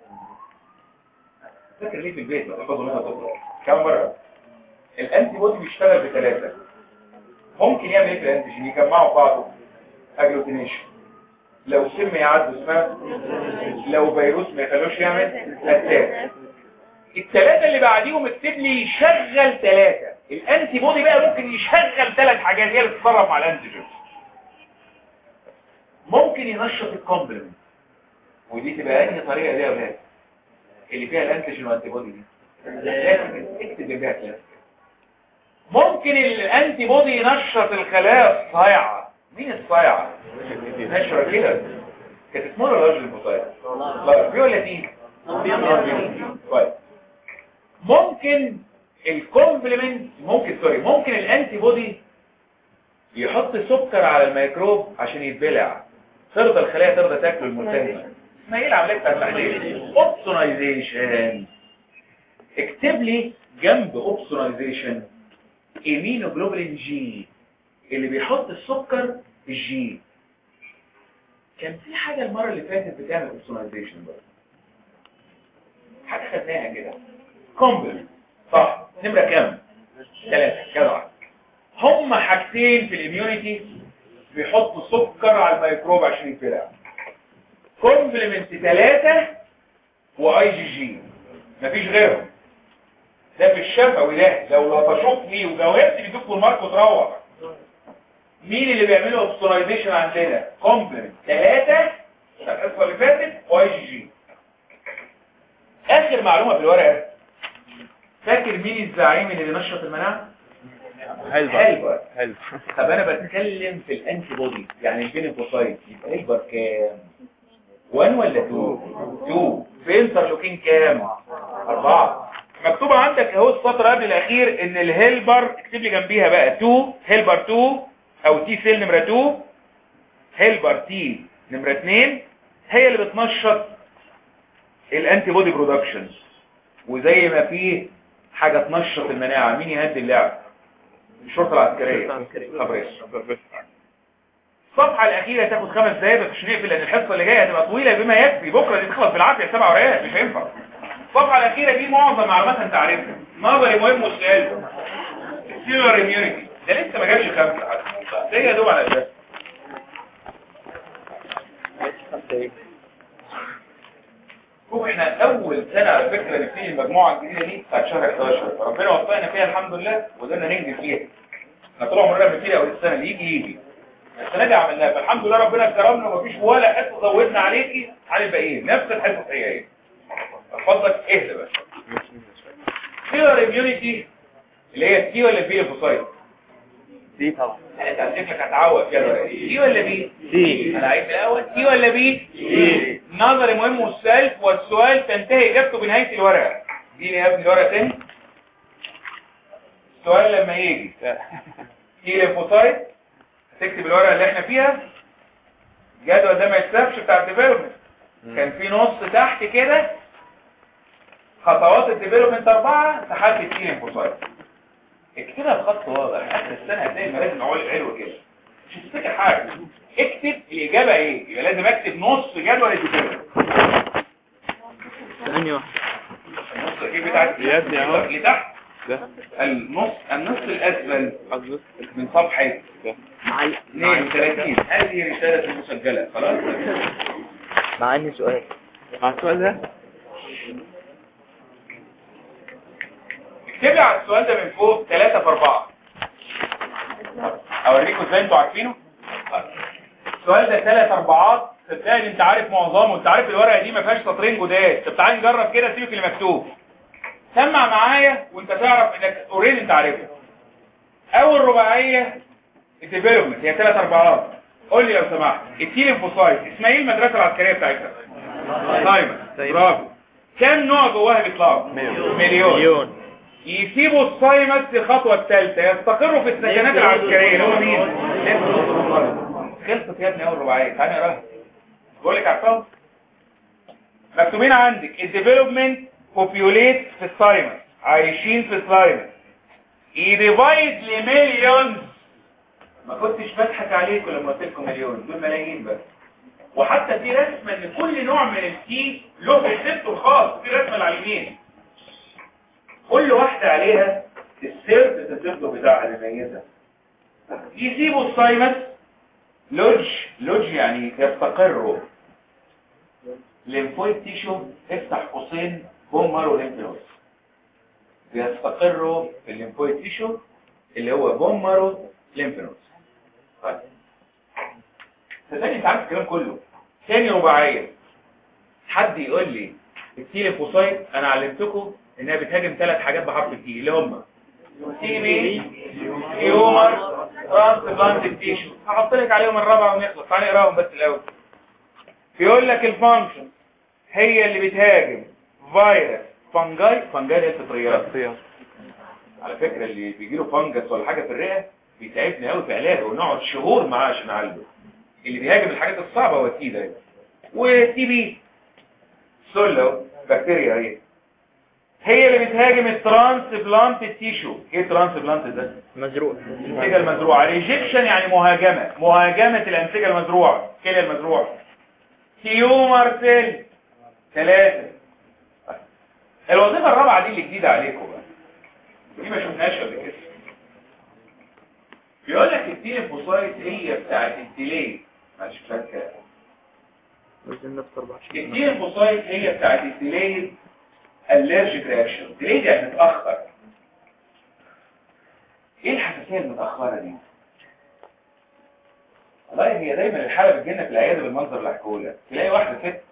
فاكر ليه في البيت ما تحفظوا منها تقرا كم مرة الانتي بودي بيشتغل بثلاثة ممكن يعمل ايه في الانتيجين يجمعوا بعضه اجلوتينيشن لو سم يعدوا اسمها لو فيروس ما يخلوش يعمل اتاك الثلاثه اللي بعديهم اكتب لي يشغل ثلاثه الانتي بودي بقى ممكن يشغل ثلاث حاجات هي اللي تتصرف مع الانتيجين ممكن ينشط الكومبلمنت ودي تبقى انهي طريقه دي يا اولاد اللي فيها الانتيجين والانتي بودي دي لازم اكتب جنبها كده ممكن الانتي بودي ينشط الخلايا الصايعه مين الصايعة؟ نشرة كده كانت اسمها الراجل المصايع لا بيقول لك ايه؟ طيب ممكن الكومبلمنت ممكن سوري ممكن الانتي بودي يحط سكر على الميكروب عشان يتبلع ترضى الخلايا ترضى تاكله الملتهمه اسمها ايه العمليه بتاعت التحليل اوبسونايزيشن اكتب لي جنب اوبسونايزيشن ايمينوجلوبولين جي اللي بيحط السكر في الجي كان في حاجة المرة اللي فاتت بتعمل اوبسونايزيشن بقى حاجة خدناها كده كومبل صح نمرة كام ثلاثة جدع هما حاجتين في الاميونيتي بيحطوا سكر على الميكروب عشان يتفرع كومبلمنت ثلاثة واي جي جي مفيش غيرهم ده في الشفوي ده لو لطشوك فيه وجاوبت بيدوك المارك وتروح مين اللي بيعملوا اوبسونايزيشن عندنا كومبلمنت ثلاثة الحصه اللي فاتت واي جي جي اخر معلومه في الورقه فاكر مين الزعيم اللي بينشط المناعه هلبر هيلبر هلبر طب انا بتكلم في الانتي بودي يعني البينيفوسايت يبقى هيلبر كام 1 ولا 2 2 في انترلوكين كام 4 مكتوب عندك اهو السطر قبل الاخير ان الهيلبر اكتب لي جنبيها بقى 2 هيلبر 2 او تي سيل نمره 2 هيلبر تي نمره 2 هي اللي بتنشط الانتي بودي برودكشن وزي ما فيه حاجه تنشط المناعه مين يهدي اللعب الشرطه العسكريه خبريه الصفحه الاخيره تاخد خمس دقايق بس مش نقفل لان الحصه اللي جايه هتبقى طويله بما يكفي بكره دي تخلص بالعافيه سبع ورقات مش هينفع الصفحه الاخيره دي معظم معلوماتها انت عارفها نظري مهم والسؤال السيلر اميونيتي ده لسه ما جابش خمسه حتى ده يا دوب على ده شوف احنا اول سنه على فكره نبتدي المجموعه الجديده دي بتاعت شهر 11 فربنا وفقنا فيها الحمد لله وقدرنا ننجز فيها احنا طول عمرنا بنبتدي اول السنه اللي يجي يجي السنه دي عملناها فالحمد لله ربنا كرمنا ومفيش ولا حته زودنا عليكي عن الباقيين نفس الحته هي هي فضلك اهدى بس سيلر اميونيتي اللي هي التي ولا البي ليفوسايت دي طبعا انت شكلك هتعود فيها تي ولا بي دي. انا عايز الاول تي ولا بي دي. نظري مهم والسؤال والسؤال تنتهي اجابته بنهايه الورقه دي يا ابني الورقه تاني السؤال لما يجي تي ليفوسايت تكتب الورقه اللي احنا فيها الجدول ده ما يتسابش بتاع الديفلوبمنت كان في نص تحت كده خطوات الديفلوبمنت اربعه تحدي تي ليفوسايت اكتبها بخط واضح اخر السنه هتلاقي المراجع عول علو كده مش هتفتكر حاجه اكتب الاجابه ايه يبقى لازم اكتب نص جدول الديفلوبمنت ثانية واحدة النص الاخير بتاع يا ابني اهو. اللي تحت ده النص النص الاسفل قصدي من صفحه ده 32 هذه رساله مسجله خلاص مع اني سؤال مع السؤال ده اكتب لي على السؤال ده من فوق 3 في 4 اوريكم ازاي انتوا عارفينه السؤال ده 3 اربعات صدقني انت عارف معظمه انت عارف الورقه دي ما فيهاش سطرين جداد طب تعالى نجرب كده سيبك اللي مكتوب سمع معايا وانت تعرف انك اوريدي انت عارفها اول رباعيه الديفلوبمنت هي 3 اربعات قول لي لو سمحت التي ليمفوسايت اسمها ايه المدرسه العسكريه بتاعتها سايمون برافو كم نوع جواها بيطلعوا مليون. مليون مليون يسيبوا الصايمس في الخطوة الثالثة يستقروا في السكنات العسكرية اللي هو مين؟ خلصت يا ابني اول رباعية تعالى نقراها بقول لك عارفاهم مكتوبين عندك الديفلوبمنت بوبيوليت في الصايمس عايشين في الصايمس يديفايد لمليون ما كنتش بضحك عليكم لما قلت لكم مليون دول ملايين بس وحتى في رسمة ان كل نوع من التي له ريسبتور الخاص في رسمة على اليمين كل واحدة عليها السيرت التسبب بتاعها اللي ميزة يسيبوا السايمس لوج لوج يعني يستقروا ليمفويد تيشو افتح قوسين بومر وليمفنوز بيستقروا في الليمفويد تيشو اللي هو بومر ليمفنوز طيب صدقني انت عارف الكلام كله ثاني رباعيه حد يقول لي التيليفوسايت انا علمتكم انها بتهاجم ثلاث حاجات بحرف التي اللي هم تي بي هيومر ترانسبلانت تيشو هحط لك عليهم الرابعه ونخلص تعالى نقراهم بس الاول بيقول لك الفانكشن هي اللي بتهاجم فيروس فانجاي فانجاي هي الفطريات اختيار على فكرة اللي بيجي له فانجس ولا حاجة في الرئة بيتعبني قوي في علاجه ونقعد شهور معاه عشان نعالجه اللي بيهاجم الحاجات الصعبة هو التي ده والتي بي سولو بكتيريا هي هي اللي بتهاجم الترانس بلانت تيشو ايه الترانس بلانت ده مزروع الانسجه المزروعه ريجكشن يعني مهاجمه مهاجمه الانسجه المزروعه كليه المزروعه تيومر سيل ثلاثه الوظيفه الرابعه دي اللي جديده عليكم بقى دي ما شفناهاش قبل كده بيقول لك التيليفوسايت هي بتاعت الديلي مش فاكر عايزين نفطر بقى التيليفوسايت هي بتاعت الديلي الرجيك رياكشن ديلي يعني متاخر ايه الحساسيه المتاخره دي والله هي دايما الحاله بتجينا في العياده بالمنظر اللي هحكيه لك تلاقي واحده ست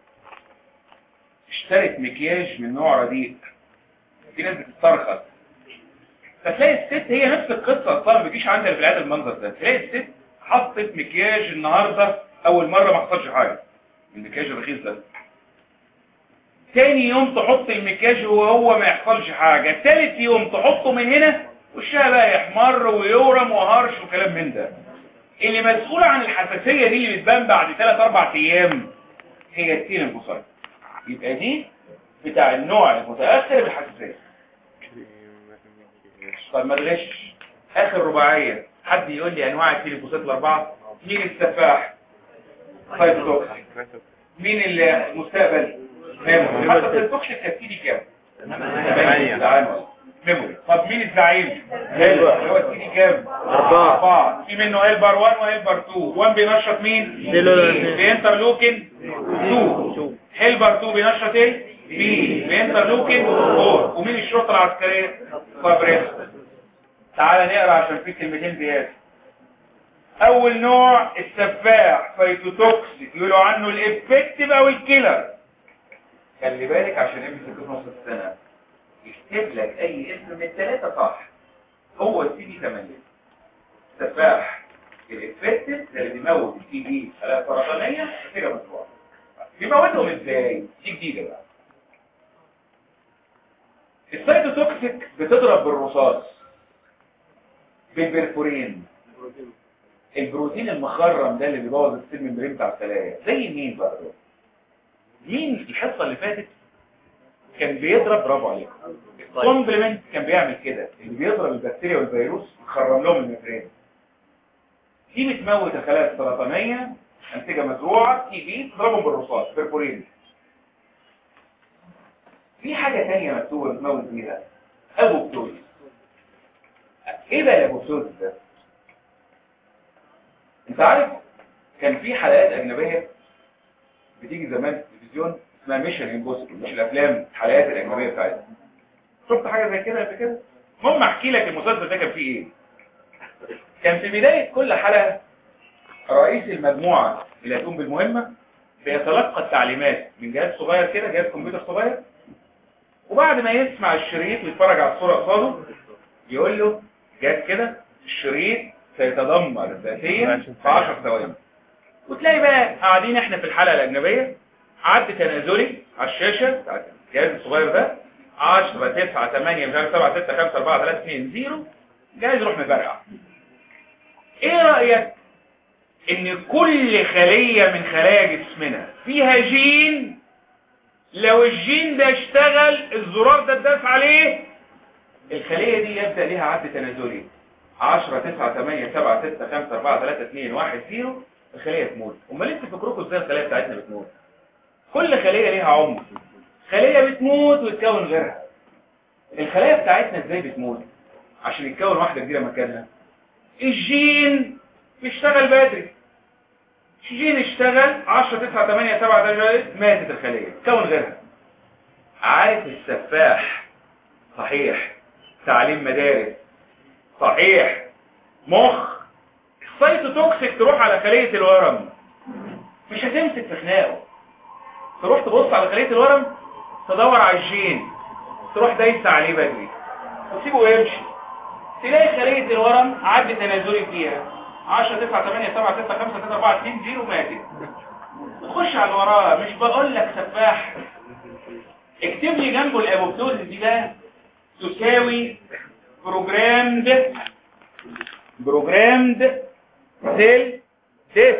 اشترت مكياج من نوع رديء في ناس بتسترخص فتلاقي الست هي نفس القصه اصلا ما بيجيش عندها في العياده المنظر ده تلاقي الست حطت مكياج النهارده اول مره ما حصلش حاجه المكياج الرخيص ده تاني يوم تحط المكياج وهو ما يحصلش حاجه تالت يوم تحطه من هنا وشها بقى يحمر ويورم وهرش وكلام من ده اللي مسؤول عن الحساسيه دي اللي بتبان بعد 3 4 ايام هي التيلينفوسايت يبقى دي بتاع النوع المتاخر بالحساسيه طب ما تغش اخر رباعيه حد يقول لي انواع التيليفوسات الاربعه مين السفاح سايتوتوكسيك مين المستقبل ميموري حتى السايتوتوكسيك ترتيبي كام ثمانية. ميموري طب مين الزعيم حلو اللي هو السيدي كام أربعة. أربعة في منه هيلبر 1 وهيلبر 2 1 بينشط مين سيلولار. بينترلوكين 2 هيلبر 2 بينشط ايه بي بينترلوكين 4 ومين الشرطة العسكرية فابريس تعال نقرا عشان في كلمتين زيادة اول نوع السفاح فايتوتوكسيك يقولوا عنه الافكتيف او الكيلر خلي بالك عشان ابني في نص السنة يكتب لك اي اسم من الثلاثة صح هو السي دي 8 سفاح الافكتيف ده اللي بيموت السي دي خلايا سرطانية نتيجة مشروع بيموتهم ازاي دي جديدة بقى السايتوتوكسيك بتضرب بالرصاص بالبرفورين البروتين المخرم ده اللي بيبوظ السيل ممبرين بتاع الخلايا زي مين برضه مين الحصه اللي فاتت كان بيضرب برافو عليكم الكومبلمنت كان بيعمل كده اللي بيضرب البكتيريا والفيروس يخرم لهم الممبرين دي بتموت الخلايا السرطانيه انسجه مزروعه تي بي تضربهم بالرصاص برفورين في حاجه ثانيه مكتوبه بتموت بيها ابوبتوز ايه بقى الابوبتوز ده انت عارف كان في حلقات اجنبيه بتيجي زمان في التلفزيون اسمها ميشن امبوسيبل مش الافلام الحلقات الاجنبيه بتاعتها شفت حاجه زي كده قبل كده المهم احكي لك المسلسل ده كان فيه ايه كان في بدايه كل حلقه رئيس المجموعه اللي هتقوم بالمهمه بيتلقى التعليمات من جهاز صغير كده جهاز كمبيوتر صغير وبعد ما يسمع الشريط ويتفرج على الصوره قصاده يقول له جهاز كده الشريط سيتدمر ذاتيا في 10 ثواني وتلاقي بقى قاعدين احنا في الحلقه الاجنبيه عد تنازلي على الشاشه بتاعت الجهاز الصغير ده 10 9 8 مش عارف 7 6 5 4 3 2 0 جايز يروح مفرقع ايه رايك ان كل خليه من خلايا جسمنا فيها جين لو الجين ده اشتغل الزرار ده اتداس عليه الخليه دي يبدا ليها عد تنازلي 10 9 8 7 6 5 4 3 2 1 0 الخليه تموت امال انتوا فكركم ازاي الخليه بتاعتنا بتموت كل خليه ليها عمر خليه بتموت وتكون غيرها الخلايا بتاعتنا ازاي بتموت عشان يتكون واحده جديده مكانها الجين بيشتغل بدري الجين اشتغل 10 9 8 7 8 ماتت الخليه تكون غيرها عارف السفاح صحيح تعليم مدارس صحيح مخ السايتوتوكسيك تروح على خلية الورم مش هتمسك في خناقه تروح تبص على خلية الورم تدور على الجين تروح دايسة عليه بدري وتسيبه يمشي تلاقي خلية الورم عد تنازلي فيها 10 9 8 7 6 5 3 4 2 0 ماتت تخش على اللي وراه مش بقول لك سفاح اكتب لي جنبه الابوبتوز دي بقى تساوي بروجرامد بروجرامد سيل ديث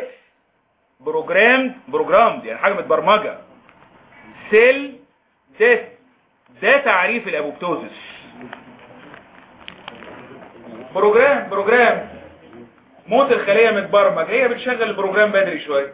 بروجرامد بروجرامد يعني حاجه متبرمجه سيل ديث ده تعريف الابوبتوزس بروجرام بروجرام موت الخلية متبرمج هي بتشغل البروجرام بدري شوية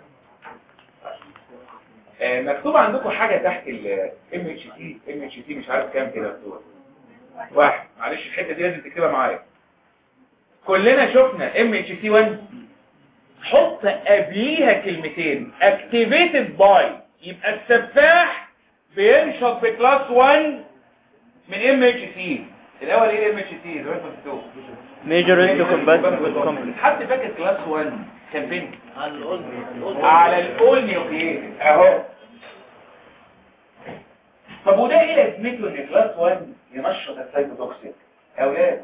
آه، مكتوب عندكم حاجة تحت ال MHT MHT مش عارف كام كده مكتوب واحد معلش الحتة دي لازم تكتبها معايا كلنا شفنا MHT 1 حط قبليها كلمتين activated by يبقى السفاح بينشط بكلاس 1 من MHT الاول ايه MHT زي ما انتم بتقولوا ميجر انتو كومبلكس حد فاكر كلاس 1 كان فين على الاول نيوكليت اهو طب وده ايه لازمته ان كلاس 1 ينشط السايتوتوكسيك يا اولاد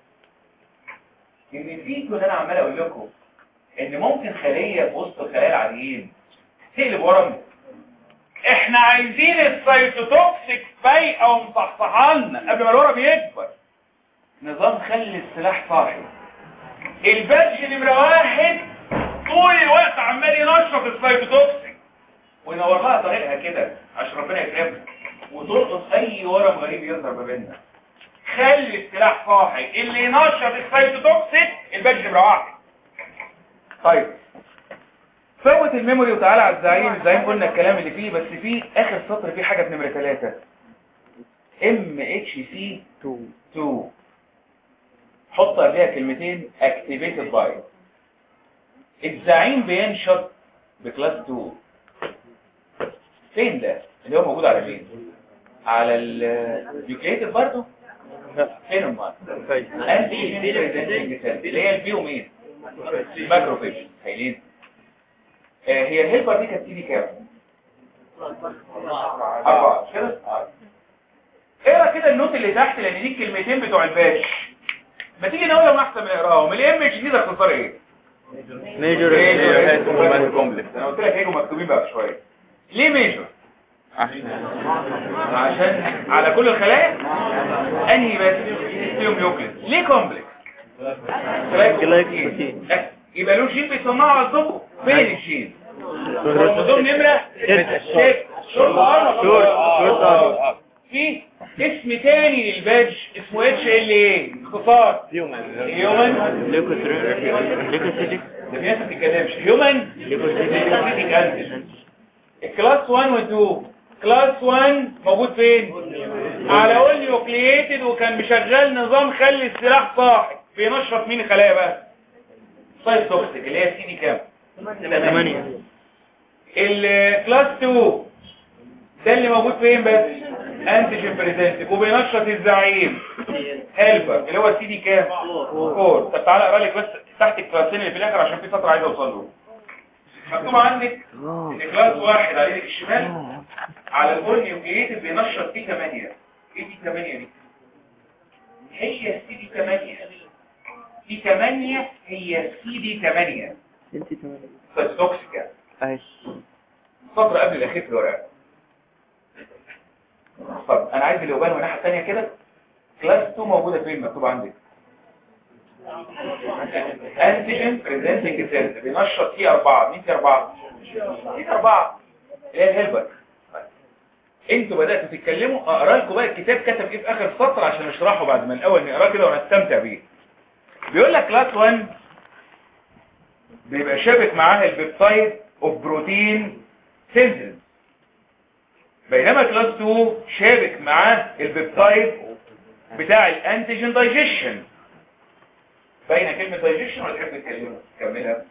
ان فيكم ان انا عمال اقول لكم ان ممكن خليه في وسط الخلايا العاديين تقلب ورم احنا عايزين السايتوتوكسيك فايقه ومصحصحه لنا قبل ما الورم يكبر نظام خلي السلاح صاحي البادج نمرة واحد طول الوقت عمال ينشط السايتوتوكسيك وينور لها طريقها كده عشان ربنا يكرمها وترقص اي ورم غريب يظهر ما بيننا خلي السلاح صاحي اللي ينشط السايتوتوكسيك البادج نمرة واحد طيب فوت الميموري وتعالى على الزعيم الزعيم قلنا الكلام اللي فيه بس فيه اخر سطر فيه حاجة في نمرة ثلاثة ام اتش سي 2 2 حط قبلها كلمتين activated by الزعيم بينشط بكلاس 2 فين ده اللي هو موجود على فين على النيوكليتد برضه لا فين امال كويس انتي اللي هي البيو مين الماكروفيج هايلين آه هي الهيلبر دي كانت تيجي كام أربعة مش كده اقرا كده النوت اللي تحت لان دي الكلمتين بتوع الباش ما تيجي نقولهم احسن من نقراهم الام اتش دي ده اختصار ايه ميجر انتو كومبلكس انا قلت لك هيجوا مكتوبين بقى شويه ليه ميجر عشان عشان على كل الخلايا انهي بس فيهم يوكليد ليه كومبلكس جلايكوبروتين. أه، يبقى له جين بيصنعه على الضوء فين الجين كروموسوم نمره ستة. ستة. شورت ارم شورت شورت ارم في اسم تاني للبادج اسمه اتش ال ايه اختصار هيومن هيومن ليكوسيتيك ده في ناس ما بتتكلمش هيومن ليكوسيتيك انتيجين الكلاس 1 و 2 كلاس 1 موجود فين على اول نيوكلييتد وكان بيشغل نظام خلي السلاح صاحي بينشط مين الخلايا بقى سايت توكسيك اللي هي سي دي كام 8 الكلاس 2 ده اللي موجود فين بس انتيجين بريزنتيف وبينشط الزعيم هيلبر اللي هو السي دي كام 4 طب تعالى اقرا لك بس تحت الكلاسين اللي في الاخر عشان في سطر عايز اوصل له مكتوب عندك ان كلاس واحد على ايدك الشمال على الاول نيوكلييتد بينشط تي 8 ايه تي 8 دي هي السي دي 8 تي 8 هي السي دي 8 انت 8 توكسيك يعني اهي السطر قبل الاخير في الورقه طب انا عايز اللي يبان الناحيه الثانيه كده كلاس 2 موجوده فين مكتوب عندك انتيجين بريزنتنج سيل بينشط تي 4 مين تي 4 تي 4 اللي هي الهيلبر انتوا بداتوا تتكلموا اقرا لكم بقى الكتاب كتب ايه في اخر سطر عشان نشرحه بعد ما الاول نقراه كده ونستمتع بيه بيقول لك كلاس 1 بيبقى شابك معاه البيبتايد اوف بروتين سينثيز بينما كلاس 2 شابك معاه البيبتايد بتاع الانتيجين دايجيشن باينه كلمه دايجيشن ولا تحب تكلمها كملها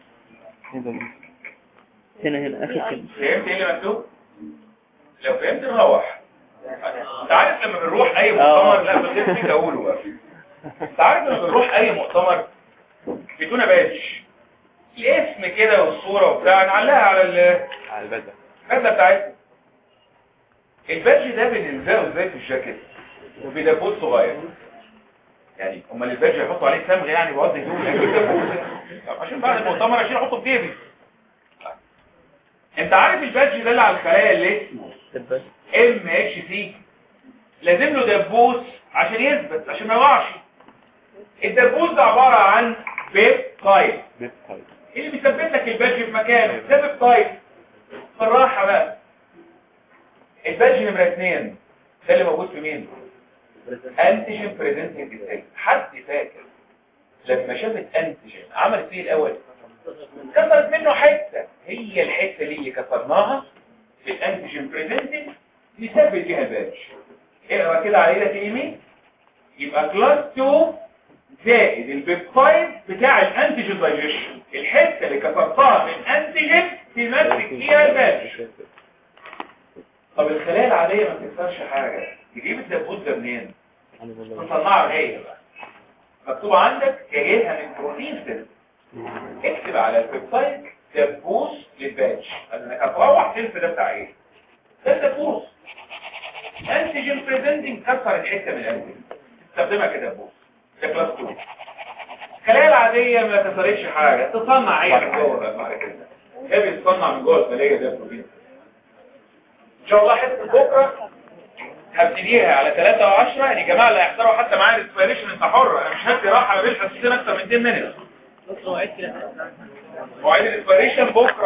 هنا هنا اخر كلمه فهمت ايه اللي مكتوب لو فهمت نروح انت عارف لما بنروح اي مؤتمر لا بس فيك اقوله بقى انت عارف لما بنروح اي مؤتمر بدون بادج الاسم كده والصوره وبتاع نعلقها على ال- على البدء البدله بتاعتنا البادج ده بنلزقه ازاي في الجاكيت وبدبوس صغير يعني امال البادج يحطوا عليه صمغ يعني بيقعد يجيبوا اكيد دبوس طب عشان بعد المؤتمر اشيل احطه في جيبي انت عارف البادج ده اللي على الخلايا اللي اسمه ام اتش سي لازم له دبوس عشان يثبت عشان ما يقعش الدبوس ده عباره عن بيب تايب بيب طيب اللي بيثبت لك البادج في مكانه ده بيب تايب بالراحه بقى البادج نمره اثنين ده اللي موجود في مين انتيجين بريزنتنج ازاي حد فاكر لما شافت انتيجين عملت فيه الاول كسرت منه حته هي الحته دي اللي كسرناها في الانتيجين بريزنتنج نثبت بيها الباتش اقرا كده على ايدك اليمين يبقى كلاس 2 زائد البيبتايد بتاع الانتيجين دايجيشن الحته اللي كسرتها من انتيجين تمسك فيها الباتش طب الخلايا العاديه ما بتكسرش حاجه تجيب الدبوس ده منين تصنعها هي بقى مكتوب عندك جايبها من بروتين سيل اكتب على الويب دبوس للباتش انك هتروح تلف ده بتاع ايه ده دبوس انتيجين بريزنتنج كسر الحته من الانتيجين استخدمها كدبوس ده كلاس 2 الخلايا العاديه ما كسرتش حاجه تصنع هي من جوه بقى بعد كده هي بتصنع من جوه الخليه ده بروتين ان شاء الله حته بكره هبتديها على 3 و10 يعني يا جماعه اللي هيحضروا حتى معايا الانسبيريشن انت حر انا مش هدي راحه ما بين حصتين اكتر من 10 مينت مواعيد الانسبيريشن بكره